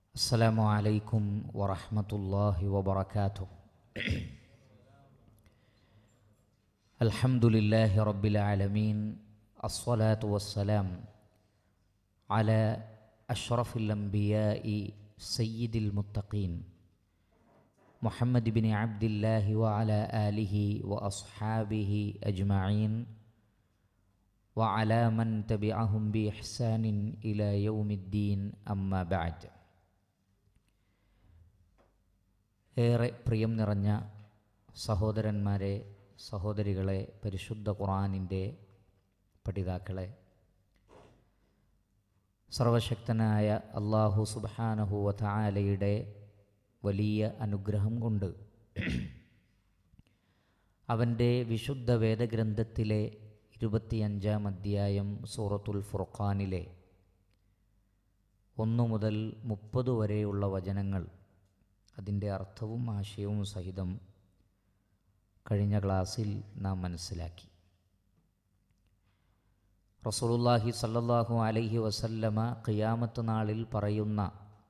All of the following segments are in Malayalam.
السلام عليكم ورحمة الله وبركاته الحمد لله رب العالمين الصلاة والسلام على أشرف الأنبياء سيد المتقين محمد بن عبد الله وعلى آله وأصحابه أجمعين وعلى من تبعهم بإحسان إلى يوم الدين أما بعد ഏറെ പ്രിയം നിറഞ്ഞ സഹോദരന്മാരെ സഹോദരികളെ പരിശുദ്ധ ഖുറാനിൻ്റെ പഠിതാക്കളെ സർവശക്തനായ അള്ളാഹു സുബാനഹുവ താലയുടെ വലിയ അനുഗ്രഹം കൊണ്ട് അവൻ്റെ വിശുദ്ധ വേദഗ്രന്ഥത്തിലെ ഇരുപത്തിയഞ്ചാം അധ്യായം സൂറത്തുൽ ഫുർഖാനിലെ ഒന്നു മുതൽ മുപ്പത് വരെയുള്ള വചനങ്ങൾ അതിൻ്റെ അർത്ഥവും ആശയവും സഹിതം കഴിഞ്ഞ ക്ലാസ്സിൽ നാം മനസ്സിലാക്കി റസൂലുള്ളാഹി സല്ലല്ലാഹു അലൈഹി വസല്ലമ ഖിയാമത്ത് നാളിൽ പറയുന്ന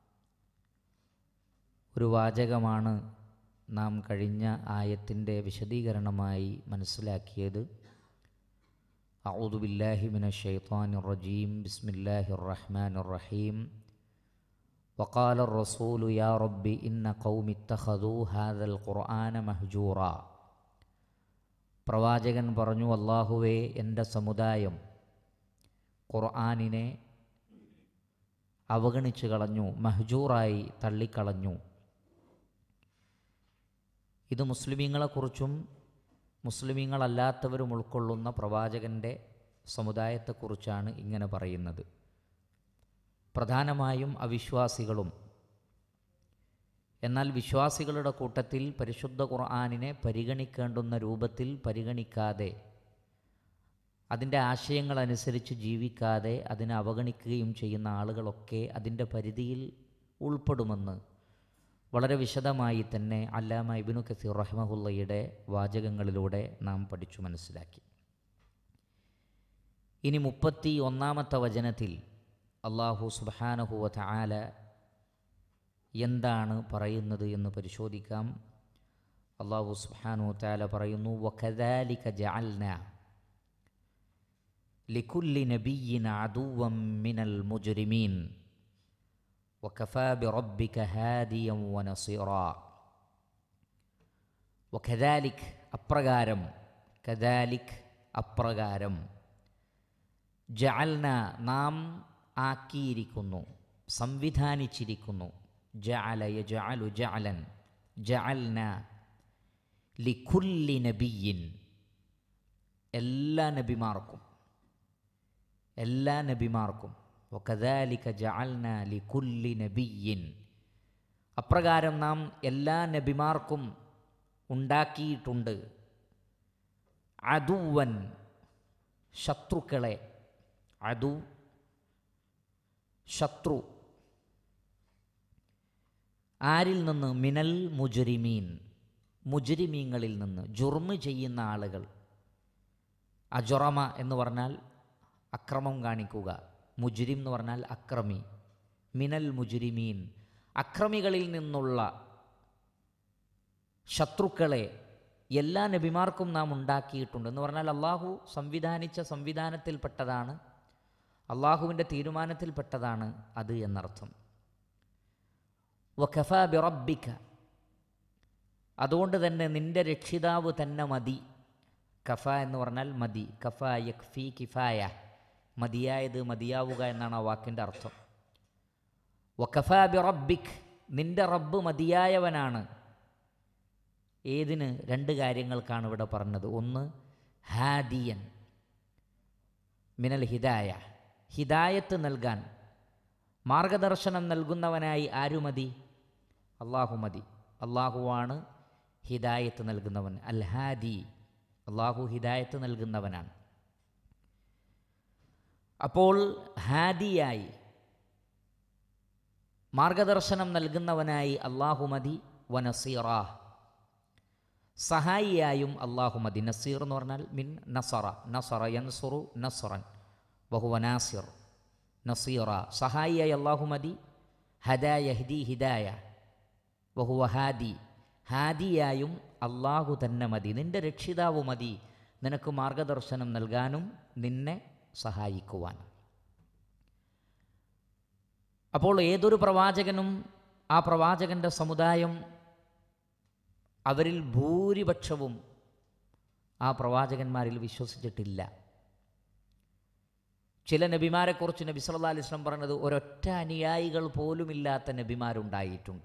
ഒരു വാചകമാണ് നാം കഴിഞ്ഞ ആയത്തിൻ്റെ വിശദീകരണമായി മനസ്സിലാക്കിയത് أعوذ بالله من الشيطان الرجيم بسم الله الرحمن الرحيم وقال الرسول يا رب إن قوم اتخذوا هذا القرآن مهجورا പ്രവാചകൻ പറഞ്ഞു അള്ളാഹുവേ എൻ്റെ സമുദായം ഖുർആാനിനെ അവഗണിച്ചു കളഞ്ഞു മഹ്ജൂറായി തള്ളിക്കളഞ്ഞു ഇത് മുസ്ലിമീങ്ങളെക്കുറിച്ചും മുസ്ലിമീങ്ങളല്ലാത്തവരും ഉൾക്കൊള്ളുന്ന പ്രവാചകൻ്റെ സമുദായത്തെക്കുറിച്ചാണ് ഇങ്ങനെ പറയുന്നത് പ്രധാനമായും അവിശ്വാസികളും എന്നാൽ വിശ്വാസികളുടെ കൂട്ടത്തിൽ പരിശുദ്ധ ഖുർആാനിനെ പരിഗണിക്കേണ്ടുന്ന രൂപത്തിൽ പരിഗണിക്കാതെ അതിൻ്റെ ആശയങ്ങളനുസരിച്ച് ജീവിക്കാതെ അതിനെ അവഗണിക്കുകയും ചെയ്യുന്ന ആളുകളൊക്കെ അതിൻ്റെ പരിധിയിൽ ഉൾപ്പെടുമെന്ന് വളരെ വിശദമായി തന്നെ അല്ലാമ ഇബിനു കസീർ റഹ്മഹുല്ലയുടെ വാചകങ്ങളിലൂടെ നാം പഠിച്ചു മനസ്സിലാക്കി ഇനി മുപ്പത്തി ഒന്നാമത്തെ വചനത്തിൽ അള്ളാഹു സുബാനഹുവ ആല എന്താണ് പറയുന്നത് എന്ന് പരിശോധിക്കാം അള്ളാഹു സുബാനു താല പറയുന്നു വഖദാലിക ജഅൽന ലികുല്ലി നബിയിൻ അദുവം മിനൽ മുജ്രിമീൻ وكفى بربك هاديا ونصيرا وكذلك അപ്രകാരം കദാലിക് അപ്രകാരം ജഅൽന നാം ആക്കിയിരിക്കുന്നു സംവിധാനിച്ചിരിക്കുന്നു ജഅല യജഅലു ജഅലൻ ജഅൽന ലിഖുല്ലി നബിയിൻ എല്ലാ നബിമാർക്കും എല്ലാ നബിമാർക്കും വക്കദാലിക ജഅൽന ലികുല്ലി നബിയിൻ അപ്രകാരം നാം എല്ലാ നബിമാർക്കും ഉണ്ടാക്കിയിട്ടുണ്ട് അതുവൻ ശത്രുക്കളെ അതു ശത്രു ആരിൽ നിന്ന് മിനൽ മുജരിമീൻ മുജരിമീങ്ങളിൽ നിന്ന് ജുർമ് ചെയ്യുന്ന ആളുകൾ അജുറമ എന്ന് പറഞ്ഞാൽ അക്രമം കാണിക്കുക മുജുരിം എന്ന് പറഞ്ഞാൽ അക്രമി മിനൽ മുജുരിമീൻ അക്രമികളിൽ നിന്നുള്ള ശത്രുക്കളെ എല്ലാ നബിമാർക്കും നാം ഉണ്ടാക്കിയിട്ടുണ്ട് എന്ന് പറഞ്ഞാൽ അള്ളാഹു സംവിധാനിച്ച സംവിധാനത്തിൽപ്പെട്ടതാണ് അള്ളാഹുവിൻ്റെ തീരുമാനത്തിൽപ്പെട്ടതാണ് അത് എന്നർത്ഥം വഖഫ ബിറബിക്ക അതുകൊണ്ട് തന്നെ നിന്റെ രക്ഷിതാവ് തന്നെ മതി കഫ എന്ന് പറഞ്ഞാൽ മതി കഫ യക്ഫി കിഫായ മതിയായത് മതിയാവുക എന്നാണ് ആ വാക്കിൻ്റെ അർത്ഥം വക്കഫ ബി റബ്ബിക് നിന്റെ റബ്ബ് മതിയായവനാണ് ഏതിന് രണ്ട് കാര്യങ്ങൾക്കാണ് ഇവിടെ പറഞ്ഞത് ഒന്ന് ഹാദിയൻ മിനൽ ഹിദായ ഹിദായത്ത് നൽകാൻ മാർഗദർശനം നൽകുന്നവനായി ആരു മതി അള്ളാഹു മതി അള്ളാഹുവാണ് ഹിദായത്ത് നൽകുന്നവൻ അൽ ഹാദി അള്ളാഹു ഹിദായത്ത് നൽകുന്നവനാണ് അപ്പോൾ ഹാദിയായി മാർഗദർശനം നൽകുന്നവനായി അള്ളാഹു മതി വനസീറ സഹായിയായും അള്ളാഹു മതി നസീർ എന്ന് പറഞ്ഞാൽ മിൻ നസറ നസറ യൻസുറു നസറൻ ബഹുവനാസിർ നസീറ സഹായിയായി അള്ളാഹു മതി ഹദാ യഹ്ദി ഹിദായ വഹുവ ഹാദി ഹാദിയായും അള്ളാഹു തന്നെ മതി നിന്റെ രക്ഷിതാവ് മതി നിനക്ക് മാർഗദർശനം നൽകാനും നിന്നെ സഹായിക്കുവാനും അപ്പോൾ ഏതൊരു പ്രവാചകനും ആ പ്രവാചകൻ്റെ സമുദായം അവരിൽ ഭൂരിപക്ഷവും ആ പ്രവാചകന്മാരിൽ വിശ്വസിച്ചിട്ടില്ല ചില നബിമാരെക്കുറിച്ച് നബി സല്ലല്ലാഹു അലൈഹി വസല്ലം പറഞ്ഞത് ഒരൊറ്റ അനുയായികൾ പോലുമില്ലാത്ത നബിമാരുണ്ടായിട്ടുണ്ട്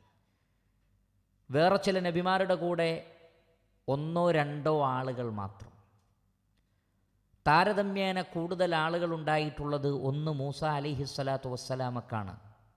വേറെ ചില നബിമാരുടെ കൂടെ ഒന്നോ രണ്ടോ ആളുകൾ മാത്രം താരതമ്യേന കൂടുതൽ ആളുകൾ ഉണ്ടായിട്ടുള്ളത് ഒന്ന് മൂസ അലിഹി സ്വലാത്തു വസ്സലാമക്കാണ്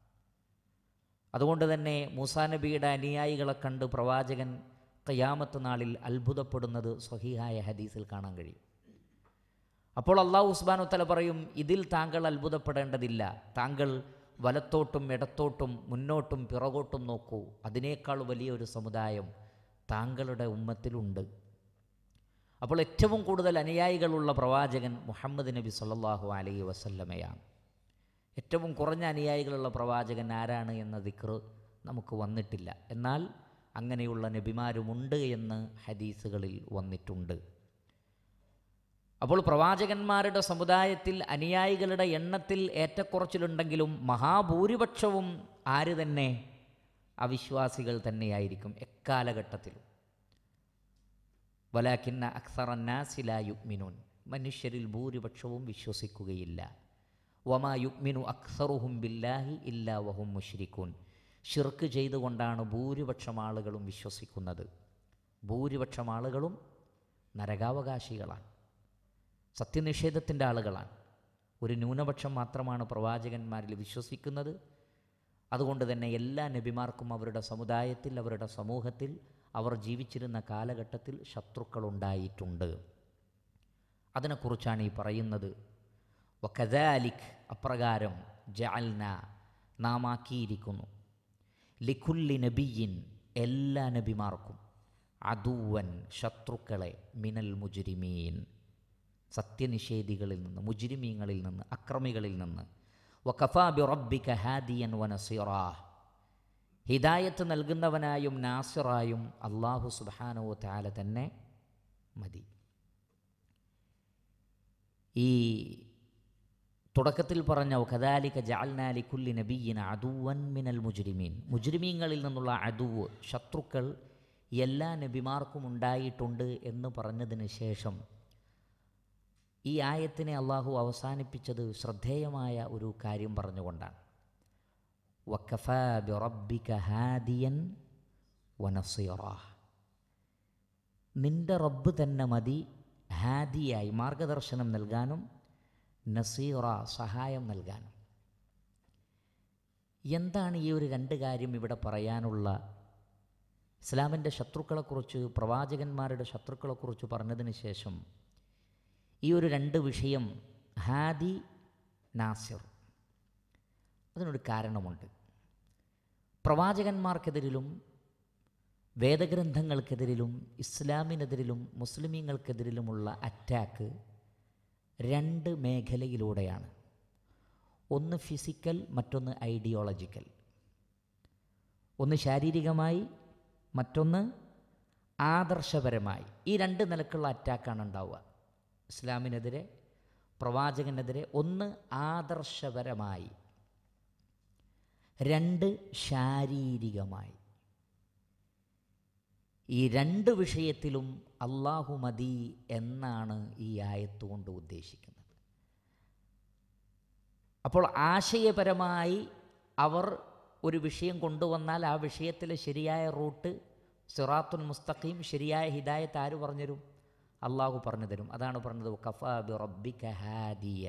അതുകൊണ്ട് തന്നെ മൂസാ നബിയുടെ അനുയായികളെ കണ്ട് പ്രവാചകൻ ഖിയാമത്ത് നാളിൽ അത്ഭുതപ്പെടുന്നത് സ്വഹീഹായ ഹദീസിൽ കാണാൻ കഴിയും അപ്പോൾ അള്ളാഹു ഉസ്ബാനു തല പറയും ഇതിൽ താങ്കൾ അത്ഭുതപ്പെടേണ്ടതില്ല താങ്കൾ വലത്തോട്ടും ഇടത്തോട്ടും മുന്നോട്ടും പിറകോട്ടും നോക്കൂ അതിനേക്കാൾ വലിയൊരു സമുദായം താങ്കളുടെ ഉമ്മത്തിലുണ്ട് അപ്പോൾ ഏറ്റവും കൂടുതൽ അനുയായികളുള്ള പ്രവാചകൻ മുഹമ്മദ് നബി സല്ലല്ലാഹു അലൈഹി വസല്ലമയാണ് ഏറ്റവും കുറഞ്ഞ അനുയായികളുള്ള പ്രവാചകൻ ആരാണ് എന്ന ദിക്ർ നമുക്ക് വന്നിട്ടില്ല എന്നാൽ അങ്ങനെയുള്ള നബിമാരുമുണ്ട് എന്ന് ഹദീസുകളിൽ വന്നിട്ടുണ്ട് അപ്പോൾ പ്രവാചകന്മാരുടെ സമുദായത്തിൽ അനുയായികളുടെ എണ്ണത്തിൽ ഏറ്റക്കുറച്ചിലുണ്ടെങ്കിലും മഹാഭൂരിപക്ഷവും ആര് തന്നെ അവിശ്വാസികൾ തന്നെയായിരിക്കും എക്കാലഘട്ടത്തിലും വലാക്കിന്ന അക്സറന്നാസില യുഗ്മിനുൻ മനുഷ്യരിൽ ഭൂരിപക്ഷവും വിശ്വസിക്കുകയില്ല വമാ യുഗ്മിനു അക്സറുഹും ബില്ലാഹി ഇല്ലാ വഹും മുഷ്രിഖൂൻ ഷിർക്ക് ചെയ്തുകൊണ്ടാണ് ഭൂരിപക്ഷം ആളുകളും വിശ്വസിക്കുന്നത് ഭൂരിപക്ഷം ആളുകളും നരകാവകാശികളാണ് സത്യനിഷേധത്തിൻ്റെ ആളുകളാണ് ഒരു ന്യൂനപക്ഷം മാത്രമാണ് പ്രവാചകന്മാരിൽ വിശ്വസിക്കുന്നത് അതുകൊണ്ട് തന്നെ എല്ലാ നബിമാർക്കും അവരുടെ സമുദായത്തിൽ അവരുടെ സമൂഹത്തിൽ അവർ ജീവിച്ചിരുന്ന കാലഘട്ടത്തിൽ ശത്രുക്കളുണ്ടായിട്ടുണ്ട് അതിനെക്കുറിച്ചാണ് ഈ പറയുന്നത് വക്കദാലിക് അപ്രകാരം ജഅൽന നാം ആക്കിയിരിക്കുന്നു ലിഖുല്ലി നബിയിൻ എല്ലാ നബിമാർക്കും അദുവൻ ശത്രുക്കളെ മിനൽ മുജുരിമീൻ സത്യനിഷേധികളിൽ നിന്ന് മുജുരിമീങ്ങളിൽ നിന്ന് അക്രമികളിൽ നിന്ന് വഖഫാ ബി റബ്ബിക ഹാദിയൻ വനസീറാ ഹിദായത്ത് നൽകുന്നവനായും നാസിറായും അള്ളാഹു സുബാനോ താല തന്നെ മതി ഈ തുടക്കത്തിൽ പറഞ്ഞ കദാലിക ജാൽനാലി കുല്ലി നബീന അദുവൻ മിനൽ മുജ്രിമീൻ മുജ്രിമീങ്ങളിൽ നിന്നുള്ള അദുവ് ശത്രുക്കൾ എല്ലാ നബിമാർക്കും ഉണ്ടായിട്ടുണ്ട് എന്ന് പറഞ്ഞതിന് ശേഷം ഈ ആയത്തിനെ അള്ളാഹു അവസാനിപ്പിച്ചത് ശ്രദ്ധേയമായ ഒരു കാര്യം പറഞ്ഞുകൊണ്ടാണ് വക്കഫാ ബിറബ്ബിക ഹാദിയൻ വനസീറ നിന്റെ റബ്ബ് തന്നെ മതി ഹാദിയായി മാർഗദർശനം നൽകാനും നസീറ സഹായം നൽകാനും എന്താണ് ഈ ഒരു രണ്ട് കാര്യം ഇവിടെ പറയാനുള്ള ഇസ്ലാമിൻ്റെ ശത്രുക്കളെക്കുറിച്ച് പ്രവാചകന്മാരുടെ ശത്രുക്കളെക്കുറിച്ച് പറഞ്ഞതിന് ശേഷം ഈ ഒരു രണ്ട് വിഷയം ഹാദി നാസിർ അതിനൊരു കാരണമുണ്ട് പ്രവാചകന്മാർക്കെതിരിലും വേദഗ്രന്ഥങ്ങൾക്കെതിരിലും ഇസ്ലാമിനെതിരിലും മുസ്ലിമീങ്ങൾക്കെതിരിലുമുള്ള അറ്റാക്ക് രണ്ട് മേഖലയിലൂടെയാണ് ഒന്ന് ഫിസിക്കൽ മറ്റൊന്ന് ഐഡിയോളജിക്കൽ ഒന്ന് ശാരീരികമായി മറ്റൊന്ന് ആദർശപരമായി ഈ രണ്ട് നിലക്കുള്ള അറ്റാക്കാണ് ഉണ്ടാവുക ഇസ്ലാമിനെതിരെ പ്രവാചകനെതിരെ ഒന്ന് ആദർശപരമായി രണ്ട് ശാരീരികമായി ഈ രണ്ട് വിഷയത്തിലും അള്ളാഹു മതി എന്നാണ് ഈ ആയത്ത് കൊണ്ട് ഉദ്ദേശിക്കുന്നത് അപ്പോൾ ആശയപരമായി അവർ ഒരു വിഷയം കൊണ്ടുവന്നാൽ ആ വിഷയത്തിലെ ശരിയായ റൂട്ട് സിറാത്തുൽ മുസ്തഖീം ശരിയായ ഹിദായത്ത് ആര് പറഞ്ഞുതരും അള്ളാഹു പറഞ്ഞു തരും അതാണ് പറഞ്ഞത് കഫാ ബി റബ്ബിക ഹാദിയ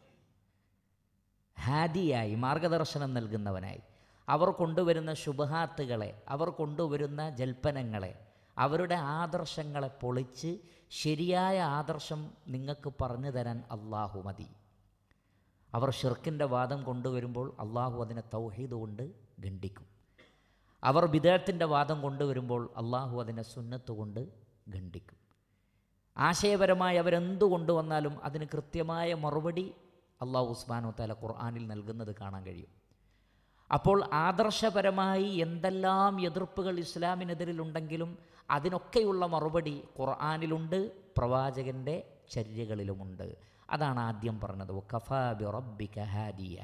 ഹാദിയായി മാർഗദർശനം നൽകുന്നവനായി അവർ കൊണ്ടുവരുന്ന ശുഭഹാത്തുകളെ അവർ കൊണ്ടുവരുന്ന ജൽപ്പനങ്ങളെ അവരുടെ ആദർശങ്ങളെ പൊളിച്ച് ശരിയായ ആദർശം നിങ്ങൾക്ക് പറഞ്ഞു തരാൻ അള്ളാഹു മതി അവർ ഷിർക്കിൻ്റെ വാദം കൊണ്ടുവരുമ്പോൾ അള്ളാഹു അതിനെ തൗഹീദ് കൊണ്ട് ഖണ്ഡിക്കും അവർ ബിദഴത്തിൻ്റെ വാദം കൊണ്ടുവരുമ്പോൾ അള്ളാഹു അതിനെ സുന്നത്ത് കൊണ്ട് ഖണ്ഡിക്കും ആശയപരമായി അവരെന്തു കൊണ്ടുവന്നാലും അതിന് കൃത്യമായ മറുപടി അള്ളാഹു ഉസ്മാനു താല ഖുർആാനിൽ നൽകുന്നത് കാണാൻ കഴിയും അപ്പോൾ ആദർശപരമായി എന്തെല്ലാം എതിർപ്പുകൾ ഇസ്ലാമിനെതിരിലുണ്ടെങ്കിലും അതിനൊക്കെയുള്ള മറുപടി ഖുർആാനിലുണ്ട് പ്രവാചകൻ്റെ ചര്യകളിലുമുണ്ട് അതാണ് ആദ്യം പറഞ്ഞത് കഫാ ബി റബ്ബിക ഹാദിയ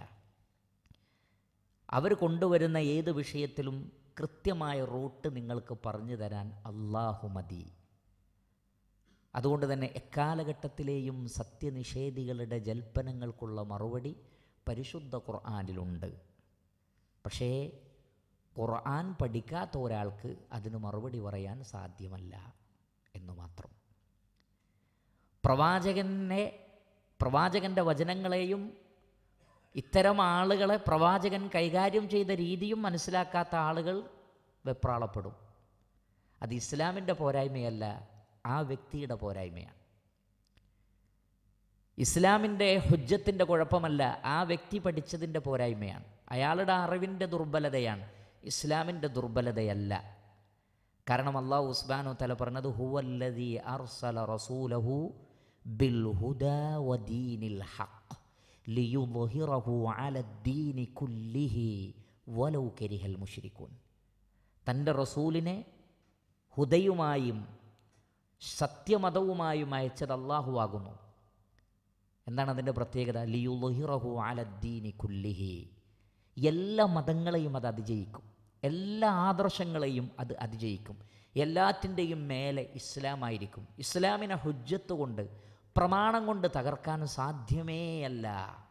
അവർ കൊണ്ടുവരുന്ന ഏത് വിഷയത്തിലും കൃത്യമായ റൂട്ട് നിങ്ങൾക്ക് പറഞ്ഞു തരാൻ അള്ളാഹു മതി അതുകൊണ്ട് തന്നെ എക്കാലഘട്ടത്തിലെയും സത്യനിഷേധികളുടെ ജൽപ്പനങ്ങൾക്കുള്ള മറുപടി പരിശുദ്ധ ഖുർആാനിലുണ്ട് പക്ഷേ ഖുർആൻ പഠിക്കാത്ത ഒരാൾക്ക് അതിന് മറുപടി പറയാൻ സാധ്യമല്ല എന്ന് മാത്രം പ്രവാചകനെ പ്രവാചകൻ്റെ വചനങ്ങളെയും ഇത്തരം ആളുകളെ പ്രവാചകൻ കൈകാര്യം ചെയ്ത രീതിയും മനസ്സിലാക്കാത്ത ആളുകൾ വെപ്രാളപ്പെടും അത് ഇസ്ലാമിൻ്റെ പോരായ്മയല്ല ആ വ്യക്തിയുടെ പോരായ്മയാണ് ഇസ്ലാമിൻ്റെ ഹുജ്ജത്തിൻ്റെ കുഴപ്പമല്ല ആ വ്യക്തി പഠിച്ചതിൻ്റെ പോരായ്മയാണ് അയാളുടെ അറിവിൻ്റെ ദുർബലതയാണ് ഇസ്ലാമിൻ്റെ ദുർബലതയല്ല കാരണം അള്ളാഹു ഉസ്ബാനു തല പറഞ്ഞത് ഹുവല്ലദി അർസല റസൂലഹു ബിൽ ഹുദാ വദീനിൽ ഹഖ് ലിയുദ്ഹിറഹു അലദ്ദീനി കുല്ലിഹി വലൗ കരിഹൽ മുശ്രിക്കൂൻ തൻ്റെ റസൂലിനെ ഹുദയുമായും സത്യമതവുമായും അയച്ചത് അള്ളാഹു ആകുന്നു എന്താണ് അതിൻ്റെ പ്രത്യേകത ലിയുഹിറഹു അലദ്ദീനി കുല്ലിഹി എല്ലാ മതങ്ങളെയും അത് അതിജയിക്കും എല്ലാ ആദർശങ്ങളെയും അത് അതിജയിക്കും എല്ലാത്തിൻ്റെയും മേലെ ഇസ്ലാമായിരിക്കും ഇസ്ലാമിനെ ഹുജ്ജത്ത് കൊണ്ട് പ്രമാണം കൊണ്ട് തകർക്കാൻ സാധ്യമേയല്ല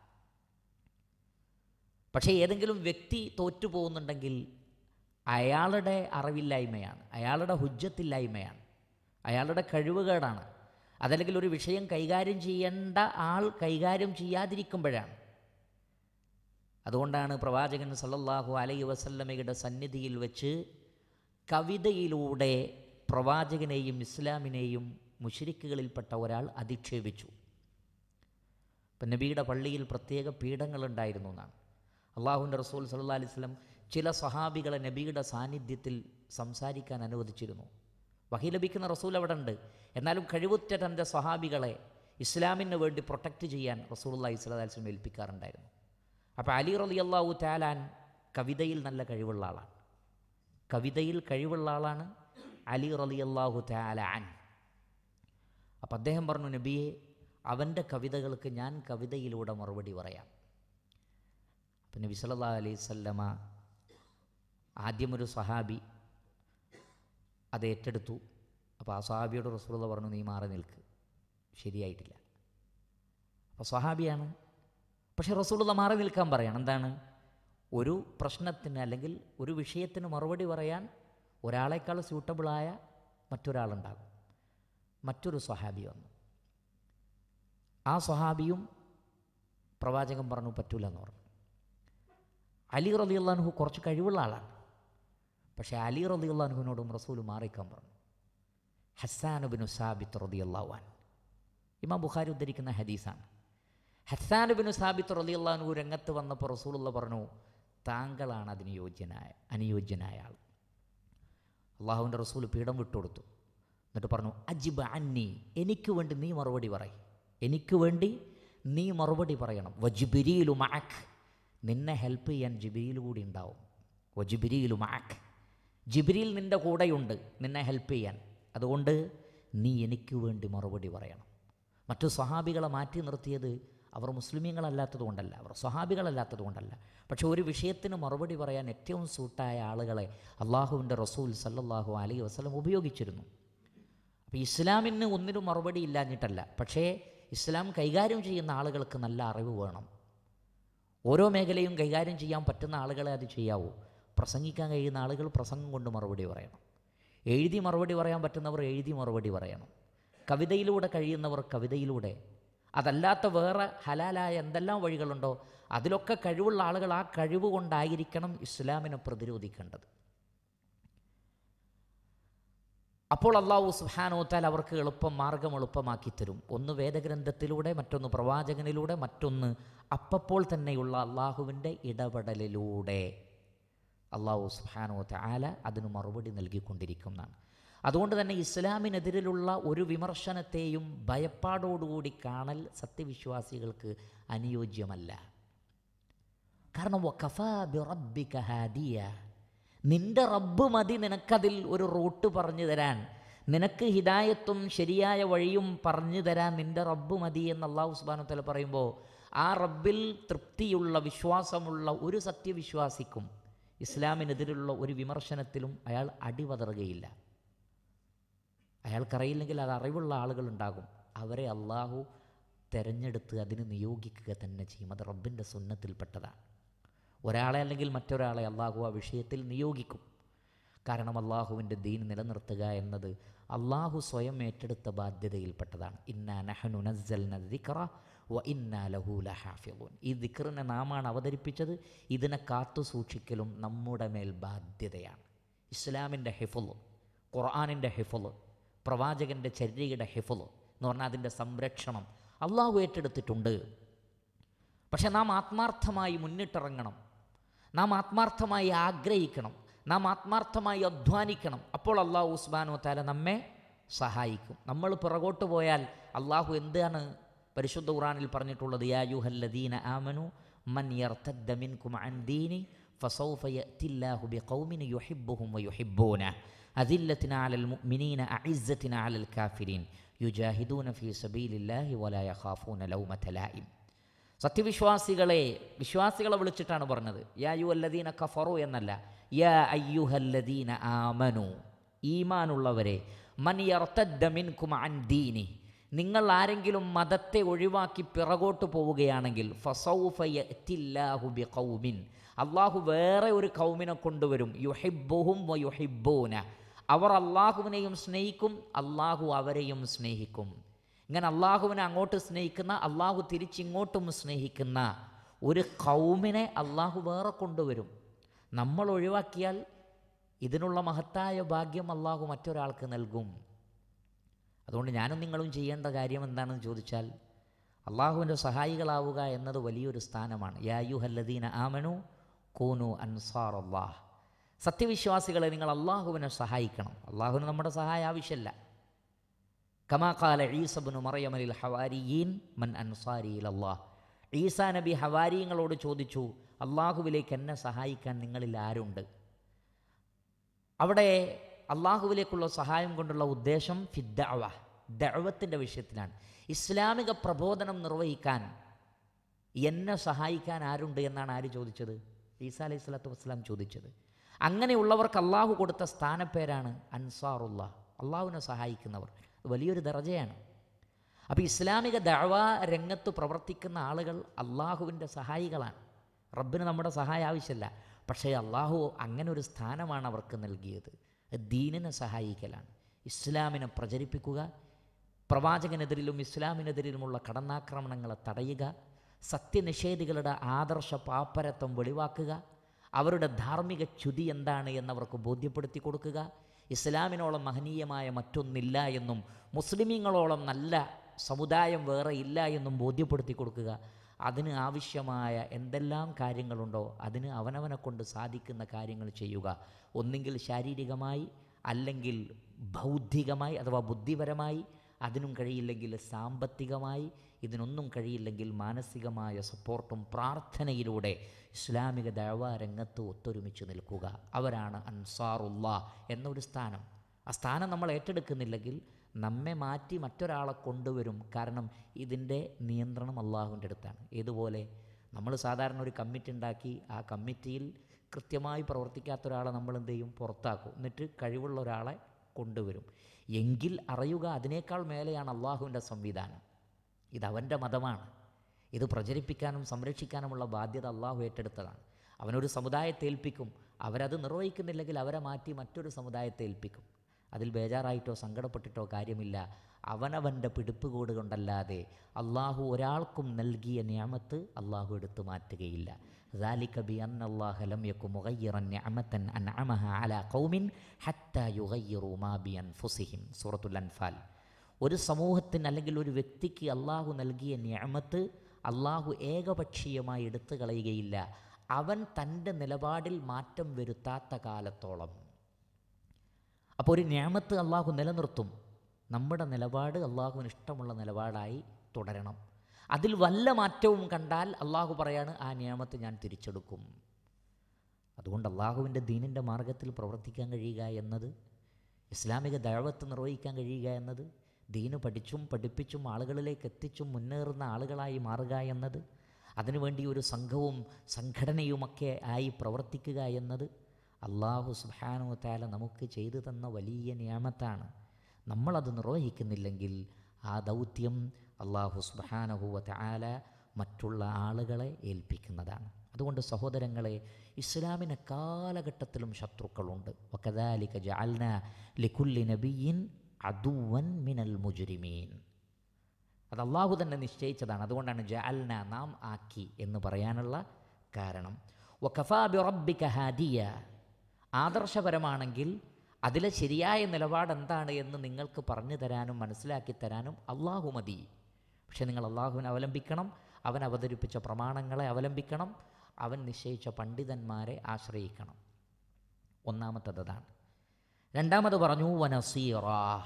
പക്ഷേ ഏതെങ്കിലും വ്യക്തി തോറ്റു പോകുന്നുണ്ടെങ്കിൽ അയാളുടെ അറിവില്ലായ്മയാണ് അയാളുടെ ഹുജ്ജത്തില്ലായ്മയാണ് അയാളുടെ കഴിവുകേടാണ് അതല്ലെങ്കിൽ ഒരു വിഷയം കൈകാര്യം ചെയ്യേണ്ട ആൾ കൈകാര്യം ചെയ്യാതിരിക്കുമ്പോഴാണ് അതുകൊണ്ടാണ് പ്രവാചകൻ സല്ലല്ലാഹു അലൈഹി വസല്ലമയുടെ സന്നിധിയിൽ വെച്ച് കവിതയിലൂടെ പ്രവാചകനെയും ഇസ്ലാമിനെയും മുഷരിക്കുകളിൽപ്പെട്ട ഒരാൾ അധിക്ഷേപിച്ചു ഇപ്പം നബിയുടെ പള്ളിയിൽ പ്രത്യേക പീഠങ്ങളുണ്ടായിരുന്നു എന്നാണ് അള്ളാഹുവിൻ്റെ റസൂൽ സല്ലാ അലൈഹി സ്വലം ചില സഹാബികളെ നബിയുടെ സാന്നിധ്യത്തിൽ സംസാരിക്കാൻ അനുവദിച്ചിരുന്നു വഹി ലഭിക്കുന്ന റസൂൽ അവിടെ ഉണ്ട് എന്നാലും കഴിവുറ്റ തൻ്റെ സ്വഹാബികളെ ഇസ്ലാമിന് വേണ്ടി പ്രൊട്ടക്റ്റ് ചെയ്യാൻ റസൂൽ അള്ളാഹി സ്വലാ വസ്ലം ഏൽപ്പിക്കാറുണ്ടായിരുന്നു അപ്പോൾ അലി റലി അള്ളാഹു താലാൻ കവിതയിൽ നല്ല കഴിവുള്ള ആളാണ് കവിതയിൽ കഴിവുള്ള ആളാണ് അലി റലി അള്ളാഹു താലാൻ അപ്പം അദ്ദേഹം പറഞ്ഞു നബിയെ അവൻ്റെ കവിതകൾക്ക് ഞാൻ കവിതയിലൂടെ മറുപടി പറയാം അപ്പം നബി സല്ലാ അലൈഹി സ്വല്ലമ ആദ്യമൊരു സഹാബി അത് ഏറ്റെടുത്തു അപ്പോൾ ആ സ്വഹാബിയോട് റസൂള്ള പറഞ്ഞു നീ മാറി നിൽക്ക് ശരിയായിട്ടില്ല അപ്പോൾ സ്വഹാബിയാണ് പക്ഷേ റസൂള്ള മാറി നിൽക്കാൻ പറയണം എന്താണ് ഒരു പ്രശ്നത്തിന് അല്ലെങ്കിൽ ഒരു വിഷയത്തിന് മറുപടി പറയാൻ ഒരാളെക്കാൾ സ്യൂട്ടബിളായ മറ്റൊരാളുണ്ടാകും മറ്റൊരു സ്വഹാബി വന്നു ആ സ്വഹാബിയും പ്രവാചകൻ പറഞ്ഞു പറ്റൂല എന്ന് പറഞ്ഞു അലി റലി അള്ളാഹു കുറച്ച് കഴിവുള്ള ആളാണ് പക്ഷേ അലി റലി അള്ളാഹുവിനോടും റസൂൽ മാറിക്കാൻ പറഞ്ഞു ഹസാനുബിനു സാബിത്ത് റതി അള്ളാഹുവാൻ ഇമാം ബുഖാരി ഉദ്ധരിക്കുന്ന ഹദീസാണ് ഹസാനുബിനു സാബിത്ത് റലി അള്ളാഹു രംഗത്ത് വന്നപ്പോൾ റസൂലുള്ള പറഞ്ഞു താങ്കളാണ് അതിന് യോഗ്യനായ അനുയോജ്യനായ ആൾ അള്ളാഹുവിൻ്റെ റസൂൽ പീഠം വിട്ടുകൊടുത്തു എന്നിട്ട് പറഞ്ഞു അജിബ് അന്നി എനിക്ക് വേണ്ടി നീ മറുപടി പറയും എനിക്ക് വേണ്ടി നീ മറുപടി പറയണം വജിബിരിയിലു മാക്ക് നിന്നെ ഹെൽപ്പ് ചെയ്യാൻ ജിബിരിയിൽ കൂടി ഉണ്ടാവും വജിബിരിയിലു മാക്ക് ജിബിരിയിൽ നിൻ്റെ കൂടെയുണ്ട് നിന്നെ ഹെൽപ്പ് ചെയ്യാൻ അതുകൊണ്ട് നീ എനിക്ക് വേണ്ടി മറുപടി പറയണം മറ്റു സ്വഹാബികളെ മാറ്റി നിർത്തിയത് അവർ മുസ്ലിമീങ്ങളല്ലാത്തത് കൊണ്ടല്ല അവർ സ്വഹാബികളല്ലാത്തത് കൊണ്ടല്ല പക്ഷെ ഒരു വിഷയത്തിന് മറുപടി പറയാൻ ഏറ്റവും സൂട്ടായ ആളുകളെ അള്ളാഹുവിൻ്റെ റസൂൽ സല്ലല്ലാഹു അലൈഹി വസ്ലം ഉപയോഗിച്ചിരുന്നു അപ്പോൾ ഇസ്ലാമിന് ഒന്നിനും മറുപടി ഇല്ലാഞ്ഞിട്ടല്ല പക്ഷേ ഇസ്ലാം കൈകാര്യം ചെയ്യുന്ന ആളുകൾക്ക് നല്ല അറിവ് വേണം ഓരോ മേഖലയും കൈകാര്യം ചെയ്യാൻ പറ്റുന്ന ആളുകളെ അത് ചെയ്യാവൂ പ്രസംഗിക്കാൻ കഴിയുന്ന ആളുകൾ പ്രസംഗം കൊണ്ട് മറുപടി പറയണം എഴുതി മറുപടി പറയാൻ പറ്റുന്നവർ എഴുതി മറുപടി പറയണം കവിതയിലൂടെ കഴിയുന്നവർ കവിതയിലൂടെ അതല്ലാത്ത വേറെ ഹലാലായ എന്തെല്ലാം വഴികളുണ്ടോ അതിലൊക്കെ കഴിവുള്ള ആളുകൾ ആ കഴിവ് കൊണ്ടായിരിക്കണം ഇസ്ലാമിനെ പ്രതിരോധിക്കേണ്ടത് അപ്പോൾ അള്ളാഹു സുഹാനോത്താൽ അവർക്ക് എളുപ്പം മാർഗം എളുപ്പമാക്കി തരും ഒന്ന് വേദഗ്രന്ഥത്തിലൂടെ മറ്റൊന്ന് പ്രവാചകനിലൂടെ മറ്റൊന്ന് അപ്പപ്പോൾ തന്നെയുള്ള അള്ളാഹുവിൻ്റെ ഇടപെടലിലൂടെ അള്ളാഹു സുഹാനോത്ത ആല അതിന് മറുപടി നൽകിക്കൊണ്ടിരിക്കുന്നതാണ് അതുകൊണ്ട് തന്നെ ഇസ്ലാമിനെതിരിലുള്ള ഒരു വിമർശനത്തെയും ഭയപ്പാടോടുകൂടി കാണൽ സത്യവിശ്വാസികൾക്ക് അനുയോജ്യമല്ല കാരണം വഖഫാ ബിറബ്ബിക ഹാദിയ നിന്റെ റബ്ബ് മതി നിനക്കതിൽ ഒരു റൂട്ട് പറഞ്ഞു തരാൻ നിനക്ക് ഹിദായത്തും ശരിയായ വഴിയും പറഞ്ഞു തരാൻ നിന്റെ റബ്ബ് മതി എന്ന് അള്ളാഹു സുബാനു തല പറയുമ്പോൾ ആ റബ്ബിൽ തൃപ്തിയുള്ള വിശ്വാസമുള്ള ഒരു സത്യവിശ്വാസിക്കും ഇസ്ലാമിനെതിരുള്ള ഒരു വിമർശനത്തിലും അയാൾ അടിവതറുകയില്ല അയാൾക്കറിയില്ലെങ്കിൽ അത് അറിവുള്ള ആളുകളുണ്ടാകും അവരെ അള്ളാഹു തെരഞ്ഞെടുത്ത് അതിന് നിയോഗിക്കുക തന്നെ ചെയ്യും അത് റബ്ബിൻ്റെ സുന്നത്തിൽപ്പെട്ടതാണ് ഒരാളെ അല്ലെങ്കിൽ മറ്റൊരാളെ അള്ളാഹു ആ വിഷയത്തിൽ നിയോഗിക്കും കാരണം അള്ളാഹുവിൻ്റെ ദീൻ നിലനിർത്തുക എന്നത് അള്ളാഹു സ്വയം ഏറ്റെടുത്ത ബാധ്യതയിൽപ്പെട്ടതാണ് ഇന്നാ നഹനു നസ്സൽ ദിക്റ വ ഇന്നാ ലഹു ലഹാഫിളൂൻ ഈ ദിക്റിനെ നാമാണ് അവതരിപ്പിച്ചത് ഇതിനെ കാത്തു സൂക്ഷിക്കലും നമ്മുടെ മേൽ ബാധ്യതയാണ് ഇസ്ലാമിൻ്റെ ഹിഫുള് ഖുർആാനിൻ്റെ ഹിഫുള് പ്രവാചകൻ്റെ ചര്യയുടെ ഹിഫുള് എന്ന് പറഞ്ഞാൽ അതിൻ്റെ സംരക്ഷണം അള്ളാഹു ഏറ്റെടുത്തിട്ടുണ്ട് പക്ഷെ നാം ആത്മാർത്ഥമായി മുന്നിട്ടിറങ്ങണം നാം ആത്മാർത്ഥമായി ആഗ്രഹിക്കണം നാം ആത്മാർത്ഥമായി അധ്വാനിക്കണം അപ്പോൾ അള്ളാഹു ഉസ്മാനു താല നമ്മെ സഹായിക്കും നമ്മൾ പിറകോട്ട് പോയാൽ അള്ളാഹു എന്താണ് പരിശുദ്ധ ഖുറാനിൽ പറഞ്ഞിട്ടുള്ളത് യാ യുഹല്ലദീന ആമനു മൻ യർത്തദ്ദ മിൻകും അൻ ദീനി ഫസൗഫ യഅതില്ലാഹു ബിഖൗമിൻ യുഹിബ്ബുഹും വയുഹിബ്ബൂന അദില്ലത്തിന അലൽ മുഅ്മിനീന അഇസ്സത്തിന അലൽ കാഫിരീൻ യുജാഹിദൂന ഫീ സബീലില്ലാഹി വലാ യഖാഫൂന ലൗമത ലായിം സത്യവിശ്വാസികളെ വിശ്വാസികളെ വിളിച്ചിട്ടാണ് പറഞ്ഞത് യാ യു അല്ലദീന കഫറു എന്നല്ല യാ അയ്യുഹല്ലദീന ആമനു ഈമാനുള്ളവരെ മൻ യർത്തദ്ദ മിൻകും അൻ ദീനി നിങ്ങൾ ആരെങ്കിലും മതത്തെ ഒഴിവാക്കി പിറകോട്ട് പോവുകയാണെങ്കിൽ ഫസൗഫ യഅതില്ലാഹു ബിഖൗമിൻ അള്ളാഹു വേറെ ഒരു കൗമിനെ കൊണ്ടുവരും യുഹിബ്ബുഹും വ യുഹിബ്ബൂന അവർ അള്ളാഹുവിനെയും സ്നേഹിക്കും അള്ളാഹു അവരെയും സ്നേഹിക്കും ഇങ്ങനെ അള്ളാഹുവിനെ അങ്ങോട്ട് സ്നേഹിക്കുന്ന അള്ളാഹു തിരിച്ചിങ്ങോട്ടും സ്നേഹിക്കുന്ന ഒരു കൗമിനെ അള്ളാഹു വേറെ കൊണ്ടുവരും നമ്മൾ ഒഴിവാക്കിയാൽ ഇതിനുള്ള മഹത്തായ ഭാഗ്യം അള്ളാഹു മറ്റൊരാൾക്ക് നൽകും അതുകൊണ്ട് ഞാനും നിങ്ങളും ചെയ്യേണ്ട കാര്യം എന്താണെന്ന് ചോദിച്ചാൽ അള്ളാഹുവിൻ്റെ സഹായികളാവുക എന്നത് വലിയൊരു സ്ഥാനമാണ് യായുഹല്ലദീന ആമനു കൂനു അൻസാർ അള്ളാഹ് സത്യവിശ്വാസികളെ നിങ്ങൾ അള്ളാഹുവിനെ സഹായിക്കണം അള്ളാഹുവിന് നമ്മുടെ സഹായം ആവശ്യമില്ല കമാക്കാല ഈസബിനു മറിയമലിൽ ഹവാരിയീൻ മൻ അൻസാരിയിൽ അള്ളാഹ് ഈസാ നബി ഹവാരിയങ്ങളോട് ചോദിച്ചു അള്ളാഹുവിലേക്ക് എന്നെ സഹായിക്കാൻ നിങ്ങളിൽ ആരുണ്ട് അവിടെ അള്ളാഹുവിലേക്കുള്ള സഹായം കൊണ്ടുള്ള ഉദ്ദേശം ഫിദ്ദഅവ ദഅവത്തിൻ്റെ വിഷയത്തിലാണ് ഇസ്ലാമിക പ്രബോധനം നിർവഹിക്കാൻ എന്നെ സഹായിക്കാൻ ആരുണ്ട് എന്നാണ് ആര് ചോദിച്ചത് ഈസാ അലൈഹി സ്വലാത്തു വസ്സലാം ചോദിച്ചത് അങ്ങനെയുള്ളവർക്ക് അള്ളാഹു കൊടുത്ത സ്ഥാനപ്പേരാണ് അൻസാറുള്ള അള്ളാഹുവിനെ സഹായിക്കുന്നവർ അത് വലിയൊരു ദർജയാണ് അപ്പോൾ ഇസ്ലാമിക ദഅവ രംഗത്ത് പ്രവർത്തിക്കുന്ന ആളുകൾ അള്ളാഹുവിൻ്റെ സഹായികളാണ് റബ്ബിന് നമ്മുടെ സഹായം ആവശ്യമില്ല പക്ഷേ അള്ളാഹു അങ്ങനെ ഒരു സ്ഥാനമാണ് അവർക്ക് നൽകിയത് ദീനിനെ സഹായിക്കലാണ് ഇസ്ലാമിനെ പ്രചരിപ്പിക്കുക പ്രവാചകനെതിരിലും ഇസ്ലാമിനെതിരിലുമുള്ള കടന്നാക്രമണങ്ങളെ തടയുക സത്യനിഷേധികളുടെ ആദർശ പാപ്പരത്വം വെളിവാക്കുക അവരുടെ ധാർമ്മിക ച്യുതി എന്താണ് എന്നവർക്ക് ബോധ്യപ്പെടുത്തി കൊടുക്കുക ഇസ്ലാമിനോളം മഹനീയമായ മറ്റൊന്നില്ല എന്നും മുസ്ലിമീങ്ങളോളം നല്ല സമുദായം വേറെ ഇല്ല എന്നും ബോധ്യപ്പെടുത്തി കൊടുക്കുക അതിന് ആവശ്യമായ എന്തെല്ലാം കാര്യങ്ങളുണ്ടോ അതിന് അവനവനെ കൊണ്ട് സാധിക്കുന്ന കാര്യങ്ങൾ ചെയ്യുക ഒന്നുകിൽ ശാരീരികമായി അല്ലെങ്കിൽ ബൗദ്ധികമായി അഥവാ ബുദ്ധിപരമായി അതിനും കഴിയില്ലെങ്കിൽ സാമ്പത്തികമായി ഇതിനൊന്നും കഴിയില്ലെങ്കിൽ മാനസികമായ സപ്പോർട്ടും പ്രാർത്ഥനയിലൂടെ ഇസ്ലാമിക ദഴവ രംഗത്ത് ഒത്തൊരുമിച്ച് നിൽക്കുക അവരാണ് അൻസാറുള്ള എന്നൊരു സ്ഥാനം ആ സ്ഥാനം നമ്മൾ ഏറ്റെടുക്കുന്നില്ലെങ്കിൽ നമ്മെ മാറ്റി മറ്റൊരാളെ കൊണ്ടുവരും കാരണം ഇതിൻ്റെ നിയന്ത്രണം അള്ളാഹുവിൻ്റെ അടുത്താണ് ഏതുപോലെ നമ്മൾ സാധാരണ ഒരു കമ്മിറ്റി ഉണ്ടാക്കി ആ കമ്മിറ്റിയിൽ കൃത്യമായി പ്രവർത്തിക്കാത്ത ഒരാളെ നമ്മൾ എന്ത് ചെയ്യും പുറത്താക്കും എന്നിട്ട് കഴിവുള്ള ഒരാളെ കൊണ്ടുവരും എങ്കിൽ അറിയുക അതിനേക്കാൾ മേലെയാണ് അള്ളാഹുവിൻ്റെ സംവിധാനം ഇത് അവൻ്റെ മതമാണ് ഇത് പ്രചരിപ്പിക്കാനും സംരക്ഷിക്കാനുമുള്ള ബാധ്യത അള്ളാഹു ഏറ്റെടുത്തതാണ് അവനൊരു സമുദായത്തെ ഏൽപ്പിക്കും അവരത് നിർവഹിക്കുന്നില്ലെങ്കിൽ അവരെ മാറ്റി മറ്റൊരു സമുദായത്തെ ഏൽപ്പിക്കും അതിൽ ബേജാറായിട്ടോ സങ്കടപ്പെട്ടിട്ടോ കാര്യമില്ല അവനവൻ്റെ പിടിപ്പുകൂട് കൊണ്ടല്ലാതെ അള്ളാഹു ഒരാൾക്കും നൽകിയ നിയമത്ത് അള്ളാഹു എടുത്തു മാറ്റുകയില്ല ذلك بأن الله لم يكن مغيرا نعمة أنعمها على قوم حتى يغيروا ما بأنفسهم سورة الأنفال ഒരു സമൂഹത്തിന് അല്ലെങ്കിൽ ഒരു വ്യക്തിക്ക് അള്ളാഹു നൽകിയ നിയമത്ത് അള്ളാഹു ഏകപക്ഷീയമായി എടുത്തു കളയുകയില്ല അവൻ തൻ്റെ നിലപാടിൽ മാറ്റം വരുത്താത്ത കാലത്തോളം അപ്പോൾ ഒരു ഞാമത്ത് അള്ളാഹു നിലനിർത്തും നമ്മുടെ നിലപാട് അള്ളാഹുവിന് ഇഷ്ടമുള്ള നിലപാടായി തുടരണം അതിൽ വല്ല മാറ്റവും കണ്ടാൽ അള്ളാഹു പറയാണ് ആ നിയമത്ത് ഞാൻ തിരിച്ചെടുക്കും അതുകൊണ്ട് അള്ളാഹുവിൻ്റെ ദീനിൻ്റെ മാർഗത്തിൽ പ്രവർത്തിക്കാൻ കഴിയുക എന്നത് ഇസ്ലാമിക ദഴവത്ത് നിർവഹിക്കാൻ കഴിയുക എന്നത് ദീന് പഠിച്ചും പഠിപ്പിച്ചും ആളുകളിലേക്ക് എത്തിച്ചും മുന്നേറുന്ന ആളുകളായി മാറുക എന്നത് അതിനുവേണ്ടി ഒരു സംഘവും സംഘടനയുമൊക്കെ ആയി പ്രവർത്തിക്കുക എന്നത് അള്ളാഹു സുബാനു താല നമുക്ക് ചെയ്തു തന്ന വലിയ നിയമത്താണ് നമ്മളത് നിർവഹിക്കുന്നില്ലെങ്കിൽ ആ ദൗത്യം അള്ളാഹു സുബാനഹുവ താല മറ്റുള്ള ആളുകളെ ഏൽപ്പിക്കുന്നതാണ് അതുകൊണ്ട് സഹോദരങ്ങളെ ഇസ്ലാമിന് കാലഘട്ടത്തിലും ശത്രുക്കളുണ്ട് വക്കദാലിക ജഅൽന ലിക്കുല്ലി നബിയിൻ അദുവൻ മിനൽ മുജുരിമീൻ അത് അള്ളാഹു തന്നെ നിശ്ചയിച്ചതാണ് അതുകൊണ്ടാണ് ജഅൽന നാം ആക്കി എന്ന് പറയാനുള്ള കാരണം വഖഫാ ബി റബ്ബിക ഹാദിയ ആദർശപരമാണെങ്കിൽ അതിലെ ശരിയായ നിലപാട് എന്താണ് എന്ന് നിങ്ങൾക്ക് പറഞ്ഞു തരാനും മനസ്സിലാക്കി തരാനും അള്ളാഹു മതി പക്ഷെ നിങ്ങൾ അള്ളാഹുവിനെ അവലംബിക്കണം അവൻ അവതരിപ്പിച്ച പ്രമാണങ്ങളെ അവലംബിക്കണം അവൻ നിശ്ചയിച്ച പണ്ഡിതന്മാരെ ആശ്രയിക്കണം ഒന്നാമത്തത് അതാണ് രണ്ടാമത് പറഞ്ഞു വനസീറ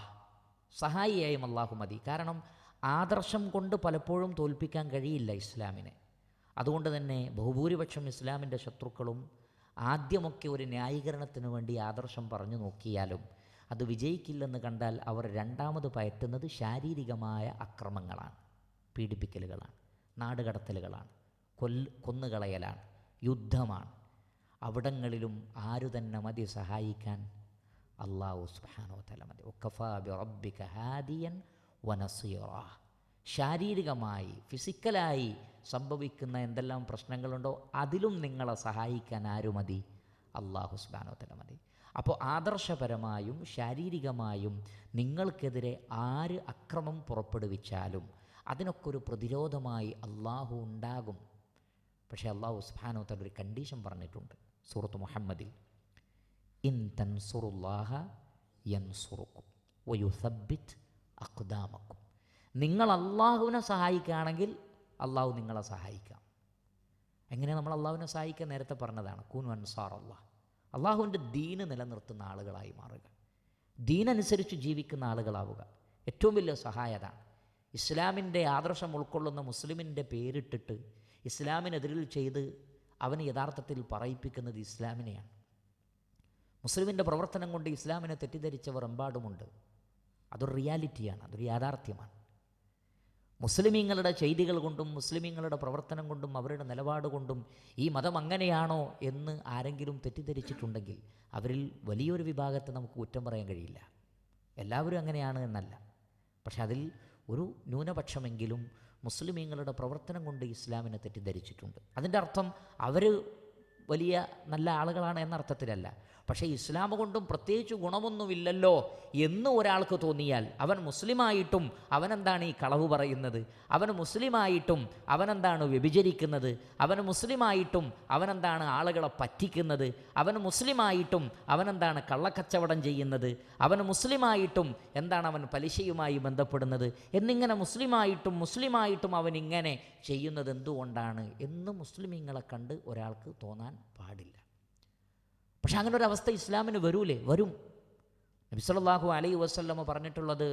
സഹായിയായും അള്ളാഹു മതി കാരണം ആദർശം കൊണ്ട് പലപ്പോഴും തോൽപ്പിക്കാൻ കഴിയില്ല ഇസ്ലാമിനെ അതുകൊണ്ട് തന്നെ ബഹുഭൂരിപക്ഷം ഇസ്ലാമിൻ്റെ ശത്രുക്കളും ആദ്യമൊക്കെ ഒരു ന്യായീകരണത്തിന് വേണ്ടി ആദർശം പറഞ്ഞു നോക്കിയാലും അത് വിജയിക്കില്ലെന്ന് കണ്ടാൽ അവർ രണ്ടാമത് പയറ്റുന്നത് ശാരീരികമായ അക്രമങ്ങളാണ് പീഡിപ്പിക്കലുകളാണ് നാടുകടത്തലുകളാണ് കൊല്ല് കൊന്നുകളയലാണ് യുദ്ധമാണ് അവിടങ്ങളിലും ആരു തന്നെ മതി സഹായിക്കാൻ അള്ളാഹു സുബാനോ തല മതി ഒക്കഫാ ബി റബ്ബിക ഹാദിയൻ വനസീറ ശാരീരികമായി ഫിസിക്കലായി സംഭവിക്കുന്ന എന്തെല്ലാം പ്രശ്നങ്ങളുണ്ടോ അതിലും നിങ്ങളെ സഹായിക്കാൻ ആരു മതി അള്ളാഹു സുബാനോ തല മതി അപ്പോൾ ആദർശപരമായും ശാരീരികമായും നിങ്ങൾക്കെതിരെ ആര് അക്രമം പുറപ്പെടുവിച്ചാലും അതിനൊക്കെ ഒരു പ്രതിരോധമായി അള്ളാഹു ഉണ്ടാകും പക്ഷേ അള്ളാഹു സുബാനോ തല ഒരു കണ്ടീഷൻ പറഞ്ഞിട്ടുണ്ട് സൂറത്ത് മുഹമ്മദിൽ ഇൻ തൻസുറുല്ലാഹ യൻസുറുക്കും വയുസബിറ്റ് അഖ്ദാമക്കും നിങ്ങൾ അള്ളാഹുവിനെ സഹായിക്കുകയാണെങ്കിൽ അള്ളാഹു നിങ്ങളെ സഹായിക്കാം എങ്ങനെ നമ്മൾ അള്ളാഹുവിനെ സഹായിക്കാൻ നേരത്തെ പറഞ്ഞതാണ് കൂനു അൻസാർ അള്ളാഹ് അള്ളാഹുവിൻ്റെ ദീന് നിലനിർത്തുന്ന ആളുകളായി മാറുക ദീനനുസരിച്ച് ജീവിക്കുന്ന ആളുകളാവുക ഏറ്റവും വലിയ സഹായതാണ് ഇസ്ലാമിൻ്റെ ആദർശം ഉൾക്കൊള്ളുന്ന മുസ്ലിമിൻ്റെ പേരിട്ടിട്ട് ഇസ്ലാമിനെതിരിൽ ചെയ്ത് അവന് യഥാർത്ഥത്തിൽ പറയിപ്പിക്കുന്നത് ഇസ്ലാമിനെയാണ് മുസ്ലിമിൻ്റെ പ്രവർത്തനം കൊണ്ട് ഇസ്ലാമിനെ തെറ്റിദ്ധരിച്ചവർ എമ്പാടുമുണ്ട് അതൊരു റിയാലിറ്റിയാണ് അതൊരു യാഥാർത്ഥ്യമാണ് മുസ്ലിമീങ്ങളുടെ ചെയ്തികൾ കൊണ്ടും മുസ്ലിമീങ്ങളുടെ പ്രവർത്തനം കൊണ്ടും അവരുടെ നിലപാട് കൊണ്ടും ഈ മതം അങ്ങനെയാണോ എന്ന് ആരെങ്കിലും തെറ്റിദ്ധരിച്ചിട്ടുണ്ടെങ്കിൽ അവരിൽ വലിയൊരു വിഭാഗത്തെ നമുക്ക് കുറ്റം പറയാൻ കഴിയില്ല എല്ലാവരും അങ്ങനെയാണ് എന്നല്ല പക്ഷെ അതിൽ ഒരു ന്യൂനപക്ഷമെങ്കിലും മുസ്ലിമീങ്ങളുടെ പ്രവർത്തനം കൊണ്ട് ഇസ്ലാമിനെ തെറ്റിദ്ധരിച്ചിട്ടുണ്ട് അതിൻ്റെ അർത്ഥം അവർ വലിയ നല്ല ആളുകളാണ് എന്ന അർത്ഥത്തിലല്ല പക്ഷേ ഇസ്ലാം കൊണ്ടും പ്രത്യേകിച്ച് ഗുണമൊന്നുമില്ലല്ലോ എന്ന് ഒരാൾക്ക് തോന്നിയാൽ അവൻ മുസ്ലിമായിട്ടും അവനെന്താണ് ഈ കളവ് പറയുന്നത് അവൻ മുസ്ലിമായിട്ടും അവനെന്താണ് വ്യഭിചരിക്കുന്നത് അവൻ മുസ്ലിമായിട്ടും അവനെന്താണ് ആളുകളെ പറ്റിക്കുന്നത് അവൻ മുസ്ലിമായിട്ടും അവനെന്താണ് കള്ളക്കച്ചവടം ചെയ്യുന്നത് അവൻ മുസ്ലിമായിട്ടും എന്താണ് അവൻ പലിശയുമായി ബന്ധപ്പെടുന്നത് എന്നിങ്ങനെ മുസ്ലിമായിട്ടും മുസ്ലിമായിട്ടും അവൻ ഇങ്ങനെ ചെയ്യുന്നത് എന്തുകൊണ്ടാണ് എന്ന് മുസ്ലിമീങ്ങളെ കണ്ട് ഒരാൾക്ക് തോന്നാൻ പാടില്ല പക്ഷെ അങ്ങനെ ഒരു അവസ്ഥ ഇസ്ലാമിന് വരൂലേ വരും നബിസല്ലാഹു അലൈ വസ്ല്ലമ പറഞ്ഞിട്ടുള്ളത്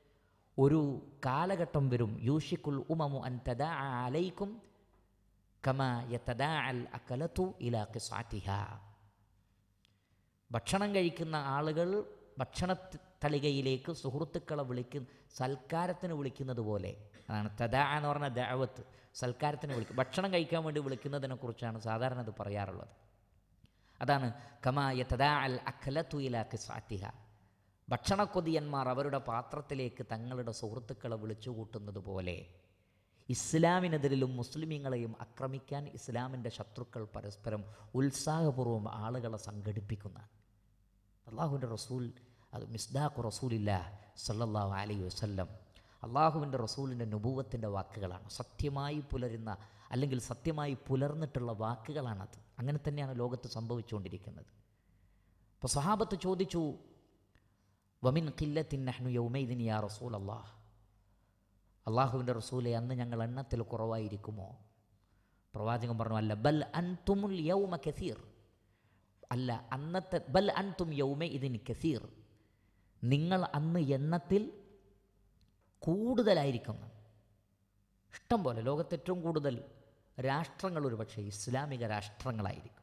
ഒരു കാലഘട്ടം വരും യൂഷിക്കുൽ ഉമമു അൻ തദാ അലൈക്കും കമ യതദാ അൽ അക്കലത്തു ഇലാ ഖിസാറ്റിഹ ഭക്ഷണം കഴിക്കുന്ന ആളുകൾ ഭക്ഷണ തളികയിലേക്ക് സുഹൃത്തുക്കളെ വിളിക്കുന്ന സൽക്കാരത്തിന് വിളിക്കുന്നത് പോലെ അതാണ് തദാ എന്ന് പറഞ്ഞ ദാവത്ത് സൽക്കാരത്തിന് വിളിക്കും ഭക്ഷണം കഴിക്കാൻ വേണ്ടി വിളിക്കുന്നതിനെക്കുറിച്ചാണ് സാധാരണ അത് പറയാറുള്ളത് അതാണ് കമായ തദാ അൽ അഖലത്തുയില കിസാത്തിഹ ഭക്ഷണക്കൊതിയന്മാർ അവരുടെ പാത്രത്തിലേക്ക് തങ്ങളുടെ സുഹൃത്തുക്കളെ വിളിച്ചു കൂട്ടുന്നത് പോലെ ഇസ്ലാമിനെതിരിലും മുസ്ലിമീങ്ങളെയും ആക്രമിക്കാൻ ഇസ്ലാമിൻ്റെ ശത്രുക്കൾ പരസ്പരം ഉത്സാഹപൂർവ്വം ആളുകളെ സംഘടിപ്പിക്കുന്ന അള്ളാഹുവിൻ്റെ റസൂൽ അത് മിസ്ദാഖു റസൂലില്ല സല്ലല്ലാഹു അലൈഹി വസല്ലം അള്ളാഹുവിൻ്റെ റസൂലിൻ്റെ നുപൂവത്തിൻ്റെ വാക്കുകളാണ് സത്യമായി പുലരുന്ന അല്ലെങ്കിൽ സത്യമായി പുലർന്നിട്ടുള്ള വാക്കുകളാണത് അങ്ങനെ തന്നെയാണ് ലോകത്ത് സംഭവിച്ചുകൊണ്ടിരിക്കുന്നത് അപ്പോൾ സഹാബത്ത് ചോദിച്ചു വമിൻ കില്ലത്തിൻ നഹ്നു യൗമൈദിൻ യാ റസൂൽ അള്ളാഹ് അള്ളാഹുവിൻ്റെ റസൂലെ അന്ന് ഞങ്ങൾ എണ്ണത്തിൽ കുറവായിരിക്കുമോ പ്രവാചകൻ പറഞ്ഞു അല്ല ബൽ അൻതുമുൽ യൗമ കസീർ അല്ല അന്നത്തെ ബൽ അൻതും യൗമ ഇതിന് കസീർ നിങ്ങൾ അന്ന് എണ്ണത്തിൽ കൂടുതലായിരിക്കും ഇഷ്ടം പോലെ ലോകത്ത് ഏറ്റവും കൂടുതൽ രാഷ്ട്രങ്ങൾ ഒരുപക്ഷെ ഇസ്ലാമിക രാഷ്ട്രങ്ങളായിരിക്കും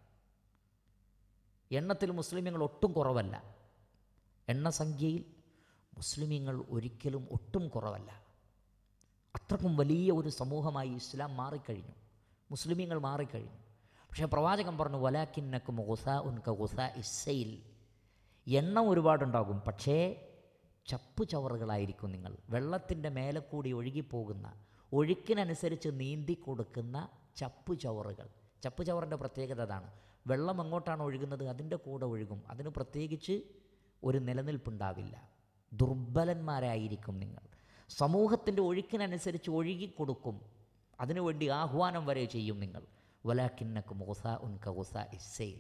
എണ്ണത്തിൽ മുസ്ലിമീങ്ങൾ ഒട്ടും കുറവല്ല എണ്ണസംഖ്യയിൽ മുസ്ലിമീങ്ങൾ ഒരിക്കലും ഒട്ടും കുറവല്ല അത്രക്കും വലിയ ഒരു സമൂഹമായി ഇസ്ലാം മാറിക്കഴിഞ്ഞു മുസ്ലിമീങ്ങൾ മാറിക്കഴിഞ്ഞു പക്ഷേ പ്രവാചകൻ പറഞ്ഞു വലാക്കിന്നക്കും ഗുസ ഉൻക ഗുസ ഇസയിൽ എണ്ണം ഒരുപാടുണ്ടാകും പക്ഷേ ചപ്പു ചവറുകളായിരിക്കും നിങ്ങൾ വെള്ളത്തിൻ്റെ മേലെ കൂടി ഒഴുകിപ്പോകുന്ന ഒഴുക്കിനനുസരിച്ച് നീന്തി കൊടുക്കുന്ന ചപ്പു ചവറുകൾ ചപ്പു ചവറിൻ്റെ പ്രത്യേകത അതാണ് വെള്ളം എങ്ങോട്ടാണ് ഒഴുകുന്നത് അതിൻ്റെ കൂടെ ഒഴുകും അതിന് പ്രത്യേകിച്ച് ഒരു നിലനിൽപ്പുണ്ടാവില്ല ദുർബലന്മാരായിരിക്കും നിങ്ങൾ സമൂഹത്തിൻ്റെ ഒഴുക്കിനനുസരിച്ച് ഒഴുകിക്കൊടുക്കും അതിനുവേണ്ടി ആഹ്വാനം വരെ ചെയ്യും നിങ്ങൾ വലാക്കിന്നക്കും ഗുസ ഉൻക ഗുസ ഇസയിൽ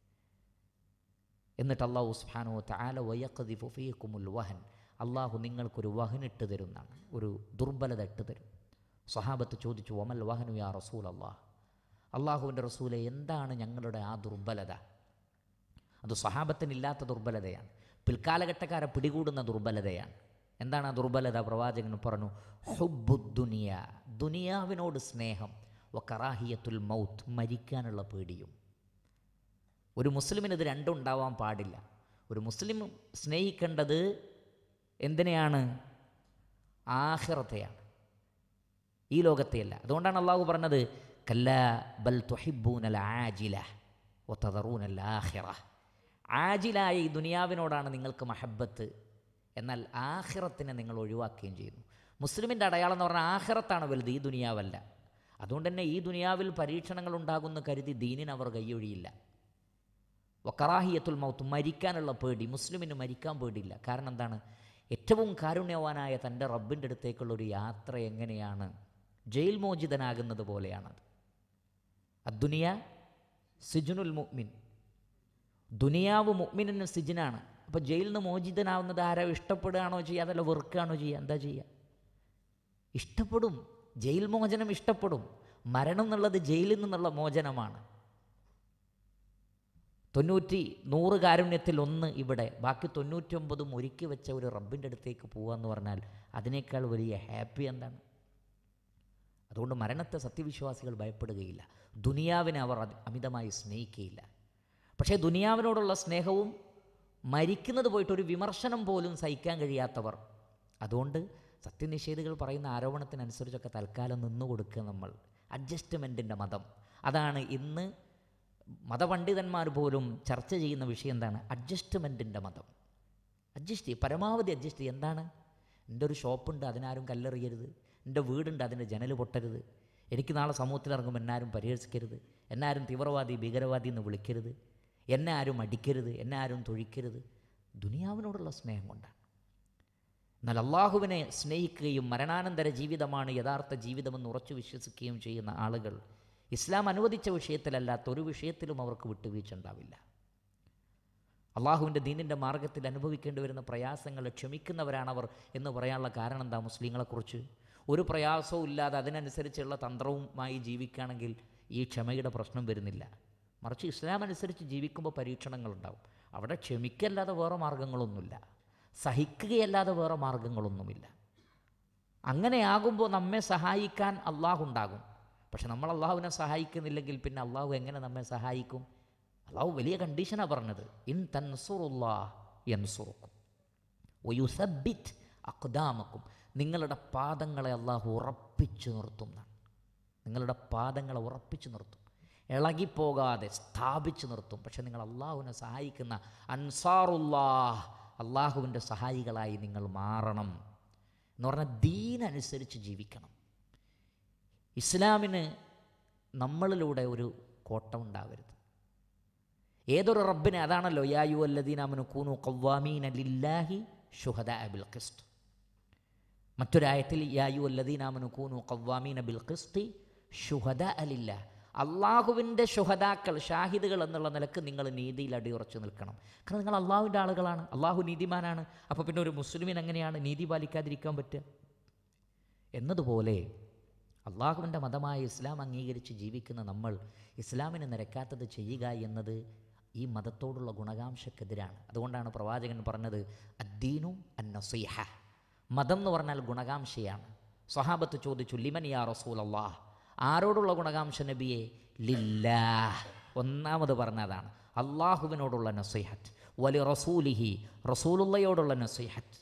എന്നിട്ട് അള്ളാഹു സുബ്ഹാനഹു തആല വയഖദിഫു ഫീക്കുമുൽ വഹൻ അള്ളാഹു നിങ്ങൾക്കൊരു വഹനിട്ട് തരുന്നതാണ് ഒരു ദുർബലത ഇട്ട് തരും സ്വഹാബത്ത് ചോദിച്ചു ഒമൽ വഹനു യാ റസൂൽ അള്ളാഹ് അള്ളാഹുവിൻ്റെ റസൂലെ എന്താണ് ഞങ്ങളുടെ ആ ദുർബലത അത് സ്വഹാബത്തിനില്ലാത്ത ദുർബലതയാണ് പിൽക്കാലഘട്ടക്കാരെ പിടികൂടുന്ന ദുർബലതയാണ് എന്താണ് ആ ദുർബലത പ്രവാചകൻ പറഞ്ഞു ഹുബുദ്ദുനിയ ദുനിയാവിനോട് സ്നേഹം വ കറാഹിയത്തുൽ മൗത്ത് മരിക്കാനുള്ള പേടിയും ഒരു മുസ്ലിമിന് ഇത് രണ്ടും ഉണ്ടാവാൻ പാടില്ല ഒരു മുസ്ലിം സ്നേഹിക്കേണ്ടത് എന്തിനെയാണ് ആഹിറത്തെയാണ് ഈ ലോകത്തെയല്ല അതുകൊണ്ടാണ് അള്ളാഹു പറഞ്ഞത് കല്ല ബൽ തുഹിബൂനൽ ആജില ഒത്തതറൂനൽ ആഹിറ ആജിലായ ഈ ദുനിയാവിനോടാണ് നിങ്ങൾക്ക് മഹബത്ത് എന്നാൽ ആഹിറത്തിനെ നിങ്ങൾ ഒഴിവാക്കുകയും ചെയ്യുന്നു മുസ്ലിമിൻ്റെ അടയാളം എന്ന് പറഞ്ഞാൽ ആഹിറത്താണ് വലുത് ഈ ദുനിയാവല്ല അതുകൊണ്ട് തന്നെ ഈ ദുനിയാവിൽ പരീക്ഷണങ്ങൾ ഉണ്ടാകുന്ന കരുതി ദീനിന് അവർ കൈയൊഴിയില്ല വക്കറാഹിയത്തുൽ മൗത്ത് മരിക്കാനുള്ള പേടി മുസ്ലിമിന് മരിക്കാൻ പേടിയില്ല കാരണം എന്താണ് ഏറ്റവും കാരുണ്യവാനായ തൻ്റെ റബ്ബിൻ്റെ അടുത്തേക്കുള്ള ഒരു യാത്ര എങ്ങനെയാണ് ജയിൽ മോചിതനാകുന്നത് പോലെയാണത് അദ്ദുനിയ സിജുനുൽ മുഅ്മിൻ ദുനിയാവ് മുഅ്മിനിന് സിജിനാണ് അപ്പോൾ ജയിലിൽ നിന്ന് മോചിതനാവുന്നത് ആരോ ഇഷ്ടപ്പെടുകയാണോ ചെയ്യുക അതല്ല വെറുക്കുകയാണോ ചെയ്യുക എന്താ ചെയ്യുക ഇഷ്ടപ്പെടും ജയിൽ മോചനം ഇഷ്ടപ്പെടും മരണം എന്നുള്ളത് ജയിലിൽ നിന്നുള്ള മോചനമാണ് തൊണ്ണൂറ്റി നൂറ് കാരുണ്യത്തിൽ ഒന്ന് ഇവിടെ ബാക്കി തൊണ്ണൂറ്റൊമ്പതും ഒരുക്കി വെച്ച ഒരു റബ്ബിൻ്റെ അടുത്തേക്ക് പോകാന്ന് പറഞ്ഞാൽ അതിനേക്കാൾ വലിയ ഹാപ്പി എന്താണ് അതുകൊണ്ട് മരണത്തെ സത്യവിശ്വാസികൾ ഭയപ്പെടുകയില്ല ദുനിയാവിനെ അവർ അതി- അമിതമായി സ്നേഹിക്കുകയില്ല പക്ഷേ ദുനിയാവിനോടുള്ള സ്നേഹവും മരിക്കുന്നത് പോയിട്ട് ഒരു വിമർശനം പോലും സഹിക്കാൻ കഴിയാത്തവർ അതുകൊണ്ട് സത്യനിഷേധികൾ പറയുന്ന ആരോപണത്തിനനുസരിച്ചൊക്കെ തൽക്കാലം നിന്നു കൊടുക്കുക നമ്മൾ അഡ്ജസ്റ്റ്മെൻറ്റിൻ്റെ മതം അതാണ് ഇന്ന് മതപണ്ഡിതന്മാർ പോലും ചർച്ച ചെയ്യുന്ന വിഷയം എന്താണ് അഡ്ജസ്റ്റ്മെൻറ്റിൻ്റെ മതം അഡ്ജസ്റ്റ് ചെയ്യും പരമാവധി അഡ്ജസ്റ്റ് ചെയ്യും എന്താണ് എൻ്റെ ഒരു ഷോപ്പുണ്ട് അതിനാരും കല്ലെറിയരുത് എൻ്റെ വീടുണ്ട് അതിൻ്റെ ജനൽ പൊട്ടരുത് എനിക്ക് നാളെ സമൂഹത്തിൽ ഇറങ്ങുമ്പോൾ എന്നാരും പരിഹസിക്കരുത് എന്നാരും തീവ്രവാദി ഭീകരവാദി എന്ന് വിളിക്കരുത് എന്നെ ആരും അടിക്കരുത് എന്നെ ആരും തൊഴിക്കരുത് ദുനിയാവിനോടുള്ള സ്നേഹം കൊണ്ടാണ് എന്നാൽ അള്ളാഹുവിനെ സ്നേഹിക്കുകയും മരണാനന്തര ജീവിതമാണ് യഥാർത്ഥ ജീവിതമെന്ന് ഉറച്ചു വിശ്വസിക്കുകയും ചെയ്യുന്ന ആളുകൾ ഇസ്ലാം അനുവദിച്ച വിഷയത്തിലല്ലാത്ത ഒരു വിഷയത്തിലും അവർക്ക് വിട്ടുവീഴ്ച ഉണ്ടാവില്ല അള്ളാഹുവിൻ്റെ ദീനിൻ്റെ മാർഗത്തിൽ അനുഭവിക്കേണ്ടി വരുന്ന പ്രയാസങ്ങൾ ക്ഷമിക്കുന്നവരാണവർ എന്ന് പറയാനുള്ള കാരണം എന്താ മുസ്ലിങ്ങളെക്കുറിച്ച് ഒരു പ്രയാസവും ഇല്ലാതെ അതിനനുസരിച്ചുള്ള തന്ത്രവുമായി ജീവിക്കുകയാണെങ്കിൽ ഈ ക്ഷമയുടെ പ്രശ്നം വരുന്നില്ല മറിച്ച് ഇസ്ലാം അനുസരിച്ച് ജീവിക്കുമ്പോൾ പരീക്ഷണങ്ങളുണ്ടാവും അവിടെ ക്ഷമിക്കല്ലാതെ വേറെ മാർഗങ്ങളൊന്നുമില്ല സഹിക്കുകയല്ലാതെ വേറെ മാർഗങ്ങളൊന്നുമില്ല അങ്ങനെയാകുമ്പോൾ നമ്മെ സഹായിക്കാൻ അള്ളാഹു ഉണ്ടാകും പക്ഷെ നമ്മൾ അള്ളാഹുവിനെ സഹായിക്കുന്നില്ലെങ്കിൽ പിന്നെ അള്ളാഹു എങ്ങനെ നമ്മെ സഹായിക്കും അള്ളാഹു വലിയ കണ്ടീഷനാണ് പറഞ്ഞത് ഇൻ തൻസുറുല്ലാ യൻസുറുക്കും ഒയുസബിറ്റ് അക്ദാമക്കും നിങ്ങളുടെ പാദങ്ങളെ അള്ളാഹു ഉറപ്പിച്ചു നിർത്തുന്നതാണ് നിങ്ങളുടെ പാദങ്ങളെ ഉറപ്പിച്ചു നിർത്തും ഇളകിപ്പോകാതെ സ്ഥാപിച്ചു നിർത്തും പക്ഷെ നിങ്ങൾ അള്ളാഹുവിനെ സഹായിക്കുന്ന അൻസാറുല്ലാഹ് അള്ളാഹുവിൻ്റെ സഹായികളായി നിങ്ങൾ മാറണം എന്ന് പറഞ്ഞാൽ ദീനനുസരിച്ച് ജീവിക്കണം ഇസ്ലാമിന് നമ്മളിലൂടെ ഒരു കോട്ടം ഉണ്ടാവരുത് ഏതൊരു റബ്ബിനെ അതാണല്ലോ യായു അല്ലദീനാമനു കൂനു കവ്വാമീന ലില്ലാഹി ഷുഹദ ബിൽ ഖിസ്ത് മറ്റൊരായത്തിൽ യായു അല്ലദീനാമനു കൂനു കവ്വാമീന ബിൽ ഖിസ്തി ഷുഹദ അലില്ല അള്ളാഹുവിൻ്റെ ഷുഹദാക്കൾ ഷാഹിദുകൾ എന്നുള്ള നിലക്ക് നിങ്ങൾ നീതിയിൽ അടിയുറച്ചു നിൽക്കണം കാരണം നിങ്ങൾ അള്ളാഹുവിൻ്റെ ആളുകളാണ് അള്ളാഹു നീതിമാനാണ് അപ്പോൾ പിന്നെ ഒരു മുസ്ലിമിന് എങ്ങനെയാണ് നീതി പാലിക്കാതിരിക്കാൻ പറ്റുക എന്നതുപോലെ അള്ളാഹുവിൻ്റെ മതമായ ഇസ്ലാം അംഗീകരിച്ച് ജീവിക്കുന്ന നമ്മൾ ഇസ്ലാമിന് നിരക്കാത്തത് ചെയ്യുക എന്നത് ഈ മതത്തോടുള്ള ഗുണകാംക്ഷക്കെതിരാണ് അതുകൊണ്ടാണ് പ്രവാചകൻ പറഞ്ഞത് അദ്ദീനു അന്നസീഹ മതം എന്ന് പറഞ്ഞാൽ ഗുണകാംക്ഷയാണ് സ്വഹാബത്ത് ചോദിച്ചു ലിമൻ യാ റസൂൽ അള്ളാഹ് ആരോടുള്ള ഗുണകാംക്ഷ നബിയെ ലില്ലാ ഒന്നാമത് പറഞ്ഞതാണ് അള്ളാഹുവിനോടുള്ള നസീഹത്ത് വലി റസൂലിഹി റസൂലുള്ളയോടുള്ള നസീഹത്ത്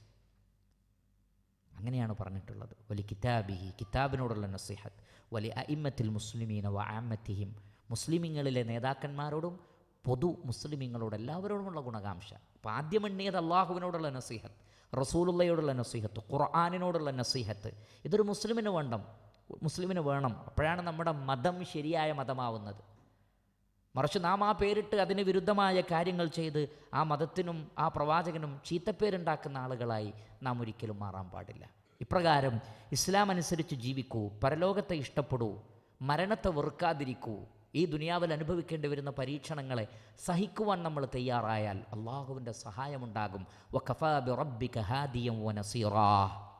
അങ്ങനെയാണ് പറഞ്ഞിട്ടുള്ളത് വലി കിതാബിഹി കിതാബിനോടുള്ള നസീഹത്ത് വലി അയിമ്മത്തിൽ മുസ്ലിമീന വ ആമത്തിഹിം മുസ്ലിമീങ്ങളിലെ നേതാക്കന്മാരോടും പൊതു മുസ്ലിമീങ്ങളോട് എല്ലാവരോടുമുള്ള ഗുണകാംക്ഷ അപ്പോൾ ആദ്യം എണ്ണിയത് അള്ളാഹുവിനോടുള്ള നസീഹത്ത് റസൂലുള്ളയോടുള്ള നസീഹത്ത് ഖുർആാനിനോടുള്ള നസീഹത്ത് ഇതൊരു മുസ്ലിമിന് വേണം മുസ്ലിമിന് വേണം അപ്പോഴാണ് നമ്മുടെ മതം ശരിയായ മതമാവുന്നത് മറിച്ച് നാം ആ പേരിട്ട് അതിന് വിരുദ്ധമായ കാര്യങ്ങൾ ചെയ്ത് ആ മതത്തിനും ആ പ്രവാചകനും ചീത്തപ്പേരുണ്ടാക്കുന്ന ആളുകളായി നാം ഒരിക്കലും മാറാൻ പാടില്ല ഇപ്രകാരം ഇസ്ലാം അനുസരിച്ച് ജീവിക്കൂ പരലോകത്തെ ഇഷ്ടപ്പെടൂ മരണത്തെ വെറുക്കാതിരിക്കൂ ഈ ദുനിയാവിൽ അനുഭവിക്കേണ്ടി വരുന്ന പരീക്ഷണങ്ങളെ സഹിക്കുവാൻ നമ്മൾ തയ്യാറായാൽ അള്ളാഹുവിൻ്റെ സഹായമുണ്ടാകും വഖഫാ ബിറബ്ബിക ഹാദിയം വനസീറാ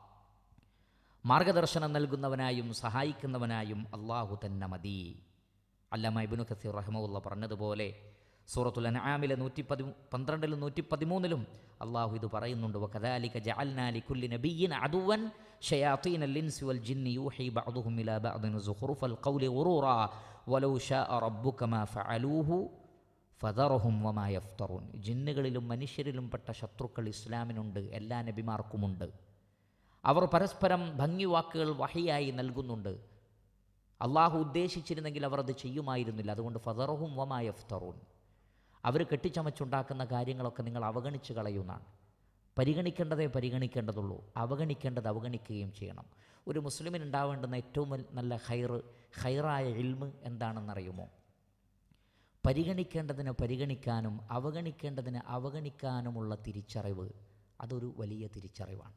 മാർഗദർശനം നൽകുന്നവനായും സഹായിക്കുന്നവനായും അള്ളാഹു തന്നെ മതി അല്ലമ്മ ഇബിനു കസീർ റഹ്മുള്ള പറഞ്ഞതുപോലെ സൂറത്തുൽ അൻആമിലെ നൂറ്റി പതി പന്ത്രണ്ടിലും നൂറ്റി പതിമൂന്നിലും അള്ളാഹു ഇത് പറയുന്നുണ്ട് വകദാലിക ജഅൽനാലി കുല്ലി നബിയ്യിൻ അദുവൻ ഷയാത്തീൻ അൽ-ഇൻസി വൽ ജിന്നി യൂഹി ബഅദുഹും ഇലാ ബഅദിൻ സുഖറുഫൽ ഖൗലി ഗുറൂറാ വലൗ ശാഅ റബ്ബുക മാ ഫഅലൂഹു ഫദറഹും വമാ യഫ്തറൂൻ ജിന്നുകളിലും മനുഷ്യരിലും പെട്ട ശത്രുക്കൾ ഇസ്ലാമിനുണ്ട് എല്ലാ നബിമാർക്കുമുണ്ട് അവർ പരസ്പരം ഭംഗിവാക്കുകൾ വഹിയായി നൽകുന്നുണ്ട് അള്ളാഹു ഉദ്ദേശിച്ചിരുന്നെങ്കിൽ അവർ അത് ചെയ്യുമായിരുന്നില്ല അതുകൊണ്ട് ഫദറഹും വമായഫ്തറൂൻ അവർ കെട്ടിച്ചമച്ചുണ്ടാക്കുന്ന കാര്യങ്ങളൊക്കെ നിങ്ങൾ അവഗണിച്ച് കളയുന്നതാണ് പരിഗണിക്കേണ്ടതേ പരിഗണിക്കേണ്ടതുള്ളൂ അവഗണിക്കേണ്ടത് അവഗണിക്കുകയും ചെയ്യണം ഒരു മുസ്ലിമിന് ഉണ്ടാവേണ്ടുന്ന ഏറ്റവും വൽ- നല്ല ഹൈർ ഹൈറായ ഇൽമ് എന്താണെന്നറിയുമോ പരിഗണിക്കേണ്ടതിനെ പരിഗണിക്കാനും അവഗണിക്കേണ്ടതിനെ അവഗണിക്കാനുമുള്ള തിരിച്ചറിവ് അതൊരു വലിയ തിരിച്ചറിവാണ്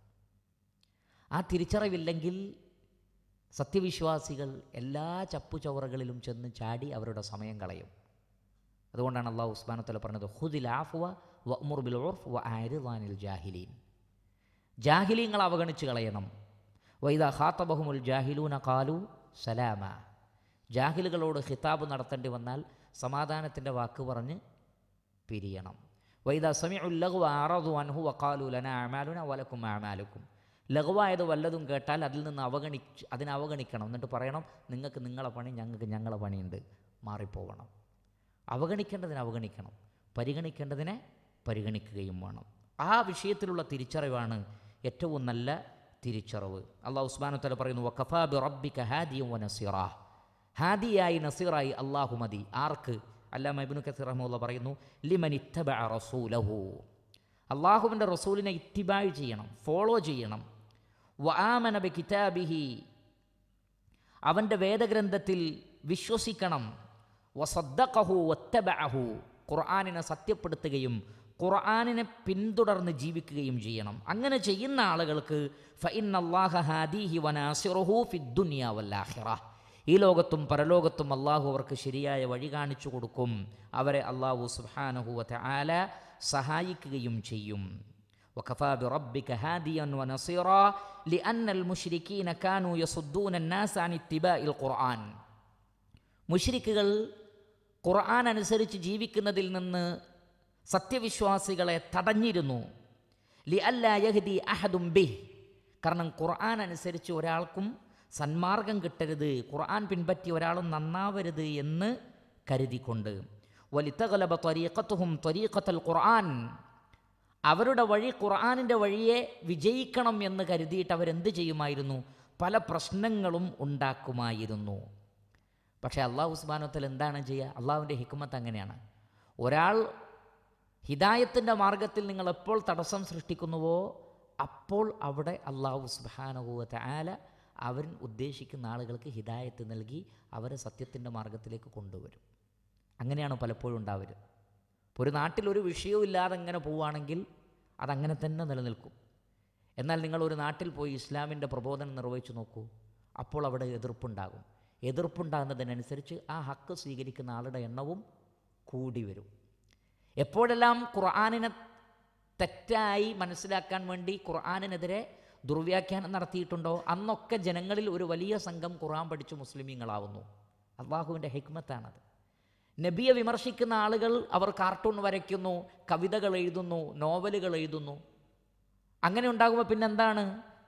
ആ തിരിച്ചറിവില്ലെങ്കിൽ സത്യവിശ്വാസികൾ എല്ലാ ചപ്പുചവറകളിലും ചെന്ന് ചാടി അവരുടെ സമയം കളയും അതുകൊണ്ടാണ് അള്ളാഹു ഉസ്മാനത്തല പറഞ്ഞത് ഹുദിൽ ആഫുവ വ ഉമുർ ബിൽ ഉർഫ് വ ആരിദാനിൽ ജാഹിലീൻ ജാഹിലീങ്ങൾ അവഗണിച്ച് കളയണം വൈദ ഖാത്തബഹുമുൽ ജാഹിലൂന കാലു സലാമ ജാഹിലുകളോട് ഖിതാബ് നടത്തേണ്ടി വന്നാൽ സമാധാനത്തിൻ്റെ വാക്ക് പറഞ്ഞ് പിരിയണം വൈദ സമി ലഘു ആറതു അൻഹു വക്കാലു ലന അമാലുന വലക്കും അമാലുക്കും ലഘുവായത് വല്ലതും കേട്ടാൽ അതിൽ നിന്ന് അവഗണിച്ച് അതിനെ അവഗണിക്കണം എന്നിട്ട് പറയണം നിങ്ങൾക്ക് നിങ്ങളെ പണി ഞങ്ങൾക്ക് ഞങ്ങളെ പണിയുണ്ട് മാറിപ്പോവണം അവഗണിക്കേണ്ടതിനെ അവഗണിക്കണം പരിഗണിക്കേണ്ടതിനെ പരിഗണിക്കുകയും വേണം ആ വിഷയത്തിലുള്ള തിരിച്ചറിവാണ് ഏറ്റവും നല്ല തിരിച്ചറിവ് അള്ളാഹു ഉസ്മാനുത്തല പറയുന്നു വഖഫാ ബി റബ്ബിക ഹാദിയും വ നസീറ ഹാദിയായി നസീറായി അള്ളാഹു മതി ആർക്ക് അല്ലാമ ഇബ്നു കസീർ റഹ്മുള്ള പറയുന്നു ലിമൻ ഇത്തബഅ റസൂലഹു അള്ളാഹുവിൻ്റെ റസൂലിനെ ഇത്തിബായ് ചെയ്യണം ഫോളോ ചെയ്യണം വ ആമന ബി കിതാബിഹി അവൻ്റെ വേദഗ്രന്ഥത്തിൽ വിശ്വസിക്കണം വസദ്ദഖഹു വത്തബഅഹു ഖുർആനിനെ സത്യപ്പെടുത്തുകയും ഖുർആനിനെ പിന്തുടർന്ന് ജീവിക്കുകയും ചെയ്യണം അങ്ങനെ ചെയ്യുന്ന ആളുകൾക്ക് ഫഇന്നല്ലാഹ ഹാദീഹി വനാസിറുഹു ഫിദ്ദുനിയ വല്ലാഹിറ ഈ ലോകത്തും പരലോകത്തും അള്ളാഹു അവർക്ക് ശരിയായ വഴി കാണിച്ചു കൊടുക്കും അവരെ അള്ളാഹു സുബ്ഹാനഹു വതആല സഹായിക്കുകയും ചെയ്യും وكفى بربك هاديا ونصيرا لأن المشركين كانوا يصدون الناس عن اتباع القرآن മുഷ്രിക്കുകൾ ഖുർആൻ അനുസരിച്ച് ജീവിക്കുന്നതിൽ നിന്ന് സത്യവിശ്വാസികളെ തടഞ്ഞിരുന്നു ലി അല്ലാ യഹ്ദി അഹദും ബിഹ് കാരണം ഖുർആൻ അനുസരിച്ച് ഒരാൾക്കും സന്മാർഗം കിട്ടരുത് ഖുർആൻ പിൻപറ്റി ഒരാളും നന്നാവരുത് എന്ന് കരുതിക്കൊണ്ട് വലിത്തകലബ ത്വരീഖത്തുഹും ത്വരീഖത്തൽ ഖുർആൻ അവരുടെ വഴി ഖുർആാനിൻ്റെ വഴിയെ വിജയിക്കണം എന്ന് കരുതിയിട്ട് അവരെന്ത് ചെയ്യുമായിരുന്നു പല പ്രശ്നങ്ങളും ഉണ്ടാക്കുമായിരുന്നു പക്ഷേ അള്ളാഹു ഉസ്മാനത്തിൽ എന്താണ് ചെയ്യുക അള്ളാഹുവിൻ്റെ ഹിക്കുമത്ത് അങ്ങനെയാണ് ഒരാൾ ഹിദായത്തിൻ്റെ മാർഗത്തിൽ നിങ്ങൾ എപ്പോൾ തടസ്സം സൃഷ്ടിക്കുന്നുവോ അപ്പോൾ അവിടെ അള്ളാഹു സുബാനുഭൂവത്തെ ആല അവൻ ഉദ്ദേശിക്കുന്ന ആളുകൾക്ക് ഹിദായത്ത് നൽകി അവരെ സത്യത്തിൻ്റെ മാർഗത്തിലേക്ക് കൊണ്ടുവരും അങ്ങനെയാണ് പലപ്പോഴും ഉണ്ടാവരുത് ഇപ്പോൾ ഒരു നാട്ടിൽ ഒരു വിഷയവും ഇല്ലാതെ ഇങ്ങനെ പോവുകയാണെങ്കിൽ അതങ്ങനെ തന്നെ നിലനിൽക്കും എന്നാൽ നിങ്ങൾ ഒരു നാട്ടിൽ പോയി ഇസ്ലാമിൻ്റെ പ്രബോധനം നിർവഹിച്ചു നോക്കൂ അപ്പോൾ അവിടെ എതിർപ്പുണ്ടാകും എതിർപ്പുണ്ടാകുന്നതിനനുസരിച്ച് ആ ഹക്ക് സ്വീകരിക്കുന്ന ആളുടെ എണ്ണവും കൂടി വരും എപ്പോഴെല്ലാം ഖുർആാനിനെ തെറ്റായി മനസ്സിലാക്കാൻ വേണ്ടി ഖുർആാനിനെതിരെ ദുർവ്യാഖ്യാനം നടത്തിയിട്ടുണ്ടോ അന്നൊക്കെ ജനങ്ങളിൽ ഒരു വലിയ സംഘം ഖുർആൻ പഠിച്ച് മുസ്ലിമീങ്ങളാവുന്നു അള്ളാഹുവിൻ്റെ ഹിക്മത്താണത് നബിയെ വിമർശിക്കുന്ന ആളുകൾ അവർ കാർട്ടൂൺ വരയ്ക്കുന്നു കവിതകൾ എഴുതുന്നു നോവലുകൾ എഴുതുന്നു അങ്ങനെ ഉണ്ടാകുമ്പോൾ പിന്നെന്താണ്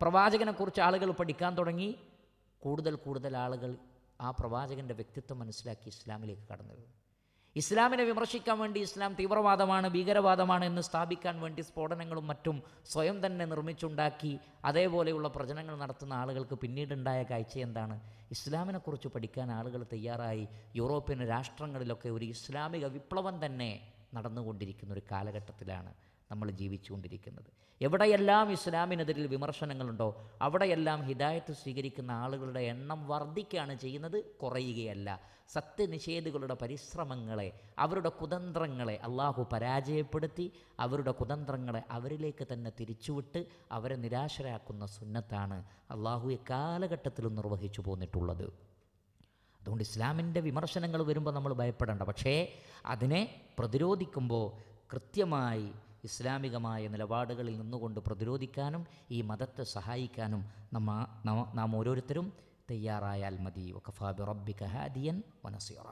പ്രവാചകനെക്കുറിച്ച് ആളുകൾ പഠിക്കാൻ തുടങ്ങി കൂടുതൽ കൂടുതൽ ആളുകൾ ആ പ്രവാചകൻ്റെ വ്യക്തിത്വം മനസ്സിലാക്കി ഇസ്ലാമിലേക്ക് കടന്നു വരും ഇസ്ലാമിനെ വിമർശിക്കാൻ വേണ്ടി ഇസ്ലാം തീവ്രവാദമാണ് ഭീകരവാദമാണ് എന്ന് സ്ഥാപിക്കാൻ വേണ്ടി സ്ഫോടനങ്ങളും മറ്റും സ്വയം തന്നെ നിർമ്മിച്ചുണ്ടാക്കി അതേപോലെയുള്ള പ്രചനങ്ങൾ നടത്തുന്ന ആളുകൾക്ക് പിന്നീടുണ്ടായ കാഴ്ച എന്താണ് ഇസ്ലാമിനെക്കുറിച്ച് പഠിക്കാൻ ആളുകൾ തയ്യാറായി യൂറോപ്യൻ രാഷ്ട്രങ്ങളിലൊക്കെ ഒരു ഇസ്ലാമിക വിപ്ലവം തന്നെ നടന്നുകൊണ്ടിരിക്കുന്ന ഒരു കാലഘട്ടത്തിലാണ് നമ്മൾ ജീവിച്ചുകൊണ്ടിരിക്കുന്നത് എവിടെയെല്ലാം ഇസ്ലാമിനെതിരിൽ വിമർശനങ്ങളുണ്ടോ അവിടെയെല്ലാം ഹിദായത്ത് സ്വീകരിക്കുന്ന ആളുകളുടെ എണ്ണം വർദ്ധിക്കുകയാണ് ചെയ്യുന്നത് കുറയുകയല്ല സത്യനിഷേധികളുടെ പരിശ്രമങ്ങളെ അവരുടെ കുതന്ത്രങ്ങളെ അള്ളാഹു പരാജയപ്പെടുത്തി അവരുടെ കുതന്ത്രങ്ങളെ അവരിലേക്ക് തന്നെ തിരിച്ചുവിട്ട് അവരെ നിരാശരാക്കുന്ന സുന്നത്താണ് അള്ളാഹു എക്കാലഘട്ടത്തിലും നിർവഹിച്ചു പോന്നിട്ടുള്ളത് അതുകൊണ്ട് ഇസ്ലാമിൻ്റെ വിമർശനങ്ങൾ വരുമ്പോൾ നമ്മൾ ഭയപ്പെടേണ്ട പക്ഷേ അതിനെ പ്രതിരോധിക്കുമ്പോൾ കൃത്യമായി ഇസ്ലാമികമായ നിലപാടുകളിൽ നിന്നുകൊണ്ട് പ്രതിരോധിക്കാനും ഈ മതത്തെ സഹായിക്കാനും നമ്മ നാം- നാം ഓരോരുത്തരും തയ്യാറായാൽ മതി വഖഫാബി റബ്ബിക ഹാദിയൻ വനസീറ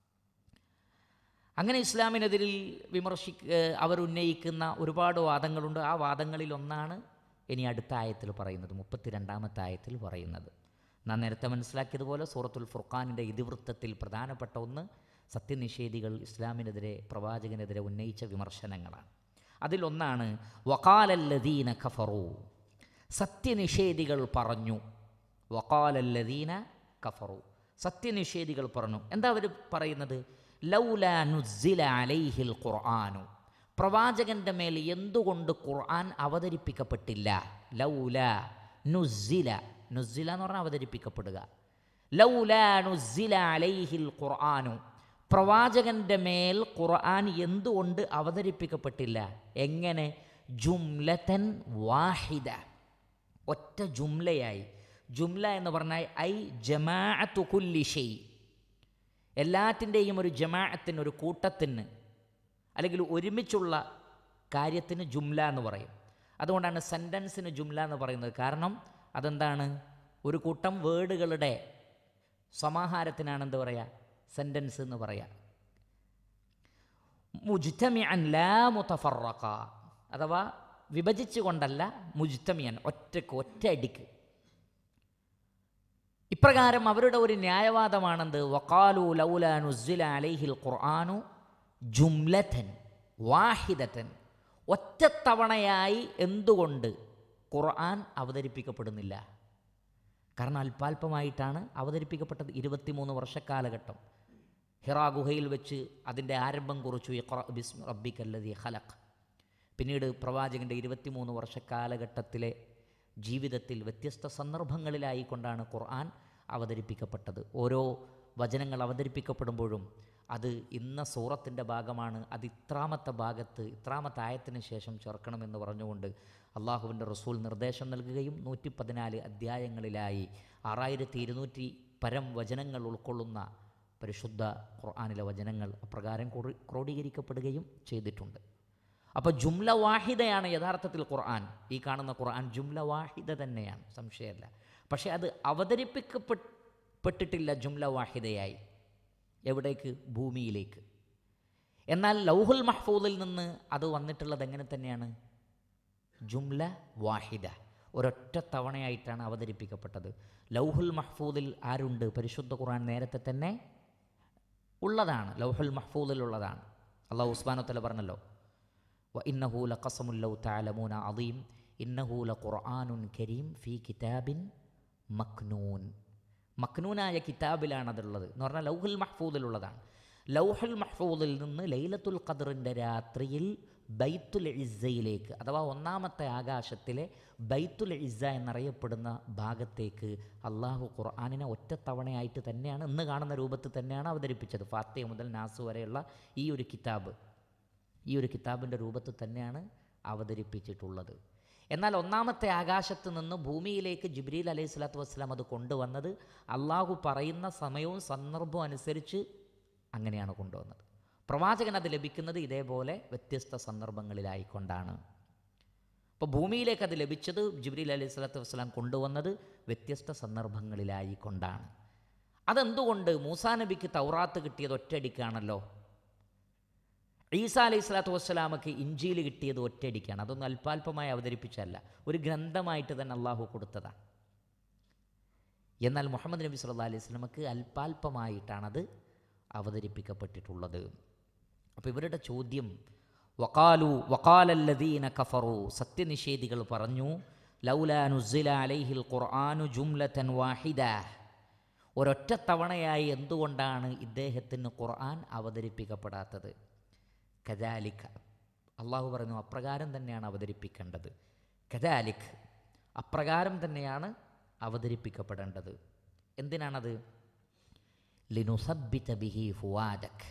അങ്ങനെ ഇസ്ലാമിനെതിരിൽ വിമർശി ഏഹ് അവരുന്നയിക്കുന്ന ഒരുപാട് വാദങ്ങളുണ്ട് ആ വാദങ്ങളിൽ ഒന്നാണ് ഇനി അടുത്ത ആയത്തിൽ പറയുന്നത് മുപ്പത്തിരണ്ടാമത്തെ ആയത്തിൽ പറയുന്നത് നാം നേരത്തെ മനസ്സിലാക്കിയതുപോലെ സൂറത്തുൽ ഫുർഖാനിൻ്റെ ഇതിവൃത്തത്തിൽ പ്രധാനപ്പെട്ട ഒന്ന് സത്യനിഷേധികൾ ഇസ്ലാമിനെതിരെ പ്രവാചകനെതിരെ ഉന്നയിച്ച വിമർശനങ്ങളാണ് അതിലൊന്നാണ് വക്കാലല്ലദീന ഖഫറു സത്യനിഷേധികൾ പറഞ്ഞു വക്കാലല്ലദീന കഫറു സത്യനിഷേധികൾ പറഞ്ഞു എന്താ അവർ പറയുന്നത് ലൗല നുസില അലൈഹിൽ ഖുർആാനു പ്രവാചകന്റെ മേൽ എന്തുകൊണ്ട് ഖുർആൻ അവതരിപ്പിക്കപ്പെട്ടില്ല ലൗല നുസില നുസില എന്ന് പറഞ്ഞാൽ അവതരിപ്പിക്കപ്പെടുക ലൗല നുസില അലൈഹിൽ ഖുർആാനു പ്രവാചകന്റെ മേൽ ഖുർആൻ എന്തുകൊണ്ട് അവതരിപ്പിക്കപ്പെട്ടില്ല എങ്ങനെ ജുംലതൻ വാഹിദ ഒറ്റ ജുംലയായി ജുംല എന്ന് പറഞ്ഞാൽ ഐ ജമാഅത്തു കുല്ലി ഷെയ് എല്ലാറ്റിൻ്റെയും ഒരു ജമാഅത്തിന് ഒരു കൂട്ടത്തിന് അല്ലെങ്കിൽ ഒരുമിച്ചുള്ള കാര്യത്തിന് ജുംല എന്ന് പറയും അതുകൊണ്ടാണ് സെൻറ്റൻസിന് ജുംല എന്ന് പറയുന്നത് കാരണം അതെന്താണ് ഒരു കൂട്ടം വേർഡുകളുടെ സമാഹാരത്തിനാണ് എന്ത് പറയുക സെൻറ്റൻസ് എന്ന് പറയുക മുജ്തമിഅൻ ലാ മുതഫറഖ അഥവാ വിഭജിച്ചുകൊണ്ടല്ല മുജ്തമിയൻ ഒറ്റക്ക് ഒറ്റയടിക്ക് ഇപ്രകാരം അവരുടെ ഒരു ന്യായവാദമാണെന്ത് വക്കാലു ലൗല നുസില അലൈഹിൽ ഖുർആാനു ജുംലത്തൻ വാഹിദത്തൻ ഒറ്റത്തവണയായി എന്തുകൊണ്ട് ഖുർആൻ അവതരിപ്പിക്കപ്പെടുന്നില്ല കാരണം അല്പാൽപമായിട്ടാണ് അവതരിപ്പിക്കപ്പെട്ടത് ഇരുപത്തിമൂന്ന് വർഷക്കാലഘട്ടം ഹിറാ ഗുഹയിൽ വെച്ച് അതിൻ്റെ ആരംഭം കുറിച്ചു ഇഖ്റ ബിസ്മി റബ്ബിക്കല്ലതി ഖലഖ് പിന്നീട് പ്രവാചകൻ്റെ ഇരുപത്തിമൂന്ന് വർഷക്കാലഘട്ടത്തിലെ ജീവിതത്തിൽ വ്യത്യസ്ത സന്ദർഭങ്ങളിലായിക്കൊണ്ടാണ് ഖുർആൻ അവതരിപ്പിക്കപ്പെട്ടത് ഓരോ വചനങ്ങൾ അവതരിപ്പിക്കപ്പെടുമ്പോഴും അത് ഇന്ന സൂറത്തിൻ്റെ ഭാഗമാണ് അത് ഇത്രാമത്തെ ഭാഗത്ത് ഇത്രാമത്തെ ആയത്തിന് ശേഷം ചേർക്കണമെന്ന് പറഞ്ഞുകൊണ്ട് അള്ളാഹുവിൻ്റെ റസൂൽ നിർദ്ദേശം നൽകുകയും നൂറ്റി പതിനാല് അധ്യായങ്ങളിലായി ആറായിരത്തി ഇരുന്നൂറ്റി പരം വചനങ്ങൾ ഉൾക്കൊള്ളുന്ന പരിശുദ്ധ ഖുർആാനിലെ വചനങ്ങൾ അപ്രകാരം ക്രോഡീ- ക്രോഡീകരിക്കപ്പെടുകയും ചെയ്തിട്ടുണ്ട് അപ്പോൾ ജുംല വാഹിദയാണ് യഥാർത്ഥത്തിൽ ഖുർആൻ ഈ കാണുന്ന ഖുർആൻ ജുംല വാഹിദ തന്നെയാണ് സംശയമല്ല പക്ഷേ അത് അവതരിപ്പിക്കപ്പെട്ടിട്ടില്ല ജുംല വാഹിദയായി എവിടേക്ക് ഭൂമിയിലേക്ക് എന്നാൽ ലൗഹുൽ മഹ്ഫൂദിൽ നിന്ന് അത് വന്നിട്ടുള്ളത് എങ്ങനെ തന്നെയാണ് ജുംല വാഹിദ ഒരൊറ്റ തവണയായിട്ടാണ് അവതരിപ്പിക്കപ്പെട്ടത് ലൗഹുൽ മഹ്ഫൂദിൽ ആരുണ്ട് പരിശുദ്ധ ഖുർആൻ നേരത്തെ തന്നെ ഉള്ളതാണ് ലൗഹുൽ മഹ്ഫൂദിലുള്ളതാണ് അള്ളാഹു ഉസ്മാനത്തല പറഞ്ഞല്ലോ വ ഇന്നഹു ലഖസമുല്ലൗ തഅലമൂന അദീം ഇന്നഹു ലഖുർആനുൻ കരീം ഫീ കിതാബിൻ മക്നൂൻ മക്നൂനായ കിതാബിലാണ് അതുള്ളത് എന്ന് പറഞ്ഞാൽ ലൗഹുൽ മഹ്ഫൂദിലുള്ളതാണ് ലൗഹുൽ മഹ്ഫൂദിൽ നിന്ന് ലൈലത്തുൽ ഖദറിൻ്റെ രാത്രിയിൽ ബൈത്തുൽ ഇസ്സയിലേക്ക് അഥവാ ഒന്നാമത്തെ ആകാശത്തിലെ ബൈത്തുൽ ഇസ്സ എന്നറിയപ്പെടുന്ന ഭാഗത്തേക്ക് അള്ളാഹു ഖുർആാനിനെ ഒറ്റത്തവണയായിട്ട് തന്നെയാണ് ഇന്ന് കാണുന്ന രൂപത്തിൽ തന്നെയാണ് അവതരിപ്പിച്ചത് ഫാത്തിയ മുതൽ നാസ് വരെയുള്ള ഈ ഒരു കിതാബ് ഈ ഒരു കിതാബിൻ്റെ രൂപത്തിൽ തന്നെയാണ് അവതരിപ്പിച്ചിട്ടുള്ളത് എന്നാൽ ഒന്നാമത്തെ ആകാശത്ത് നിന്ന് ഭൂമിയിലേക്ക് ജിബ്രീൽ അലൈഹി സ്വലാത്തു വസ്സലാം അത് കൊണ്ടുവന്നത് അള്ളാഹു പറയുന്ന സമയവും സന്ദർഭവും അനുസരിച്ച് അങ്ങനെയാണ് കൊണ്ടുവന്നത് പ്രവാചകൻ അത് ലഭിക്കുന്നത് ഇതേപോലെ വ്യത്യസ്ത സന്ദർഭങ്ങളിലായിക്കൊണ്ടാണ് അപ്പോൾ ഭൂമിയിലേക്ക് അത് ലഭിച്ചത് ജിബ്രീൽ അലൈഹി സ്വലാത്തു വസ്സലാം കൊണ്ടുവന്നത് വ്യത്യസ്ത സന്ദർഭങ്ങളിലായിക്കൊണ്ടാണ് അതെന്തുകൊണ്ട് മൂസാ നബിക്ക് തൗറാത്ത് കിട്ടിയത് ഒറ്റയടിക്കാണല്ലോ ഈസ അലൈഹി സ്വലാത്തു വസ്സലാമക്ക് ഇഞ്ചിയിൽ കിട്ടിയത് ഒറ്റയടിക്കാണ് അതൊന്നും അല്പാൽപമായി അവതരിപ്പിച്ചല്ല ഒരു ഗ്രന്ഥമായിട്ട് തന്നെ അള്ളാഹു കൊടുത്തതാണ് എന്നാൽ മുഹമ്മദ് നബി സല്ലാ അലൈഹി സ്വലമക്ക് അല്പാൽപമായിട്ടാണത് അവതരിപ്പിക്കപ്പെട്ടിട്ടുള്ളത് അപ്പോൾ ഇവരുടെ ചോദ്യം വക്കാലു വക്കാലല്ലദീന കഫറു സത്യനിഷേധികൾ പറഞ്ഞു ലൗലാ നുസില അലൈഹിൽ ഖുർആാനു ജുംലത്തൻ വാഹിദ ഒരൊറ്റ തവണയായി എന്തുകൊണ്ടാണ് ഇദ്ദേഹത്തിന് ഖുർആൻ അവതരിപ്പിക്കപ്പെടാത്തത് കദാലിഖ് അള്ളാഹു പറഞ്ഞു അപ്രകാരം തന്നെയാണ് അവതരിപ്പിക്കേണ്ടത് കദാലിഖ് അപ്രകാരം തന്നെയാണ് അവതരിപ്പിക്കപ്പെടേണ്ടത് എന്തിനാണത് ലിനുസബിത ബിഹി ഫുവാദക്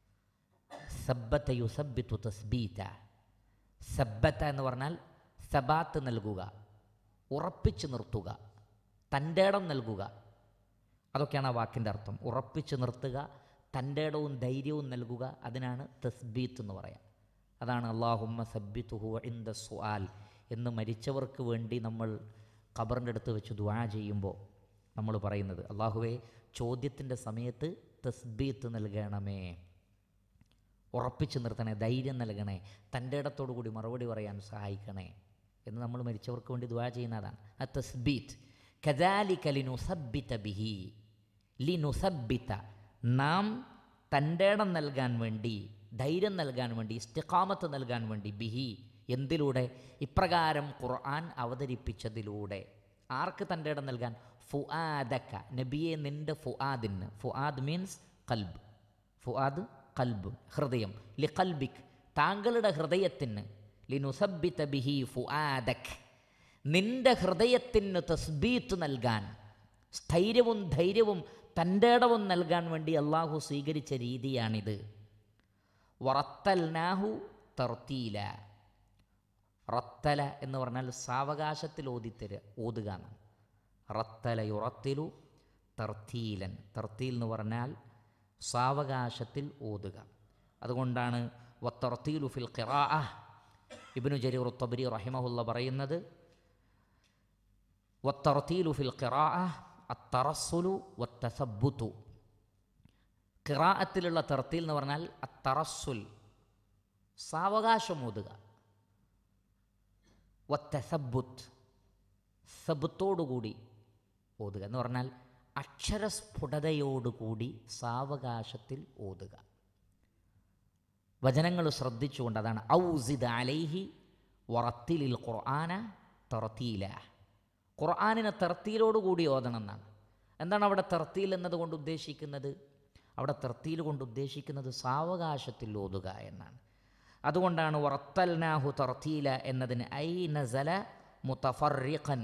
സബ്ബത്ത യുസബിത്തു തസ്ബീത സബ്ബത്ത എന്ന് പറഞ്ഞാൽ സബാത്ത് നൽകുക ഉറപ്പിച്ചു നിർത്തുക തൻ്റെ ഇടം നൽകുക അതൊക്കെയാണ് ആ വാക്കിൻ്റെ അർത്ഥം ഉറപ്പിച്ചു നിർത്തുക തൻ്റെ ഇടവും ധൈര്യവും നൽകുക അതിനാണ് തസ്ബീത്ത് എന്ന് പറയാം അതാണ് അള്ളാഹുമ്മ സബ്ബിത്തുഹു ഇന്ദ സുആൽ എന്ന് മരിച്ചവർക്ക് വേണ്ടി നമ്മൾ ഖബറിൻ്റെ അടുത്ത് വെച്ച് ദുആ ചെയ്യുമ്പോൾ നമ്മൾ പറയുന്നത് അള്ളാഹുവെ ചോദ്യത്തിൻ്റെ സമയത്ത് തസ്ബീത്ത് നൽകണമേ ഉറപ്പിച്ചു നിർത്തണേ ധൈര്യം നൽകണേ തൻ്റെ ഇടത്തോടു കൂടി മറുപടി പറയാൻ സഹായിക്കണേ എന്ന് നമ്മൾ മരിച്ചവർക്ക് വേണ്ടി ദുആ ചെയ്യുന്നതാണ് ആ തസ്ബീത്ത് കദാലിക ലിനുസബ്ബിത ബിഹി ലിനുസബ്ബിത നാം തൻ്റെ ഇടം നൽകാൻ വേണ്ടി ധൈര്യം നൽകാൻ വേണ്ടി ഇസ്തിഖാമത്ത് നൽകാൻ വേണ്ടി ബിഹി എന്തിലൂടെ ഇപ്രകാരം ഖുർആൻ അവതരിപ്പിച്ചതിലൂടെ ആർക്ക് തൻ്റെ ഇടം നൽകാൻ ഫുആദക്ക നബിയെ നിൻ്റെ ഫുആദിന് ഫുആദ് മീൻസ് കൽബ് ഫുആദ് കൽബ് ഹൃദയം ലി കൽബിക് താങ്കളുടെ ഹൃദയത്തിന് ലിനുസബിത്ത ബിഹി ഫുആദക് നിന്റെ ഹൃദയത്തിന് തസ്ബീത്ത് നൽകാൻ സ്ഥൈര്യവും ധൈര്യവും തൻ്റെ ഇടവും നൽകാൻ വേണ്ടി അള്ളാഹു സ്വീകരിച്ച രീതിയാണിത് വറത്തൽ നാഹു തർത്തീല റത്തല എന്ന് പറഞ്ഞാൽ സാവകാശത്തിൽ ഓതിത്തര ഓതുക എന്നാണ് റത്തല യുറത്തിലു തർത്തീലൻ തർത്തീൽ എന്ന് പറഞ്ഞാൽ സാവകാശത്തിൽ ഓതുക അതുകൊണ്ടാണ് വത്തർത്തീലു ഫിൽ ഖിറാ ഇബ്നു ജരീർ തബരി റഹിമഹുല്ല പറയുന്നത് വത്തർത്തീലു ഫിൽ ഖിറാ അത്തറസ്സുലു വത്തസബുത്തു ഖിറാഅത്തിലുള്ള തർത്തീൽ എന്ന് പറഞ്ഞാൽ അത്തറസ്സുൽ സാവകാശം ഓതുക വത്തസബുത്ത് സബുത്തോടുകൂടി ഓതുക എന്ന് പറഞ്ഞാൽ അക്ഷരസ്ഫുടതയോടുകൂടി സാവകാശത്തിൽ ഓതുക വചനങ്ങൾ ശ്രദ്ധിച്ചുകൊണ്ട് അതാണ് ഔസിദ് അലൈഹി വറത്തിലിൽ ഖുർആന തർത്തീല ഖുർആാനിനെ തെർത്തീലോടുകൂടി ഓതണം എന്നാണ് എന്താണ് അവിടെ തെർത്തീൽ എന്നതുകൊണ്ട് ഉദ്ദേശിക്കുന്നത് അവിടെ തെർത്തീൽ കൊണ്ട് ഉദ്ദേശിക്കുന്നത് സാവകാശത്തിൽ ഓതുക എന്നാണ് അതുകൊണ്ടാണ് വറത്തൽനാഹു തർത്തീല എന്നതിന് ഐ നസല മുത്തഫറിഖൻ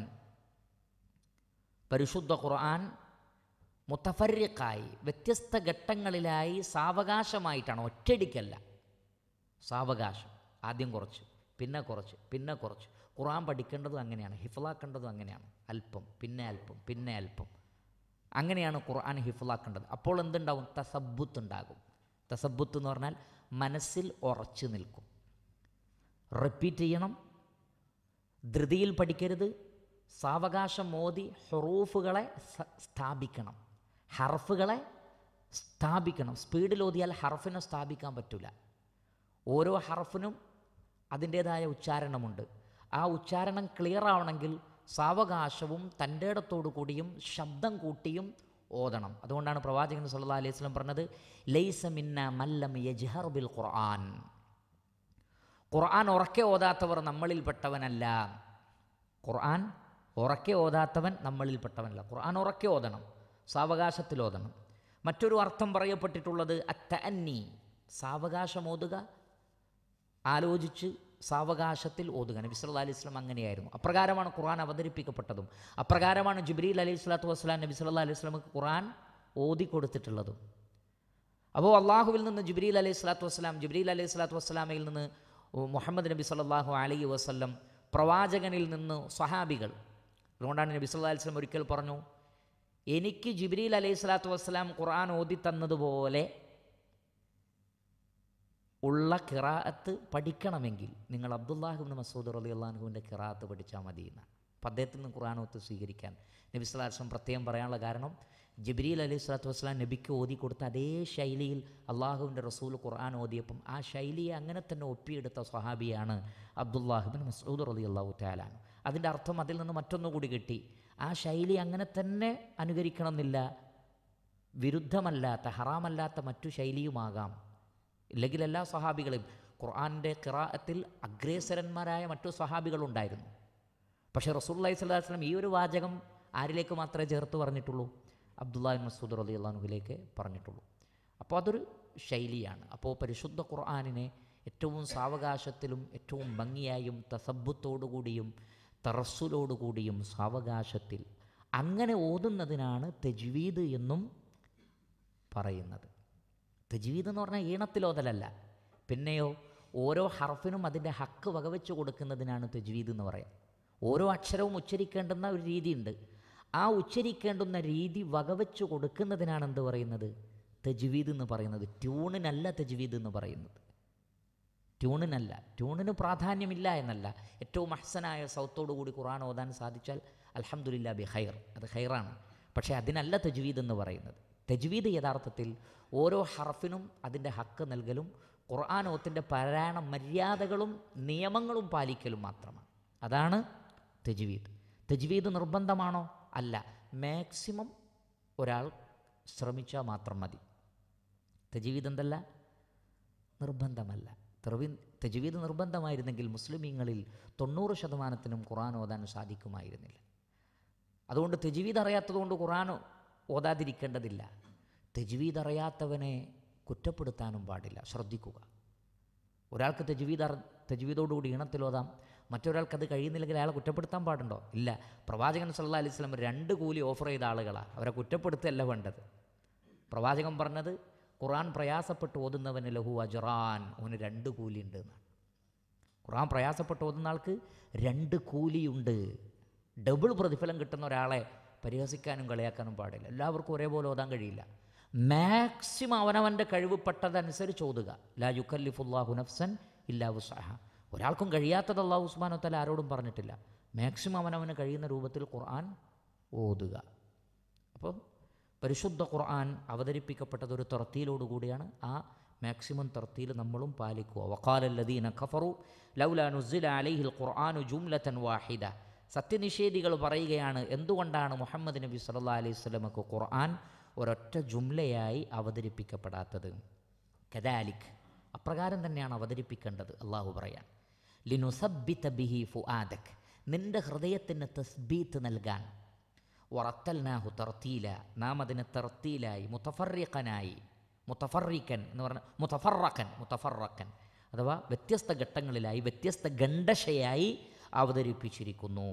പരിശുദ്ധ ഖുർആൻ മുത്തഫറിക്കായി വ്യത്യസ്ത ഘട്ടങ്ങളിലായി സാവകാശമായിട്ടാണ് ഒറ്റയടിക്കല്ല സാവകാശം ആദ്യം കുറച്ച് പിന്നെ കുറച്ച് പിന്നെ കുറച്ച് ഖുർആൻ പഠിക്കേണ്ടതും അങ്ങനെയാണ് ഹിഫ്ലാക്കേണ്ടതും അങ്ങനെയാണ് അല്പം പിന്നെ അല്പം പിന്നെ അല്പം അങ്ങനെയാണ് ഖുർആൻ ഹിഫ്ലാക്കേണ്ടത് അപ്പോൾ എന്തുണ്ടാവും തസബുത്ത് ഉണ്ടാകും തസബുത്ത് എന്ന് പറഞ്ഞാൽ മനസ്സിൽ ഉറച്ചു നിൽക്കും റിപ്പീറ്റ് ചെയ്യണം ധൃതിയിൽ പഠിക്കരുത് സാവകാശം മോദി ഹറൂഫുകളെ സ- സ്ഥാപിക്കണം ഹർഫുകളെ സ്ഥാപിക്കണം സ്പീഡിൽ ഓതിയാൽ ഹർഫിനെ സ്ഥാപിക്കാൻ പറ്റില്ല ഓരോ ഹർഫിനും അതിൻ്റേതായ ഉച്ചാരണമുണ്ട് ആ ഉച്ചാരണം ക്ലിയർ ആവണമെങ്കിൽ സാവകാശവും തൻ്റെ ഇടത്തോടു കൂടിയും ശബ്ദം കൂട്ടിയും ഓതണം അതുകൊണ്ടാണ് പ്രവാചകൻ സല്ലല്ലാഹു അലൈഹി വസല്ലം പറഞ്ഞത് ലൈസ മിന്ന മല്ലം യജ്ഹർ ബിൽ ഖുർആൻ ഖുർആൻ ഉറക്കെ ഓതാത്തവർ നമ്മളിൽപ്പെട്ടവനല്ല ഖുർആൻ ഉറക്കെ ഓതാത്തവൻ നമ്മളിൽപ്പെട്ടവനല്ല ഖുർആൻ ഉറക്കെ ഓതണം സാവകാശത്തിൽ ഓതണം മറ്റൊരു അർത്ഥം പറയപ്പെട്ടിട്ടുള്ളത് അത്ത അന്നി സാവകാശം ഓതുക ആലോചിച്ച് സാവകാശത്തിൽ ഓതുക നബി സല്ലല്ലാഹു അലൈഹി വസല്ലം അങ്ങനെയായിരുന്നു അപ്രകാരമാണ് ഖുർആൻ അവതരിപ്പിക്കപ്പെട്ടതും അപ്രകാരമാണ് ജിബ്രീൽ അലൈഹി സ്വലാത്തു വസ്സലാം നബി സല്ലല്ലാഹു അലൈഹി വസല്ലമക്ക് ഖുർആൻ ഓതി കൊടുത്തിട്ടുള്ളതും അപ്പോൾ അള്ളാഹുവിൽ നിന്ന് ജിബ്രീൽ അലൈഹി സ്വലാത്തു വസ്സലാം ജിബ്രീൽ അലൈഹി സ്വലാത്തു വസ്സലാമയിൽ നിന്ന് മുഹമ്മദ് നബി സല്ലല്ലാഹു അലൈഹി വസല്ലം പ്രവാചകനിൽ നിന്ന് സ്വഹാബികൾ അതുകൊണ്ടാണ് നബി സല്ലല്ലാഹു അലൈഹി വസല്ലം ഒരിക്കൽ പറഞ്ഞു എനിക്ക് ജിബ്രീൽ അലൈഹി സ്വലാത്തു വസ്സലാം ഖുർആൻ ഓതി തന്നതുപോലെ ഉള്ള കിറാഅത്ത് പഠിക്കണമെങ്കിൽ നിങ്ങൾ അബ്ദുല്ലാഹിബ്ന് മസൂദ് റലി അള്ളാഹുവിൻ്റെ കിറാഅത്ത് പഠിച്ചാൽ മതി എന്ന് അപ്പം അദ്ദേഹത്തിൽ നിന്ന് ഖുർആാനോത്ത് സ്വീകരിക്കാൻ നബി സ്വലാസ്ലം പ്രത്യേകം പറയാനുള്ള കാരണം ജബിരിൽ അലൈഹി സ്വലാത്തു വസ്സലാം നബിക്ക് ഓതി കൊടുത്ത അതേ ശൈലിയിൽ അള്ളാഹുവിൻ്റെ റസൂൽ ഖുർആൻ ഓതിയപ്പം ആ ശൈലിയെ അങ്ങനെ തന്നെ ഒപ്പിയെടുത്ത സ്വഹാബിയാണ് അബ്ദുല്ലാഹിബിൻ മസൂദ് റലി അള്ളാഹു താലാണ് അതിൻ്റെ അർത്ഥം അതിൽ നിന്ന് മറ്റൊന്നുകൂടി കിട്ടി ആ ശൈലി അങ്ങനെ തന്നെ അനുകരിക്കണമെന്നില്ല വിരുദ്ധമല്ലാത്ത ഹറാമല്ലാത്ത മറ്റു ശൈലിയുമാകാം ഇല്ലെങ്കിൽ എല്ലാ സ്വഹാബികളും ഖുർആാനിൻ്റെ ഖിറാഅത്തിൽ അഗ്രേസരന്മാരായ മറ്റു സ്വഹാബികളുണ്ടായിരുന്നു പക്ഷേ റസൂല്ലി സ്വല്ലാ വസ്ലം ഈ ഒരു വാചകം ആരിലേക്ക് മാത്രമേ ചേർത്ത് പറഞ്ഞിട്ടുള്ളൂ അബ്ദുല്ലാഹിൻ മസൂദ് റലി അള്ളാഹുവിലേക്ക് പറഞ്ഞിട്ടുള്ളൂ അപ്പോൾ അതൊരു ശൈലിയാണ് അപ്പോൾ പരിശുദ്ധ ഖുർആാനിനെ ഏറ്റവും സാവകാശത്തിലും ഏറ്റവും ഭംഗിയായും തസബുത്തോടുകൂടിയും തറസ്സുലോടുകൂടിയും സാവകാശത്തിൽ അങ്ങനെ ഓതുന്നതിനാണ് തെജ്വീദ് എന്നും പറയുന്നത് തജ്വീദ് എന്ന് പറഞ്ഞാൽ ഈണത്തിലോതലല്ല പിന്നെയോ ഓരോ ഹർഫിനും അതിൻ്റെ ഹക്ക് വകവെച്ച് കൊടുക്കുന്നതിനാണ് തജ്വീദ് എന്ന് പറയാം ഓരോ അക്ഷരവും ഉച്ചരിക്കേണ്ടുന്ന ഒരു രീതിയുണ്ട് ആ ഉച്ചരിക്കേണ്ടുന്ന രീതി വകവെച്ച് കൊടുക്കുന്നതിനാണ് എന്ത് പറയുന്നത് തജ്വീദ് എന്ന് പറയുന്നത് ട്യൂണിനല്ല തജ്വീദ് എന്ന് പറയുന്നത് ട്യൂണിനല്ല ട്യൂണിന് പ്രാധാന്യമില്ല എന്നല്ല ഏറ്റവും അഹ്സനായ സൗത്തോടു കൂടി ഖുർആൻ ഓതാൻ സാധിച്ചാൽ അൽഹംദുലില്ലാ ബി ഹൈർ അത് ഹൈറാണ് പക്ഷേ അതിനല്ല തജ്വീദ് എന്ന് പറയുന്നത് തജ്വീദ് യഥാർത്ഥത്തിൽ ഓരോ ഹർഫിനും അതിൻ്റെ ഹക്ക് നൽകലും ഖുർആാനോത്തിൻ്റെ പാരായണ മര്യാദകളും നിയമങ്ങളും പാലിക്കലും മാത്രമാണ് അതാണ് തജ്വീദ് തജ്വീദ് നിർബന്ധമാണോ അല്ല മാക്സിമം ഒരാൾ ശ്രമിച്ചാൽ മാത്രം മതി തജ്വീദ് എന്തല്ല നിർബന്ധമല്ല തെർവി തജ്വീദ് നിർബന്ധമായിരുന്നെങ്കിൽ മുസ്ലിമീങ്ങളിൽ തൊണ്ണൂറ് ശതമാനത്തിനും ഖുർആൻ ഓതാൻ സാധിക്കുമായിരുന്നില്ല അതുകൊണ്ട് തജ്വീദ് അറിയാത്തതുകൊണ്ട് ഖുർആൻ ഓതാതിരിക്കേണ്ടതില്ല തജ്വീദ് അറിയാത്തവനെ കുറ്റപ്പെടുത്താനും പാടില്ല ശ്രദ്ധിക്കുക ഒരാൾക്ക് തജ്വീദ് അറി തജ്വീദോടുകൂടി ഈണത്തിലോതാം മറ്റൊരാൾക്ക് അത് കഴിയുന്നില്ലെങ്കിൽ അയാളെ കുറ്റപ്പെടുത്താൻ പാടുണ്ടോ ഇല്ല പ്രവാചകൻ സല്ലാ അലൈഹി സ്വലം രണ്ട് കൂലി ഓഫർ ചെയ്ത ആളുകളാണ് അവരെ കുറ്റപ്പെടുത്തല്ല വേണ്ടത് പ്രവാചകൻ പറഞ്ഞത് ഖുർആൻ പ്രയാസപ്പെട്ട് ഓതുന്നവന് ലഹു അജറാൻ അവന് രണ്ട് കൂലിയുണ്ട് എന്നാണ് ഖുർആൻ പ്രയാസപ്പെട്ട് ഓതുന്ന ആൾക്ക് രണ്ട് കൂലിയുണ്ട് ഡബിൾ പ്രതിഫലം കിട്ടുന്ന ഒരാളെ പരിഹസിക്കാനും കളിയാക്കാനും പാടില്ല എല്ലാവർക്കും ഒരേപോലെ ഓതാൻ കഴിയില്ല മാക്സിമം അവനവൻ്റെ കഴിവുപ്പെട്ടതനുസരിച്ച് ഓതുക ലാ യുക്കല്ലിഫുല്ലാഹു നഫ്സൻ ഇല്ലാ വുസഹ ഒരാൾക്കും കഴിയാത്തത് അള്ളാഹു ഉസ്മാനോ തല ആരോടും പറഞ്ഞിട്ടില്ല മാക്സിമം അവനവന് കഴിയുന്ന രൂപത്തിൽ ഖുർആൻ ഓതുക അപ്പോൾ പരിശുദ്ധ ഖുർആൻ അവതരിപ്പിക്കപ്പെട്ടത് ഒരു തർത്തിയിലോടുകൂടിയാണ് ആ മാക്സിമം തർത്തിയിൽ നമ്മളും പാലിക്കുക വക്കാലല്ലദീന ഖഫറു ലൗല നുസില അലൈഹിൽ ഖുർആാനു ജുംലത്തൻ വാഹിദ സത്യനിഷേധികൾ പറയുകയാണ് എന്തുകൊണ്ടാണ് മുഹമ്മദ് നബി സല്ലാ അലൈഹി സ്വലമക്ക് ഖുർആൻ ഒരൊറ്റ ജുംലയായി അവതരിപ്പിക്കപ്പെടാത്തത് കദാലിക് അപ്രകാരം തന്നെയാണ് അവതരിപ്പിക്കേണ്ടത് അള്ളാഹു പറയാൻ ലിനുസബിത്ത ബിഹി ഫുആദക് നിന്റെ ഹൃദയത്തിന് തസ്ബീത്ത് നൽകാൻ വറത്തൽനാഹു തർത്തീല നാം അതിനെ തർത്തീലായി മുത്തഫറിഖനായി മുത്തഫറിക്കൻ എന്ന് പറഞ്ഞ മുത്തഫറക്കൻ മുത്തഫറക്കൻ അഥവാ വ്യത്യസ്ത ഘട്ടങ്ങളിലായി വ്യത്യസ്ത ഖണ്ഡശയായി അവതരിപ്പിച്ചിരിക്കുന്നു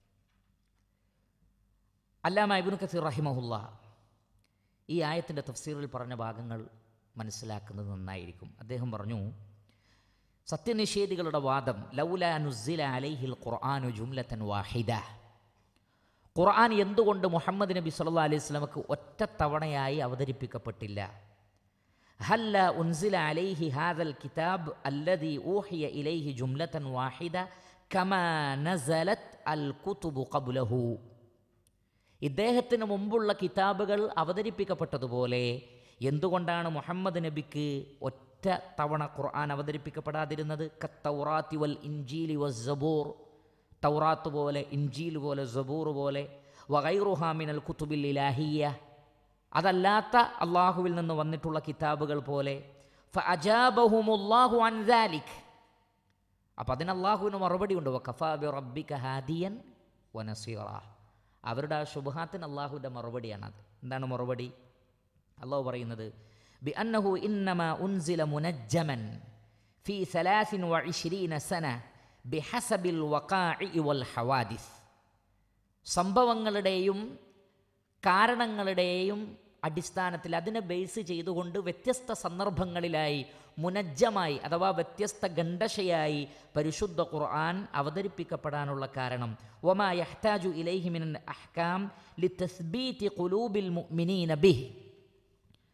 അല്ലാമ ഇബിനു കസീർ റഹിമഹുല്ല ഈ ആയത്തിൻ്റെ തഫ്സീറിൽ പറഞ്ഞ ഭാഗങ്ങൾ മനസ്സിലാക്കുന്നത് നന്നായിരിക്കും അദ്ദേഹം പറഞ്ഞു സത്യനിഷേധികളുടെ വാദം ലൗല നുസില അലൈഹിൽ ഖുർആാനു ജുംലത്തൻ വാഹിദ ഖുർആൻ എന്തുകൊണ്ട് മുഹമ്മദ് നബി സല്ലാ അലൈഹി സ്വലമക്ക് ഒറ്റ തവണയായി അവതരിപ്പിക്കപ്പെട്ടില്ല ഹല്ല ഉൻസില അലൈഹി ഹാദൽ കിതാബ് അല്ലദി ഊഹിയ ഇലൈഹി ജുംലത്തൻ വാഹിദ കമാ നസലത് അൽ കുതുബു ഖബ്ലഹു ഇദ്ദേഹത്തിന് മുമ്പുള്ള കിതാബുകൾ അവതരിപ്പിക്കപ്പെട്ടതുപോലെ എന്തുകൊണ്ടാണ് മുഹമ്മദ് നബിക്ക് ഒറ്റ തവണ ഖുർആൻ അവതരിപ്പിക്കപ്പെടാതിരുന്നത് കത്തൗറാത്തി വൽ ഇഞ്ചീലി വ സബൂർ തൗറാത്ത് പോലെ ഇഞ്ചീൽ പോലെ സബൂർ പോലെ വഗൈറുഹാമിനൽ കുത്തുബിൽ ഇലാഹിയ അതല്ലാത്ത അള്ളാഹുവിൽ നിന്ന് വന്നിട്ടുള്ള കിതാബുകൾ പോലെ ഫഅജാബഹുമുല്ലാഹു അൻ ദാലിക് അപ്പം അതിന് അള്ളാഹുവിന് മറുപടി ഉണ്ട് വഖഫാബി റബ്ബിക ഹാദിയൻ വനസീറ അവരുടെ ആ ശുഭഹാത്തിന് അള്ളാഹുവിൻ്റെ മറുപടിയാണത് എന്താണ് മറുപടി അള്ളാഹു പറയുന്നത് ബി അന്നഹു ഇന്നമ ഉൻസില മുനജ്ജമൻ ഫി സലാസിൻ വ ഇശ്രീന സന ബിഹസബിൽ വഖാഇ വൽ ഹവാദിസ് സംഭവങ്ങളുടെയും കാരണങ്ങളുടെയും അടിസ്ഥാനത്തിൽ അതിനെ ബേസ് ചെയ്തുകൊണ്ട് വ്യത്യസ്ത സന്ദർഭങ്ങളിലായി മുനജ്ജമായി അഥവാ വ്യത്യസ്ത ഖണ്ഡശയായി പരിശുദ്ധ ഖുർആൻ അവതരിപ്പിക്കപ്പെടാനുള്ള കാരണം ഒമാ യഹ്താജു ഇലൈഹിമിൻ അഹ്കാം ലി തസ്ബീതി ഖുലൂബിൽ മുഅ്മിനീന ബിഹ്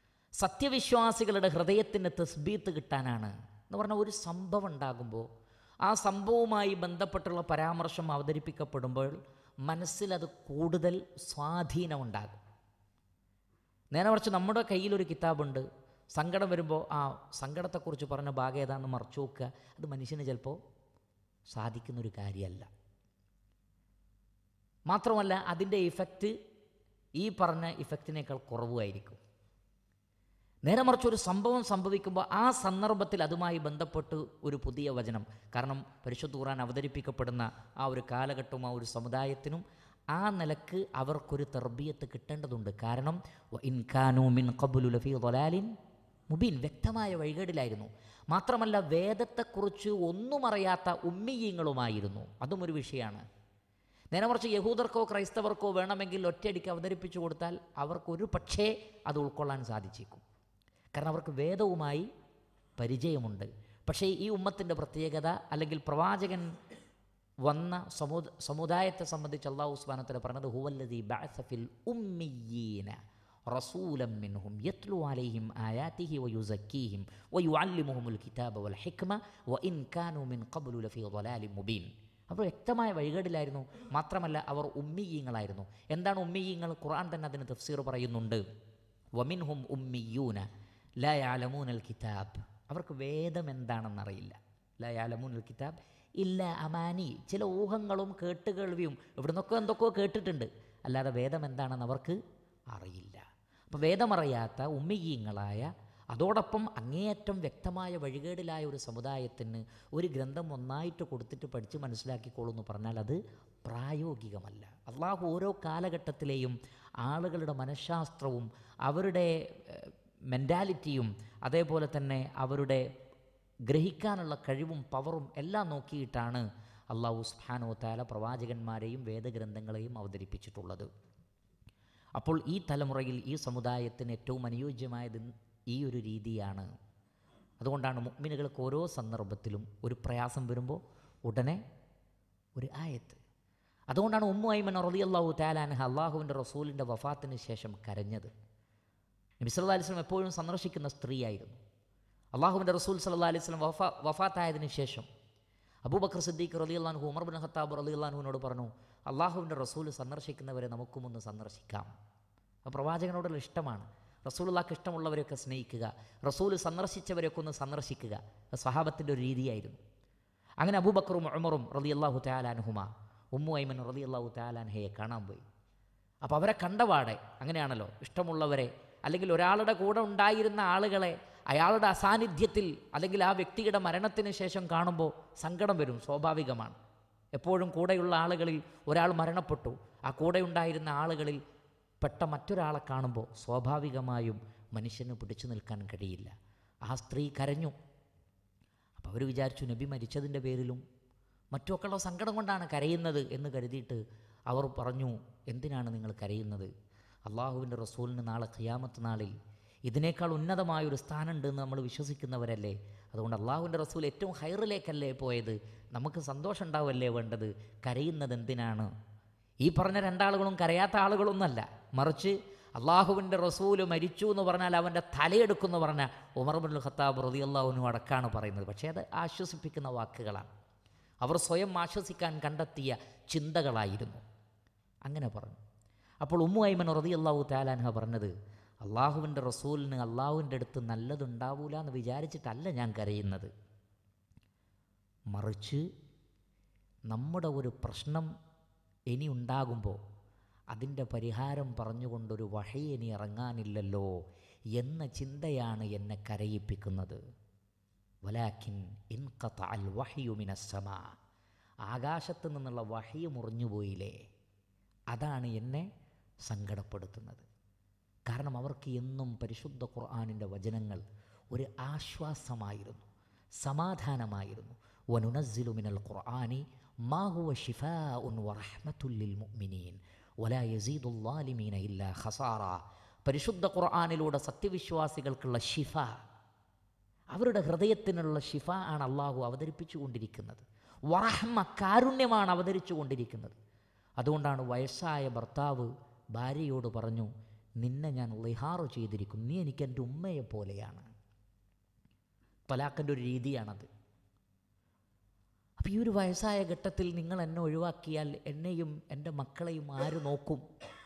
സത്യവിശ്വാസികളുടെ ഹൃദയത്തിന് തസ്ബീത്ത് കിട്ടാനാണ് എന്ന് പറഞ്ഞാൽ ഒരു സംഭവം ഉണ്ടാകുമ്പോൾ ആ സംഭവവുമായി ബന്ധപ്പെട്ടുള്ള പരാമർശം അവതരിപ്പിക്കപ്പെടുമ്പോൾ മനസ്സിലത് കൂടുതൽ സ്വാധീനമുണ്ടാകും നേരെ മറിച്ച് നമ്മുടെ കയ്യിലൊരു കിതാബുണ്ട് സങ്കടം വരുമ്പോൾ ആ സങ്കടത്തെക്കുറിച്ച് പറഞ്ഞ ഭാഗം ഏതാണെന്ന് മറച്ചു നോക്കുക അത് മനുഷ്യന് ചിലപ്പോൾ സാധിക്കുന്നൊരു കാര്യമല്ല മാത്രമല്ല അതിൻ്റെ ഇഫക്റ്റ് ഈ പറഞ്ഞ ഇഫക്റ്റിനേക്കാൾ കുറവുമായിരിക്കും നേരെ മറിച്ച് ഒരു സംഭവം സംഭവിക്കുമ്പോൾ ആ സന്ദർഭത്തിൽ അതുമായി ബന്ധപ്പെട്ട് ഒരു പുതിയ വചനം കാരണം പരിശുദ്ധ ഖുർആൻ അവതരിപ്പിക്കപ്പെടുന്ന ആ ഒരു കാലഘട്ടവും ആ ഒരു സമുദായത്തിനും ആ നിലക്ക് അവർക്കൊരു തെർബിയത്ത് കിട്ടേണ്ടതുണ്ട് കാരണം ഇൻകാനു മിൻ ഖബുലു ലഫീ ളലാലിൻ മുബീൻ വ്യക്തമായ വഴികേടിലായിരുന്നു മാത്രമല്ല വേദത്തെക്കുറിച്ച് ഒന്നും അറിയാത്ത ഉമ്മിയങ്ങളുമായിരുന്നു അതും ഒരു വിഷയമാണ് നേരെ മറിച്ച് യഹൂദർക്കോ ക്രൈസ്തവർക്കോ വേണമെങ്കിൽ ഒറ്റയടിക്ക് അവതരിപ്പിച്ചു കൊടുത്താൽ അവർക്കൊരു പക്ഷേ അത് ഉൾക്കൊള്ളാൻ സാധിച്ചേക്കും കാരണം അവർക്ക് വേദവുമായി പരിചയമുണ്ട് പക്ഷേ ഈ ഉമ്മത്തിൻ്റെ പ്രത്യേകത അല്ലെങ്കിൽ പ്രവാചകൻ വന്ന സമു സമുദായത്തെ സംബന്ധിച്ച് അള്ളാഹു ഉസ്മാനത്തിൽ പറഞ്ഞത് ഹുവല്ലദി ബഅസഫിൽ ഉമ്മിയീന റസൂലം മിൻഹും യത്ലു അലൈഹിം ആയാതിഹി വയുസക്കീഹിം വയുഅല്ലിമുഹുമുൽ കിതാബ വൽ ഹിക്മ വഇൻ കാനൂ മിൻ ഖബ്ലു ലഫീ ളലാലിൻ മുബീൻ അപ്പോൾ വ്യക്തമായ വഴികേടിലായിരുന്നു മാത്രമല്ല അവർ ഉമ്മിയീങ്ങളായിരുന്നു എന്താണ് ഉമ്മിയീങ്ങൾ ഖുർആൻ തന്നെ അതിന് തഫ്സീർ പറയുന്നുണ്ട് വമിൻഹും ഉമ്മിയൂന ലാ യാലമൂനൽ കിതാബ് അവർക്ക് വേദം എന്താണെന്നറിയില്ല ലാ യാലമൂനൽ കിതാബ് ഇല്ല അമാനി ചില ഊഹങ്ങളും കേട്ടുകേൾവിയും ഇവിടുന്നൊക്കെ എന്തൊക്കെയോ കേട്ടിട്ടുണ്ട് അല്ലാതെ വേദം എന്താണെന്ന് അവർക്ക് അറിയില്ല അപ്പോൾ വേദമറിയാത്ത ഉമ്മിയീങ്ങളായ അതോടൊപ്പം അങ്ങേയറ്റം വ്യക്തമായ വഴികേടിലായ ഒരു സമുദായത്തിന് ഒരു ഗ്രന്ഥം ഒന്നായിട്ട് കൊടുത്തിട്ട് പഠിച്ച് മനസ്സിലാക്കിക്കോളൂ എന്ന് പറഞ്ഞാൽ അത് പ്രായോഗികമല്ല അള്ളാഹു ഓരോ കാലഘട്ടത്തിലെയും ആളുകളുടെ മനഃശാസ്ത്രവും അവരുടെ മെൻറ്റാലിറ്റിയും അതേപോലെ തന്നെ അവരുടെ ഗ്രഹിക്കാനുള്ള കഴിവും പവറും എല്ലാം നോക്കിയിട്ടാണ് അള്ളാഹു സുഹാനോ താല പ്രവാചകന്മാരെയും വേദഗ്രന്ഥങ്ങളെയും അവതരിപ്പിച്ചിട്ടുള്ളത് അപ്പോൾ ഈ തലമുറയിൽ ഈ സമുദായത്തിന് ഏറ്റവും അനുയോജ്യമായത് ഈ ഒരു രീതിയാണ് അതുകൊണ്ടാണ് മുഗ്മിനുകൾക്ക് ഓരോ സന്ദർഭത്തിലും ഒരു പ്രയാസം വരുമ്പോൾ ഉടനെ ഒരു ആയത്ത് അതുകൊണ്ടാണ് ഉമ്മു ഐമൻ റതി അള്ളാഹു താലാൻഹ അള്ളാഹുവിൻ്റെ റസൂലിൻ്റെ വഫാത്തിന് ശേഷം കരഞ്ഞത് നബി സല്ലാ അലിസ്ലം എപ്പോഴും സന്ദർശിക്കുന്ന സ്ത്രീയായിരുന്നു അള്ളാഹുവിൻ്റെ റസൂൽ സല്ലാ അലൈഹി സ്വലം വഫാ വഫാത്തായതിനു ശേഷം അബൂബക്കർ സിദ്ദീഖ് റലി അള്ളാഹു ഉമർ ബിൻ ഖത്താബ് റലി അള്ളാഹുവിനോട് പറഞ്ഞു അള്ളാഹുവിൻ്റെ റസൂൽ സന്ദർശിക്കുന്നവരെ നമുക്കും ഒന്ന് സന്ദർശിക്കാം അപ്പോൾ പ്രവാചകനോടുള്ള ഇഷ്ടമാണ് റസൂലുള്ളാക്ക് ഇഷ്ടമുള്ളവരെയൊക്കെ സ്നേഹിക്കുക റസൂൽ സന്ദർശിച്ചവരെയൊക്കെ ഒന്ന് സന്ദർശിക്കുക അത് സ്വഹാബത്തിൻ്റെ ഒരു രീതിയായിരുന്നു അങ്ങനെ അബൂബക്കറും ഉമറും റലി അള്ളാഹു തയാലാൻഹുമ ഉമ്മു ഐമൻ റലി അള്ളാഹു തയാലാൻഹയെ കാണാൻ പോയി അപ്പോൾ അവരെ കണ്ടപാടെ അങ്ങനെയാണല്ലോ ഇഷ്ടമുള്ളവരെ അല്ലെങ്കിൽ ഒരാളുടെ കൂടെ ഉണ്ടായിരുന്ന ആളുകളെ അയാളുടെ അസാന്നിധ്യത്തിൽ അല്ലെങ്കിൽ ആ വ്യക്തിയുടെ മരണത്തിന് ശേഷം കാണുമ്പോൾ സങ്കടം വരും സ്വാഭാവികമാണ് എപ്പോഴും കൂടെയുള്ള ആളുകളിൽ ഒരാൾ മരണപ്പെട്ടു ആ കൂടെ ഉണ്ടായിരുന്ന ആളുകളിൽ പെട്ട മറ്റൊരാളെ കാണുമ്പോൾ സ്വാഭാവികമായും മനുഷ്യന് പിടിച്ചു നിൽക്കാൻ കഴിയില്ല ആ സ്ത്രീ കരഞ്ഞു അപ്പോൾ അവർ വിചാരിച്ചു നബി മരിച്ചതിൻ്റെ പേരിലും മറ്റുമൊക്കെയുള്ള സങ്കടം കൊണ്ടാണ് കരയുന്നത് എന്ന് കരുതിയിട്ട് അവർ പറഞ്ഞു എന്തിനാണ് നിങ്ങൾ കരയുന്നത് അള്ളാഹുവിൻ്റെ റസൂലിന് നാളെ ഖിയാമത്ത് നാളിൽ ഇതിനേക്കാൾ ഉന്നതമായൊരു സ്ഥാനമുണ്ട് എന്ന് നമ്മൾ വിശ്വസിക്കുന്നവരല്ലേ അതുകൊണ്ട് അള്ളാഹുവിൻ്റെ റസൂൽ ഏറ്റവും ഹൈറിലേക്കല്ലേ പോയത് നമുക്ക് സന്തോഷം ഉണ്ടാവല്ലേ വേണ്ടത് കരയുന്നത് എന്തിനാണ് ഈ പറഞ്ഞ രണ്ടാളുകളും കരയാത്ത ആളുകളൊന്നല്ല മറിച്ച് അള്ളാഹുവിൻ്റെ റസൂല് മരിച്ചു എന്ന് പറഞ്ഞാൽ അവൻ്റെ തലയെടുക്കുമെന്ന് പറഞ്ഞാൽ ഉമർ ബുൽ ഖത്താബ് റതി അള്ളാഹുവിനും അടക്കാണ് പറയുന്നത് പക്ഷേ അത് ആശ്വസിപ്പിക്കുന്ന വാക്കുകളാണ് അവർ സ്വയം ആശ്വസിക്കാൻ കണ്ടെത്തിയ ചിന്തകളായിരുന്നു അങ്ങനെ പറഞ്ഞു അപ്പോൾ ഉമ്മു ഐമൻ റതി അള്ളാഹു താലാൻഹ പറഞ്ഞത് അള്ളാഹുവിൻ്റെ റസൂലിന് അള്ളാഹുവിൻ്റെ അടുത്ത് നല്ലതുണ്ടാവൂല എന്ന് വിചാരിച്ചിട്ടല്ല ഞാൻ കരയുന്നത് മറിച്ച് നമ്മുടെ ഒരു പ്രശ്നം ഇനി ഉണ്ടാകുമ്പോൾ അതിൻ്റെ പരിഹാരം പറഞ്ഞുകൊണ്ടൊരു വഹി ഇനി ഇറങ്ങാനില്ലല്ലോ എന്ന ചിന്തയാണ് എന്നെ കരയിപ്പിക്കുന്നത് വലാക്കിൻ ഇൻകത്ത അൽ വഹിയുമിനസ്സമ ആകാശത്ത് നിന്നുള്ള വഹിയ മുറിഞ്ഞുപോയില്ലേ അതാണ് എന്നെ സങ്കടപ്പെടുത്തുന്നത് കാരണം അവർക്ക് എന്നും പരിശുദ്ധ ഖുർആാനിൻ്റെ വചനങ്ങൾ ഒരു ആശ്വാസമായിരുന്നു സമാധാനമായിരുന്നു വനുനസ്സിലു മിനൽ ഖുർആാനി മാ ഹുവ ഷിഫാ ഉൻ വറഹ്മത്തുല്ലിൽ മുഅ്മിനീൻ വലാ യസീദുല്ലാലിമീന ഇല്ലാ ഖസാറ പരിശുദ്ധ ഖുർആാനിലൂടെ സത്യവിശ്വാസികൾക്കുള്ള ഷിഫ അവരുടെ ഹൃദയത്തിനുള്ള ഷിഫ ആണ് അള്ളാഹു അവതരിപ്പിച്ചു കൊണ്ടിരിക്കുന്നത് വറഹ്മ കാരുണ്യമാണ് അവതരിച്ചു കൊണ്ടിരിക്കുന്നത് അതുകൊണ്ടാണ് വയസ്സായ ഭർത്താവ് ഭാര്യയോട് പറഞ്ഞു നിന്നെ ഞാൻ ലിഹാറ് ചെയ്തിരിക്കും നീ എനിക്ക് എൻ്റെ ഉമ്മയെ പോലെയാണ് തലാഖിൻ്റെ ഒരു രീതിയാണത് ഈ ഒരു വയസ്സായ ഘട്ടത്തിൽ നിങ്ങൾ എന്നെ ഒഴിവാക്കിയാൽ എന്നെയും എൻ്റെ മക്കളെയും ആര് നോക്കും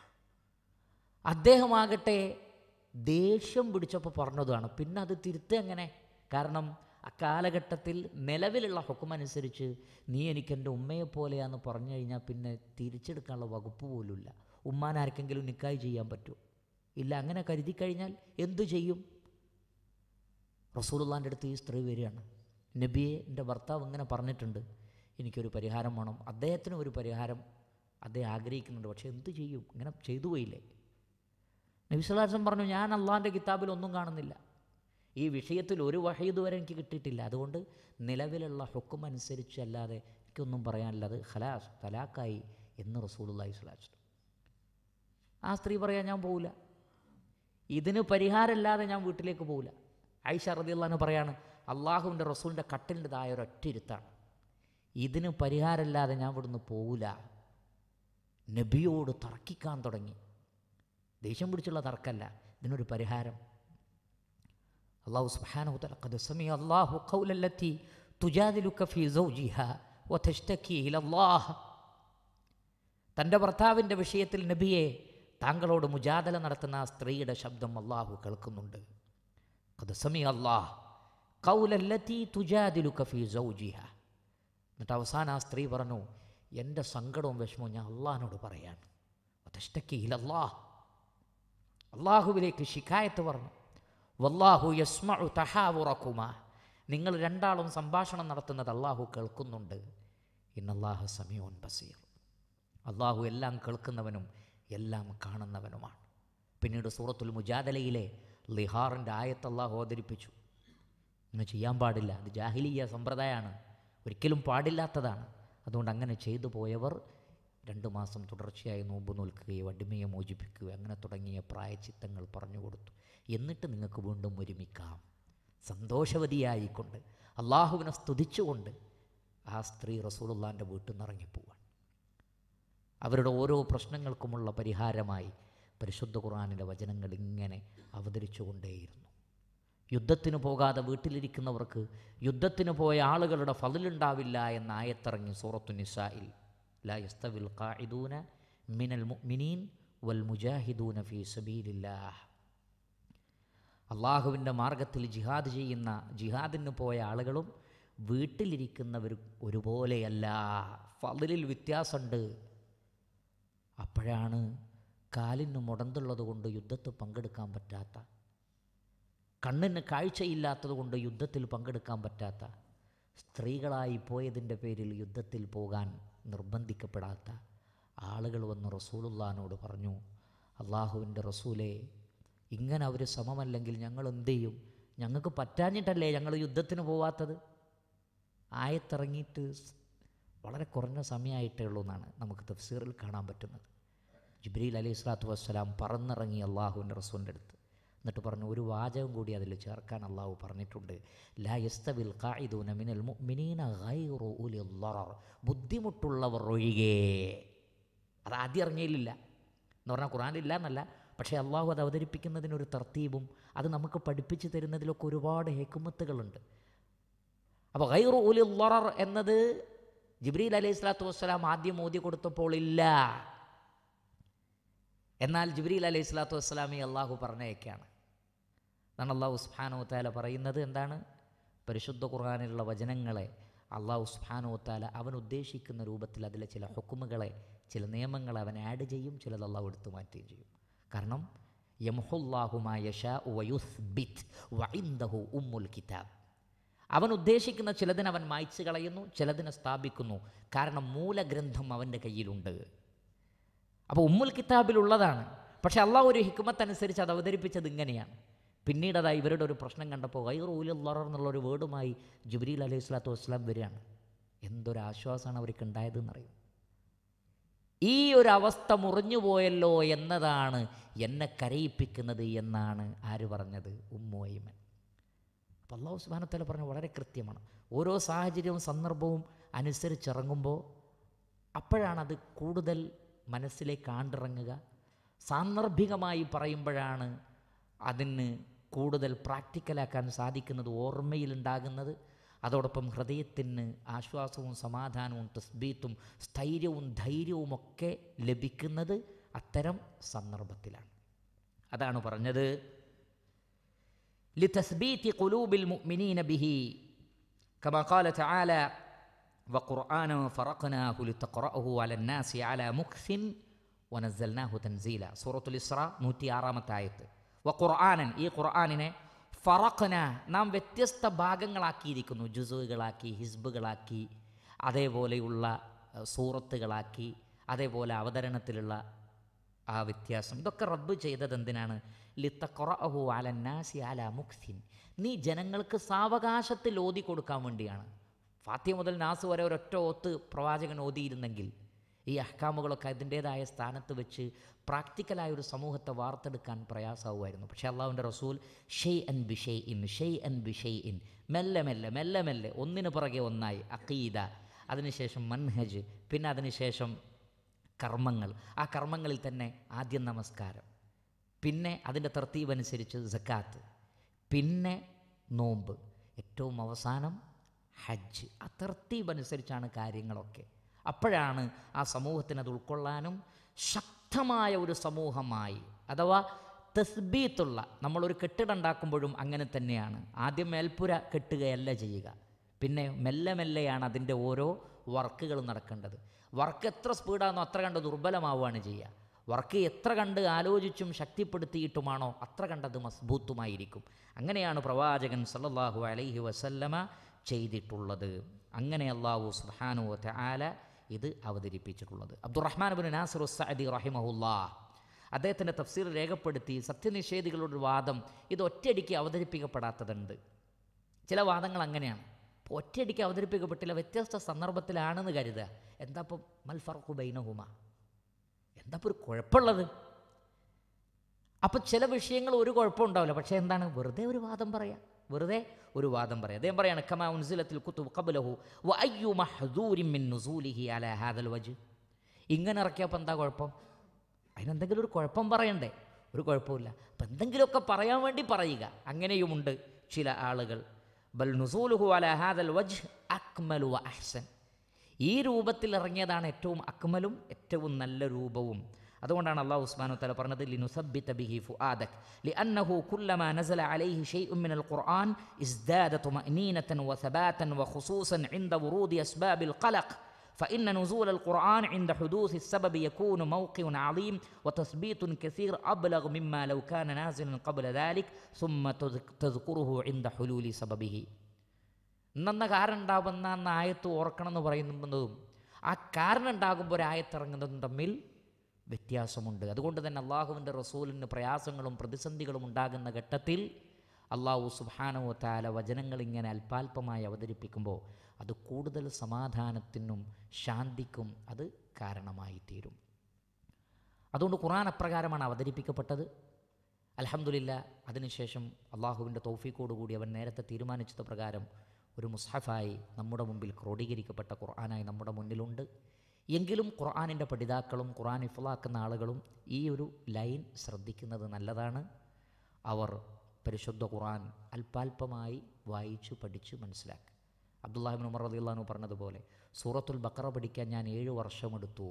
അദ്ദേഹമാകട്ടെ ദേഷ്യം പിടിച്ചപ്പോൾ പറഞ്ഞതാണ് പിന്നെ അത് തിരുത്ത എങ്ങനെ കാരണം അക്കാലഘട്ടത്തിൽ നിലവിലുള്ള ഹുക്കുമനുസരിച്ച് നീ എനിക്ക് എൻ്റെ ഉമ്മയെ പോലെയാന്ന് പറഞ്ഞു കഴിഞ്ഞാൽ പിന്നെ തിരിച്ചെടുക്കാനുള്ള വകുപ്പ് പോലുമില്ല ഉമ്മാൻ ആർക്കെങ്കിലും നിക്കായി ചെയ്യാൻ പറ്റുമോ ഇല്ല അങ്ങനെ കരുതി കഴിഞ്ഞാൽ എന്തു ചെയ്യും റസൂലുള്ളാൻ്റെ അടുത്ത് ഈ സ്ത്രീ വരികയാണ് നബിയെ എൻ്റെ ഭർത്താവ് ഇങ്ങനെ പറഞ്ഞിട്ടുണ്ട് എനിക്കൊരു പരിഹാരം വേണം അദ്ദേഹത്തിന് ഒരു പരിഹാരം അദ്ദേഹം ആഗ്രഹിക്കുന്നുണ്ട് പക്ഷേ എന്ത് ചെയ്യും ഇങ്ങനെ ചെയ്തു പോയില്ലേ നബി സ്വലാസം പറഞ്ഞു ഞാൻ അള്ളാഹിൻ്റെ കിതാബിൽ ഒന്നും കാണുന്നില്ല ഈ വിഷയത്തിൽ ഒരു വഹ ഇതുവരെ എനിക്ക് കിട്ടിയിട്ടില്ല അതുകൊണ്ട് നിലവിലുള്ള ഹുക്കും അനുസരിച്ച് അല്ലാതെ എനിക്കൊന്നും പറയാനില്ല അത് ഖലാസ് തലാക്കായി എന്ന് റസൂലുള്ളാഹി സ്വലാച്ചു ആ സ്ത്രീ പറയാൻ ഞാൻ പോവില്ല ഇതിന് പരിഹാരമില്ലാതെ ഞാൻ വീട്ടിലേക്ക് പോവില്ല ഐഷ റദിയുള്ളഹാന് പറയാണ് അള്ളാഹുവിൻ്റെ റസൂലിൻ്റെ കട്ടിലിൻ്റെതായ ഒരൊറ്റ ഇരുത്താണ് ഇതിന് പരിഹാരമില്ലാതെ ഞാൻ ഇവിടുന്ന് പോവില്ല നബിയോട് തർക്കിക്കാൻ തുടങ്ങി ദേഷ്യം പിടിച്ചുള്ള തർക്കമല്ല ഇതിനൊരു പരിഹാരം അള്ളാഹു സുബ്ഹാനഹു തആല ഖദ് സമിഅ അല്ലാഹു ഖൗലല്ലത്തി തുജാദിലുക ഫീ സൗജിഹ വതഷ്തകി ഇലല്ലാഹ് തൻ്റെ ഭർത്താവിൻ്റെ വിഷയത്തിൽ നബിയെ താങ്കളോട് മുജാദല നടത്തുന്ന ആ സ്ത്രീയുടെ ശബ്ദം അള്ളാഹു കേൾക്കുന്നുണ്ട് ഖദ് സമിഅ അല്ലാഹ് ഖൗലല്ലത്തി തുജാദിലുക ഫീ സൗജിഹ എന്നിട്ട് അവസാനം ആ സ്ത്രീ പറഞ്ഞു എൻ്റെ സങ്കടവും വിഷമവും ഞാൻ അള്ളാഹിനോട് പറയാണ് വതഷ്തകി ഇലല്ലാഹ് അള്ളാഹുവിലേക്ക് ശിക്കായത്ത് പറഞ്ഞു വല്ലാഹു യസ്മഉ തഹാവുറക്കുമ നിങ്ങൾ രണ്ടാളും സംഭാഷണം നടത്തുന്നത് അള്ളാഹു കേൾക്കുന്നുണ്ട് ഇന്നല്ലാഹു സമീഉൻ ബസീർ അള്ളാഹു എല്ലാം കേൾക്കുന്നവനും എല്ലാം കാണുന്നവനുമാണ് പിന്നീട് സൂറത്തുൽ മുജാദലയിലെ ലിഹാറിൻ്റെ ആയത്ത് അള്ളാഹു അവതരിപ്പിച്ചു അങ്ങനെ ചെയ്യാൻ പാടില്ല അത് ജാഹിലീയ സമ്പ്രദായമാണ് ഒരിക്കലും പാടില്ലാത്തതാണ് അതുകൊണ്ട് അങ്ങനെ ചെയ്തു പോയവർ രണ്ട് മാസം തുടർച്ചയായി നോമ്പ് നോൽക്കുകയും അടിമയെ മോചിപ്പിക്കുകയും അങ്ങനെ തുടങ്ങിയ പ്രായച്ചിത്തങ്ങൾ പറഞ്ഞു കൊടുത്തു എന്നിട്ട് നിങ്ങൾക്ക് വീണ്ടും ഒരുമിക്കാം സന്തോഷവതിയായിക്കൊണ്ട് അള്ളാഹുവിനെ സ്തുതിച്ചുകൊണ്ട് ആ സ്ത്രീ റസൂലുള്ളാൻ്റെ വീട്ടിൽ നിന്ന് ഇറങ്ങിപ്പോവാൻ അവരുടെ ഓരോ പ്രശ്നങ്ങൾക്കുമുള്ള പരിഹാരമായി പരിശുദ്ധ ഖുർആാനിലെ വചനങ്ങൾ ഇങ്ങനെ അവതരിച്ചു കൊണ്ടേയിരുന്നു യുദ്ധത്തിന് പോകാതെ വീട്ടിലിരിക്കുന്നവർക്ക് യുദ്ധത്തിന് പോയ ആളുകളുടെ ഫതിലുണ്ടാവില്ല എന്ന ആയത്തിറങ്ങി സൂറത്തു നിസായിൽ ലാ യസ്തവിൽ ഖാഇദൂന മിനൽ മുഅ്മിനീൻ വൽ മുജാഹിദൂന ഫീ സബീലില്ലാഹ് അള്ളാഹുവിൻ്റെ മാർഗത്തിൽ ജിഹാദ് ചെയ്യുന്ന ജിഹാദിന് പോയ ആളുകളും വീട്ടിലിരിക്കുന്നവർ ഒരുപോലെയല്ല ഫതിലിൽ വ്യത്യാസമുണ്ട് അപ്പോഴാണ് കാലിന് മുടന്തുള്ളത് കൊണ്ട് യുദ്ധത്തിൽ പങ്കെടുക്കാൻ പറ്റാത്ത കണ്ണിന് കാഴ്ചയില്ലാത്തത് കൊണ്ട് യുദ്ധത്തിൽ പങ്കെടുക്കാൻ പറ്റാത്ത സ്ത്രീകളായി പോയതിൻ്റെ പേരിൽ യുദ്ധത്തിൽ പോകാൻ നിർബന്ധിക്കപ്പെടാത്ത ആളുകൾ വന്ന് റസൂലുള്ളാനോട് പറഞ്ഞു അള്ളാഹുവിൻ്റെ റസൂലെ ഇങ്ങനെ അവർ സമമല്ലെങ്കിൽ ഞങ്ങൾ എന്ത് ചെയ്യും ഞങ്ങൾക്ക് പറ്റാഞ്ഞിട്ടല്ലേ ഞങ്ങൾ യുദ്ധത്തിന് പോവാത്തത് ആയത്തിറങ്ങിയിട്ട് വളരെ കുറഞ്ഞ സമയമായിട്ടേ ഉള്ളൂ എന്നാണ് നമുക്ക് തഫ്സീറിൽ കാണാൻ പറ്റുന്നത് ജിബ്രീൽ അലൈഹി സ്വലാത്തു വസ്സലാം പറന്നിറങ്ങി അള്ളാഹുവിൻ്റെ റസൂലിൻ്റെ അടുത്ത് എന്നിട്ട് പറഞ്ഞു ഒരു വാചകം കൂടി അതിൽ ചേർക്കാൻ അള്ളാഹു പറഞ്ഞിട്ടുണ്ട് ലാ യസ്തവിൽ ഖായിദൂന മിനൽ മുഅ്മിനീന ഗൈറു ഉലിൽ ളറർ ബുദ്ധിമുട്ടുള്ളവർ ഒഴികെ അത് ആദ്യം ഇറങ്ങിയില്ല എന്ന് പറഞ്ഞാൽ ഖുറാനില്ല എന്നല്ല പക്ഷേ അള്ളാഹു അത് അവതരിപ്പിക്കുന്നതിനൊരു തർത്തീബും അത് നമുക്ക് പഠിപ്പിച്ചു തരുന്നതിലൊക്കെ ഒരുപാട് ഹെക്കുമത്തുകളുണ്ട് അപ്പോൾ ഗൈറു ഉലിൽ ളറർ എന്നത് ജിബ്രീൽ അലൈഹി സ്വലാത്തു വസ്സലാം ആദ്യം ഓതി കൊടുത്തപ്പോൾ ഇല്ല എന്നാൽ ജിബ്രീൽ അലൈഹി സ്വലാത്തു വസ്സലാമി അള്ളാഹു പറഞ്ഞേക്കാണ് എന്നാണ് അള്ളാഹു സുബ്ഹാനഹു താല പറയുന്നത് എന്താണ് പരിശുദ്ധ ഖുർആാനിലുള്ള വചനങ്ങളെ അള്ളാഹു സുബ്ഹാനഹു താല അവൻ ഉദ്ദേശിക്കുന്ന രൂപത്തിൽ അതിലെ ചില ഹുക്കുമുകളെ ചില നിയമങ്ങളെ അവൻ ആഡ് ചെയ്യും ചിലത് അള്ളാഹു എടുത്തു മാറ്റുകയും ചെയ്യും കാരണം ഉമ്മുൽ കിതാബ് അവൻ ഉദ്ദേശിക്കുന്ന ചിലതിന് അവൻ മായ്ച്ചു കളയുന്നു ചിലതിനെ സ്ഥാപിക്കുന്നു കാരണം മൂലഗ്രന്ഥം അവൻ്റെ കയ്യിലുണ്ട് അപ്പോൾ ഉമ്മുൽ കിതാബിലുള്ളതാണ് പക്ഷേ അള്ളാഹ് ഒരു ഹിക്മത്ത് അനുസരിച്ച് അത് അവതരിപ്പിച്ചത് ഇങ്ങനെയാണ് പിന്നീട് അതാ ഇവരുടെ ഒരു പ്രശ്നം കണ്ടപ്പോൾ ഗൈർ ഊലുള്ളർ എന്നുള്ള ഒരു വേർഡുമായി ജുബ്രീൽ അലൈഹി സ്വലാത്തു വസ്സലാം വരികയാണ് എന്തൊരു ആശ്വാസമാണ് അവർക്ക് ഉണ്ടായതെന്നറിയും ഈ ഒരു അവസ്ഥ മുറിഞ്ഞു പോയല്ലോ എന്നതാണ് എന്നെ കരയിപ്പിക്കുന്നത് എന്നാണ് ആര് പറഞ്ഞത് ഉമ്മു ഐമൻ അപ്പോൾ അള്ളാഹു സുബാനത്തല പറഞ്ഞ വളരെ കൃത്യമാണ് ഓരോ സാഹചര്യവും സന്ദർഭവും അനുസരിച്ചിറങ്ങുമ്പോൾ അപ്പോഴാണ് അത് കൂടുതൽ മനസ്സിലേക്ക് ആണ്ടിറങ്ങുക സാന്ദർഭികമായി പറയുമ്പോഴാണ് അതിന് കൂടുതൽ പ്രാക്ടിക്കലാക്കാൻ സാധിക്കുന്നത് ഓർമ്മയിലുണ്ടാകുന്നത് അതോടൊപ്പം ഹൃദയത്തിന് ആശ്വാസവും സമാധാനവും തസ്ബീത്തും സ്ഥൈര്യവും ധൈര്യവും ഒക്കെ ലഭിക്കുന്നത് അത്തരം സന്ദർഭത്തിലാണ് അതാണ് പറഞ്ഞത് لتثبيت قلوب المؤمنين به كما قال تعالى وقرآنا فرقناه لتقرأه على الناس على مكث ونزلناه تنزيلا سورة الإسراء നൂറ്റി ആറാമത്തെ ആയത്ത് വഖുർആനൻ ഈ ഖുർആനിനെ ഫറഖന നാം വ്യത്യസ്ത ഭാഗങ്ങളാക്കിയിരിക്കുന്നു ജുസുകളാക്കി ഹിസ്ബുകളാക്കി അതേപോലെയുള്ള അഹ്, സൂറത്തുകളാക്കി അതേപോലെ അവതരണത്തിലുള്ള ആ വ്യത്യാസം ഇതൊക്കെ റബ്ബ് ചെയ്തത് എന്തിനാണ് ലിത്തഖറഅഹു അലന്നാസി അല മുക്സിൻ നീ ജനങ്ങൾക്ക് സാവകാശത്തിൽ ഓതി കൊടുക്കാൻ വേണ്ടിയാണ് ഫാത്തിയ മുതൽ നാസ് വരെ ഒരൊറ്റ ഓത്ത് പ്രവാചകൻ ഓതിയിരുന്നെങ്കിൽ ഈ അഹ്കാമുകളൊക്കെ അതിൻ്റേതായ സ്ഥാനത്ത് വെച്ച് പ്രാക്ടിക്കലായ ഒരു സമൂഹത്തെ വാർത്തെടുക്കാൻ പ്രയാസമാവുമായിരുന്നു പക്ഷേ അള്ളാഹുവിൻ്റെ റസൂൽ ഷെയ് അൻ ബിഷെയ് ഇൻ ഷെയ് അൻ ബിഷെയ് ഇൻ മെല്ലെ മെല്ലെ മെല്ലെ മെല്ലെ ഒന്നിനു പുറകെ ഒന്നായി അഖീദ അതിനുശേഷം മൻഹജ് പിന്നെ അതിനുശേഷം കർമ്മങ്ങൾ ആ കർമ്മങ്ങളിൽ തന്നെ ആദ്യം നമസ്കാരം പിന്നെ അതിൻ്റെ തർത്തീവ് അനുസരിച്ച് സക്കാത്ത് പിന്നെ നോമ്പ് ഏറ്റവും അവസാനം ഹജ്ജ് ആ തർത്തീബ് അനുസരിച്ചാണ് കാര്യങ്ങളൊക്കെ അപ്പോഴാണ് ആ സമൂഹത്തിന് അത് ഉൾക്കൊള്ളാനും ശക്തമായ ഒരു സമൂഹമായി അഥവാ തസ്ബീത്തുള്ള നമ്മളൊരു കെട്ടിടം ഉണ്ടാക്കുമ്പോഴും അങ്ങനെ തന്നെയാണ് ആദ്യം മേൽപ്പുര കെട്ടുകയല്ല ചെയ്യുക പിന്നെ മെല്ലെ മെല്ലെയാണ് അതിൻ്റെ ഓരോ വർക്കുകൾ നടക്കേണ്ടത് വർക്ക് എത്ര സ്പീഡാണെന്നോ അത്ര കണ്ട് ദുർബലമാവുകയാണ് ചെയ്യുക വർക്ക് എത്ര കണ്ട് ആലോചിച്ചും ശക്തിപ്പെടുത്തിയിട്ടുമാണോ അത്ര കണ്ടത് മസ്ബൂത്തുമായിരിക്കും അങ്ങനെയാണ് പ്രവാചകൻ സല്ലല്ലാഹു അലൈഹി വസല്ലമ ചെയ്തിട്ടുള്ളത് അങ്ങനെ അള്ളാഹു സുബ്ഹാനു വതആല ഇത് അവതരിപ്പിച്ചിട്ടുള്ളത് അബ്ദുറഹ്മാൻ ബിൻ നാസിർ സഅദി റഹിമഹുല്ലാ അദ്ദേഹത്തിൻ്റെ തഫ്സീർ രേഖപ്പെടുത്തി സത്യനിഷേധികളുടെ ഒരു വാദം ഇത് ഒറ്റയടിക്ക് അവതരിപ്പിക്കപ്പെടാത്തതുണ്ട് ചില വാദങ്ങൾ അങ്ങനെയാണ് ഇപ്പോൾ ഒറ്റയടിക്ക് അവതരിപ്പിക്കപ്പെട്ടില്ല വ്യത്യസ്ത സന്ദർഭത്തിലാണെന്ന് കരുതുക എന്താ ഇപ്പം മൽഫർഖു ബൈനഹുമ എന്താ ഇപ്പോൾ ഒരു കുഴപ്പമുള്ളത് അപ്പം ചില വിഷയങ്ങൾ ഒരു കുഴപ്പം ഉണ്ടാവില്ല പക്ഷേ എന്താണ് വെറുതെ ഒരു വാദം പറയാം വെറുതെ ഒരു വാദം പറയാം അദ്ദേഹം പറയാണ് കമാ ഉൻസിലത്തിൽ കുത്തുബ് ഖബ്ലഹു വ അയ്യു മഹ്ദൂരിൻ മിൻ നുസൂലിഹി അല ഹാദൽ വജ് ഇങ്ങനെ ഇറക്കിയപ്പോൾ എന്താ കുഴപ്പം അതിനെന്തെങ്കിലും ഒരു കുഴപ്പം പറയണ്ടേ ഒരു കുഴപ്പമില്ല അപ്പം എന്തെങ്കിലുമൊക്കെ പറയാൻ വേണ്ടി പറയുക അങ്ങനെയുമുണ്ട് ചില ആളുകൾ ബൽ നുസൂലുഹു അല ഹാദൽ വജ് അക്മലു വ അഹ്സൻ ഈ രൂപത്തിൽ ഇറങ്ങിയതാണ് ഏറ്റവും അക്മലും ഏറ്റവും നല്ല രൂപവും അതുകൊണ്ടാണ് അള്ളാഹു ഉസ്മാനു തല പറഞ്ഞത് ലിനുസബ്ബിത ബിഹി ഫുആദക് ലിഅന്നഹു കുല്ലമാ നസല അലൈഹി ഷൈഉൻ മിനൽ ഖുർആൻ ഇസ്ദാദ തുമഅനീനതൻ വസബാതൻ വഖുസൂസൻ عند ورود أسباب القلق فإن نزول القرآن عند حدوث السبب يكون موقع عظيم وتثبيت كثير أبلغ مما لو كان نازلا قبل ذلك ثم تذك- تذكره عند حلول سببه ഇന്നെന്ന കാരണം ഉണ്ടാവുന്ന അന്ന് ആയത്ത് ഓർക്കണം എന്ന് പറയുന്നതും ആ കാരണം ഉണ്ടാകുമ്പോൾ ഒരു ആയത്ത് ഇറങ്ങുന്നതും തമ്മിൽ വ്യത്യാസമുണ്ട് അതുകൊണ്ട് തന്നെ അള്ളാഹുവിൻ്റെ റസൂലിന് പ്രയാസങ്ങളും പ്രതിസന്ധികളും ഉണ്ടാകുന്ന ഘട്ടത്തിൽ അള്ളാഹു സുബാനവ താല വചനങ്ങൾ ഇങ്ങനെ അല്പാൽപമായി അവതരിപ്പിക്കുമ്പോൾ അത് കൂടുതൽ സമാധാനത്തിനും ശാന്തിക്കും അത് കാരണമായി തീരും അതുകൊണ്ട് ഖുർആൻ അപ്രകാരമാണ് അവതരിപ്പിക്കപ്പെട്ടത് അലഹമുല്ല അതിനുശേഷം അള്ളാഹുവിൻ്റെ തൗഫീക്കോടുകൂടി അവൻ നേരത്തെ തീരുമാനിച്ചത് പ്രകാരം ഒരു മുസ്ഹഫായി നമ്മുടെ മുമ്പിൽ ക്രോഡീകരിക്കപ്പെട്ട ഖുർആനായി നമ്മുടെ മുന്നിലുണ്ട് എങ്കിലും ഖുർആാനിൻ്റെ പഠിതാക്കളും ഖുർആൻ ഇഫ്ലാക്കുന്ന ആളുകളും ഈ ഒരു ലൈൻ ശ്രദ്ധിക്കുന്നത് നല്ലതാണ് അവർ പരിശുദ്ധ ഖുർആൻ അല്പാൽപമായി വായിച്ചു പഠിച്ച് മനസ്സിലാക്കുക അബ്ദുല്ലാഹിബിൻ ഉമർ റളിയല്ലാഹു പറഞ്ഞതുപോലെ സൂറത്തുൽ ബക്കറ പഠിക്കാൻ ഞാൻ ഏഴ് വർഷമെടുത്തു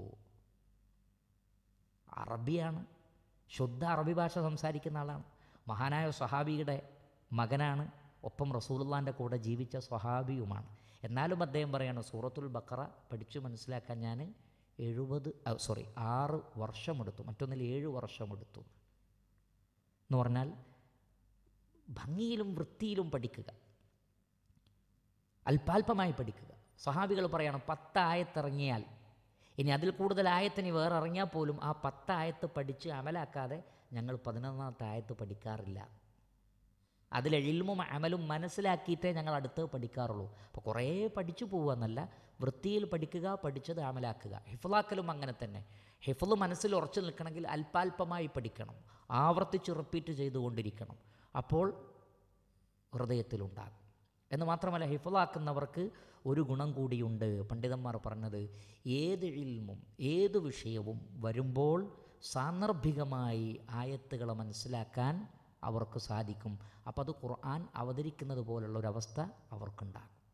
അറബിയാണ് ശുദ്ധ അറബി ഭാഷ സംസാരിക്കുന്ന ആളാണ് മഹാനായ സ്വഹാബിയുടെ മകനാണ് ഒപ്പം റസൂലുള്ളാൻ്റെ കൂടെ ജീവിച്ച സ്വഹാബിയുമാണ് എന്നാലും അദ്ദേഹം പറയാണ് സൂറത്തുൽ ബക്കറ പഠിച്ചു മനസ്സിലാക്കാൻ ഞാൻ എഴുപത് സോറി ആറ് വർഷമെടുത്തു മറ്റൊന്നിൽ ഏഴ് വർഷമെടുത്തു എന്ന് പറഞ്ഞാൽ ഭംഗിയിലും വൃത്തിയിലും പഠിക്കുക അല്പാൽപമായി പഠിക്കുക സ്വഹാബികൾ പറയണം പത്ത് ആയത്തിറങ്ങിയാൽ ഇനി അതിൽ കൂടുതൽ ആയത്തിന് വേറെ ഇറങ്ങിയാൽ പോലും ആ പത്ത് ആയത്ത് പഠിച്ച് അമലാക്കാതെ ഞങ്ങൾ പതിനൊന്നാമത്തെ ആയത്ത് പഠിക്കാറില്ല അതിൽ എഴിൽമും അമലും മനസ്സിലാക്കിയിട്ടേ ഞങ്ങൾ അടുത്ത് പഠിക്കാറുള്ളൂ അപ്പോൾ കുറേ പഠിച്ചു പോവുക എന്നല്ല വൃത്തിയിൽ പഠിക്കുക പഠിച്ചത് അമലാക്കുക ഹിഫ്ലാക്കലും അങ്ങനെ തന്നെ ഹിഫ്ല് മനസ്സിൽ ഉറച്ചു നിൽക്കണമെങ്കിൽ അല്പാൽപമായി പഠിക്കണം ആവർത്തിച്ച് റിപ്പീറ്റ് ചെയ്തുകൊണ്ടിരിക്കണം അപ്പോൾ ഹൃദയത്തിലുണ്ടാകും എന്ന് മാത്രമല്ല ഹിഫലാക്കുന്നവർക്ക് ഒരു ഗുണം കൂടിയുണ്ട് പണ്ഡിതന്മാർ പറഞ്ഞത് ഏത് ഇൽമും ഏത് വിഷയവും വരുമ്പോൾ സാന്ദർഭികമായി ആയത്തുകളെ മനസ്സിലാക്കാൻ അവർക്ക് സാധിക്കും അപ്പോൾ അത് ഖുർആൻ അവതരിക്കുന്നത് പോലുള്ള ഒരവസ്ഥ അവർക്കുണ്ടാകും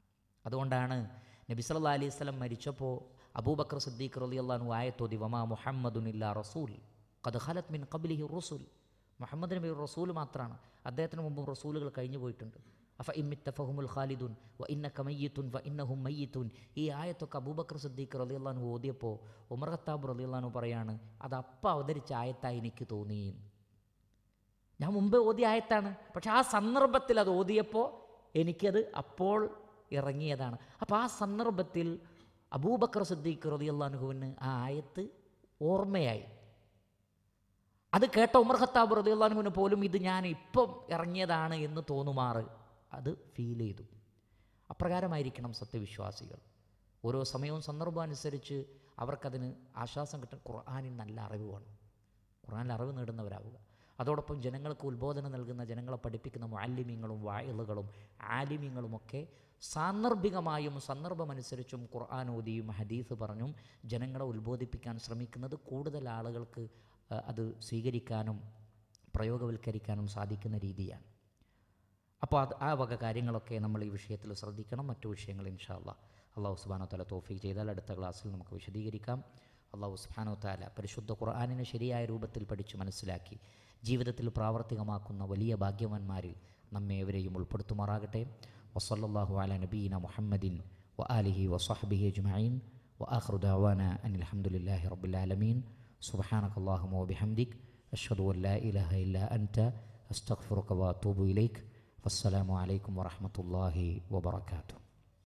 അതുകൊണ്ടാണ് നബി സല്ലല്ലാഹു അലൈഹി വസല്ലം മരിച്ചപ്പോൾ അബൂബക്കർ സിദ്ദീഖ് റളിയല്ലാഹു ആയത്തോതി വമാ മുഹമ്മദുനില്ല റസൂൽ ഖദ് ഖലത് മിൻ ഖബ്ലിഹി റസൂൽ മുഹമ്മദ് നബി ഒരു റസൂൽ മാത്രമാണ് അദ്ദേഹത്തിന് മുമ്പും റസൂലുകൾ കഴിഞ്ഞു പോയിട്ടുണ്ട് അഫ ഇമ്മിത്ത ഫഹുമുൽ ഖാലിദുൻ വ ഇന്നക മയ്യിത്തുൻ വ ഇന്നഹും മയ്യിത്തുൻ ഈ ആയത്തൊക്കെ അബൂബക്കർ സിദ്ദീഖ് റളിയല്ലാഹു ഓതിയപ്പോൾ ഉമർ ഖത്താബ് റളിയല്ലാഹു പറയാണ് അത് അപ്പം അവതരിച്ച ആയത്തായി എനിക്ക് തോന്നി ഞാൻ മുമ്പേ ഓതിയ ആയത്താണ് പക്ഷെ ആ സന്ദർഭത്തിൽ അത് ഓതിയപ്പോൾ എനിക്കത് അപ്പോൾ ഇറങ്ങിയതാണ് അപ്പോൾ ആ സന്ദർഭത്തിൽ അബൂബക്കർ സിദ്ദീഖ് റളിയല്ലാഹുവിന് ആ ആയത്ത് ഓർമ്മയായി അത് കേട്ട ഉമർ ഖത്താബ് റളിയല്ലാഹുവിന് പോലും ഇത് ഞാൻ ഇപ്പം ഇറങ്ങിയതാണ് എന്ന് തോന്നുമാറ് അത് ഫീൽ ചെയ്തു അപ്രകാരമായിരിക്കണം സത്യവിശ്വാസികൾ ഓരോ സമയവും സന്ദർഭം അനുസരിച്ച് അവർക്കതിന് ആശ്വാസം കിട്ടാൻ ഖുർആാനിൽ നല്ല അറിവ് വേണം ഖുർആനിൽ അറിവ് നേടുന്നവരാവുക അതോടൊപ്പം ജനങ്ങൾക്ക് ഉത്ബോധനം നൽകുന്ന ജനങ്ങളെ പഠിപ്പിക്കുന്ന മാലിമ്യങ്ങളും വായലുകളും ആലിമ്യങ്ങളുമൊക്കെ സാന്ദർഭികമായും സന്ദർഭമനുസരിച്ചും ഖുർആൻ ഓതിയും ഹദീസ് പറഞ്ഞും ജനങ്ങളെ ഉത്ബോധിപ്പിക്കാൻ ശ്രമിക്കുന്നത് കൂടുതൽ ആളുകൾക്ക് ആ, അത് സ്വീകരിക്കാനും പ്രയോഗവൽക്കരിക്കാനും സാധിക്കുന്ന രീതിയാണ് അപ്പോൾ അത് ആ വക കാര്യങ്ങളൊക്കെ നമ്മൾ ഈ വിഷയത്തിൽ ശ്രദ്ധിക്കണം മറ്റു വിഷയങ്ങൾ ഇൻഷാല്ല അള്ളാഹു സുബാനോ തല തോഫീക്ക് ചെയ്താൽ അടുത്ത ക്ലാസ്സിൽ നമുക്ക് വിശദീകരിക്കാം അള്ളാഹു സുബാനോ താല പരിശുദ്ധ ഖുർആാനിനെ ശരിയായ രൂപത്തിൽ പഠിച്ച് മനസ്സിലാക്കി ജീവിതത്തിൽ പ്രാവർത്തികമാക്കുന്ന വലിയ ഭാഗ്യവാന്മാരിൽ നമ്മെ ഏവരെയും ഉൾപ്പെടുത്തുമാറാകട്ടെ വസല്ലാഹു അല നബീന മുഹമ്മദിൻ വ ആലിഹി വസ്ഹബിഹി അജ്മഈൻ وآخر دعوانا أن الحمد لله رب العالمين سبحانك اللهم وبحمدك أشهد أن لا إله إلا أنت أستغفرك وأتوب إليك والسلام عليكم ورحمة الله وبركاته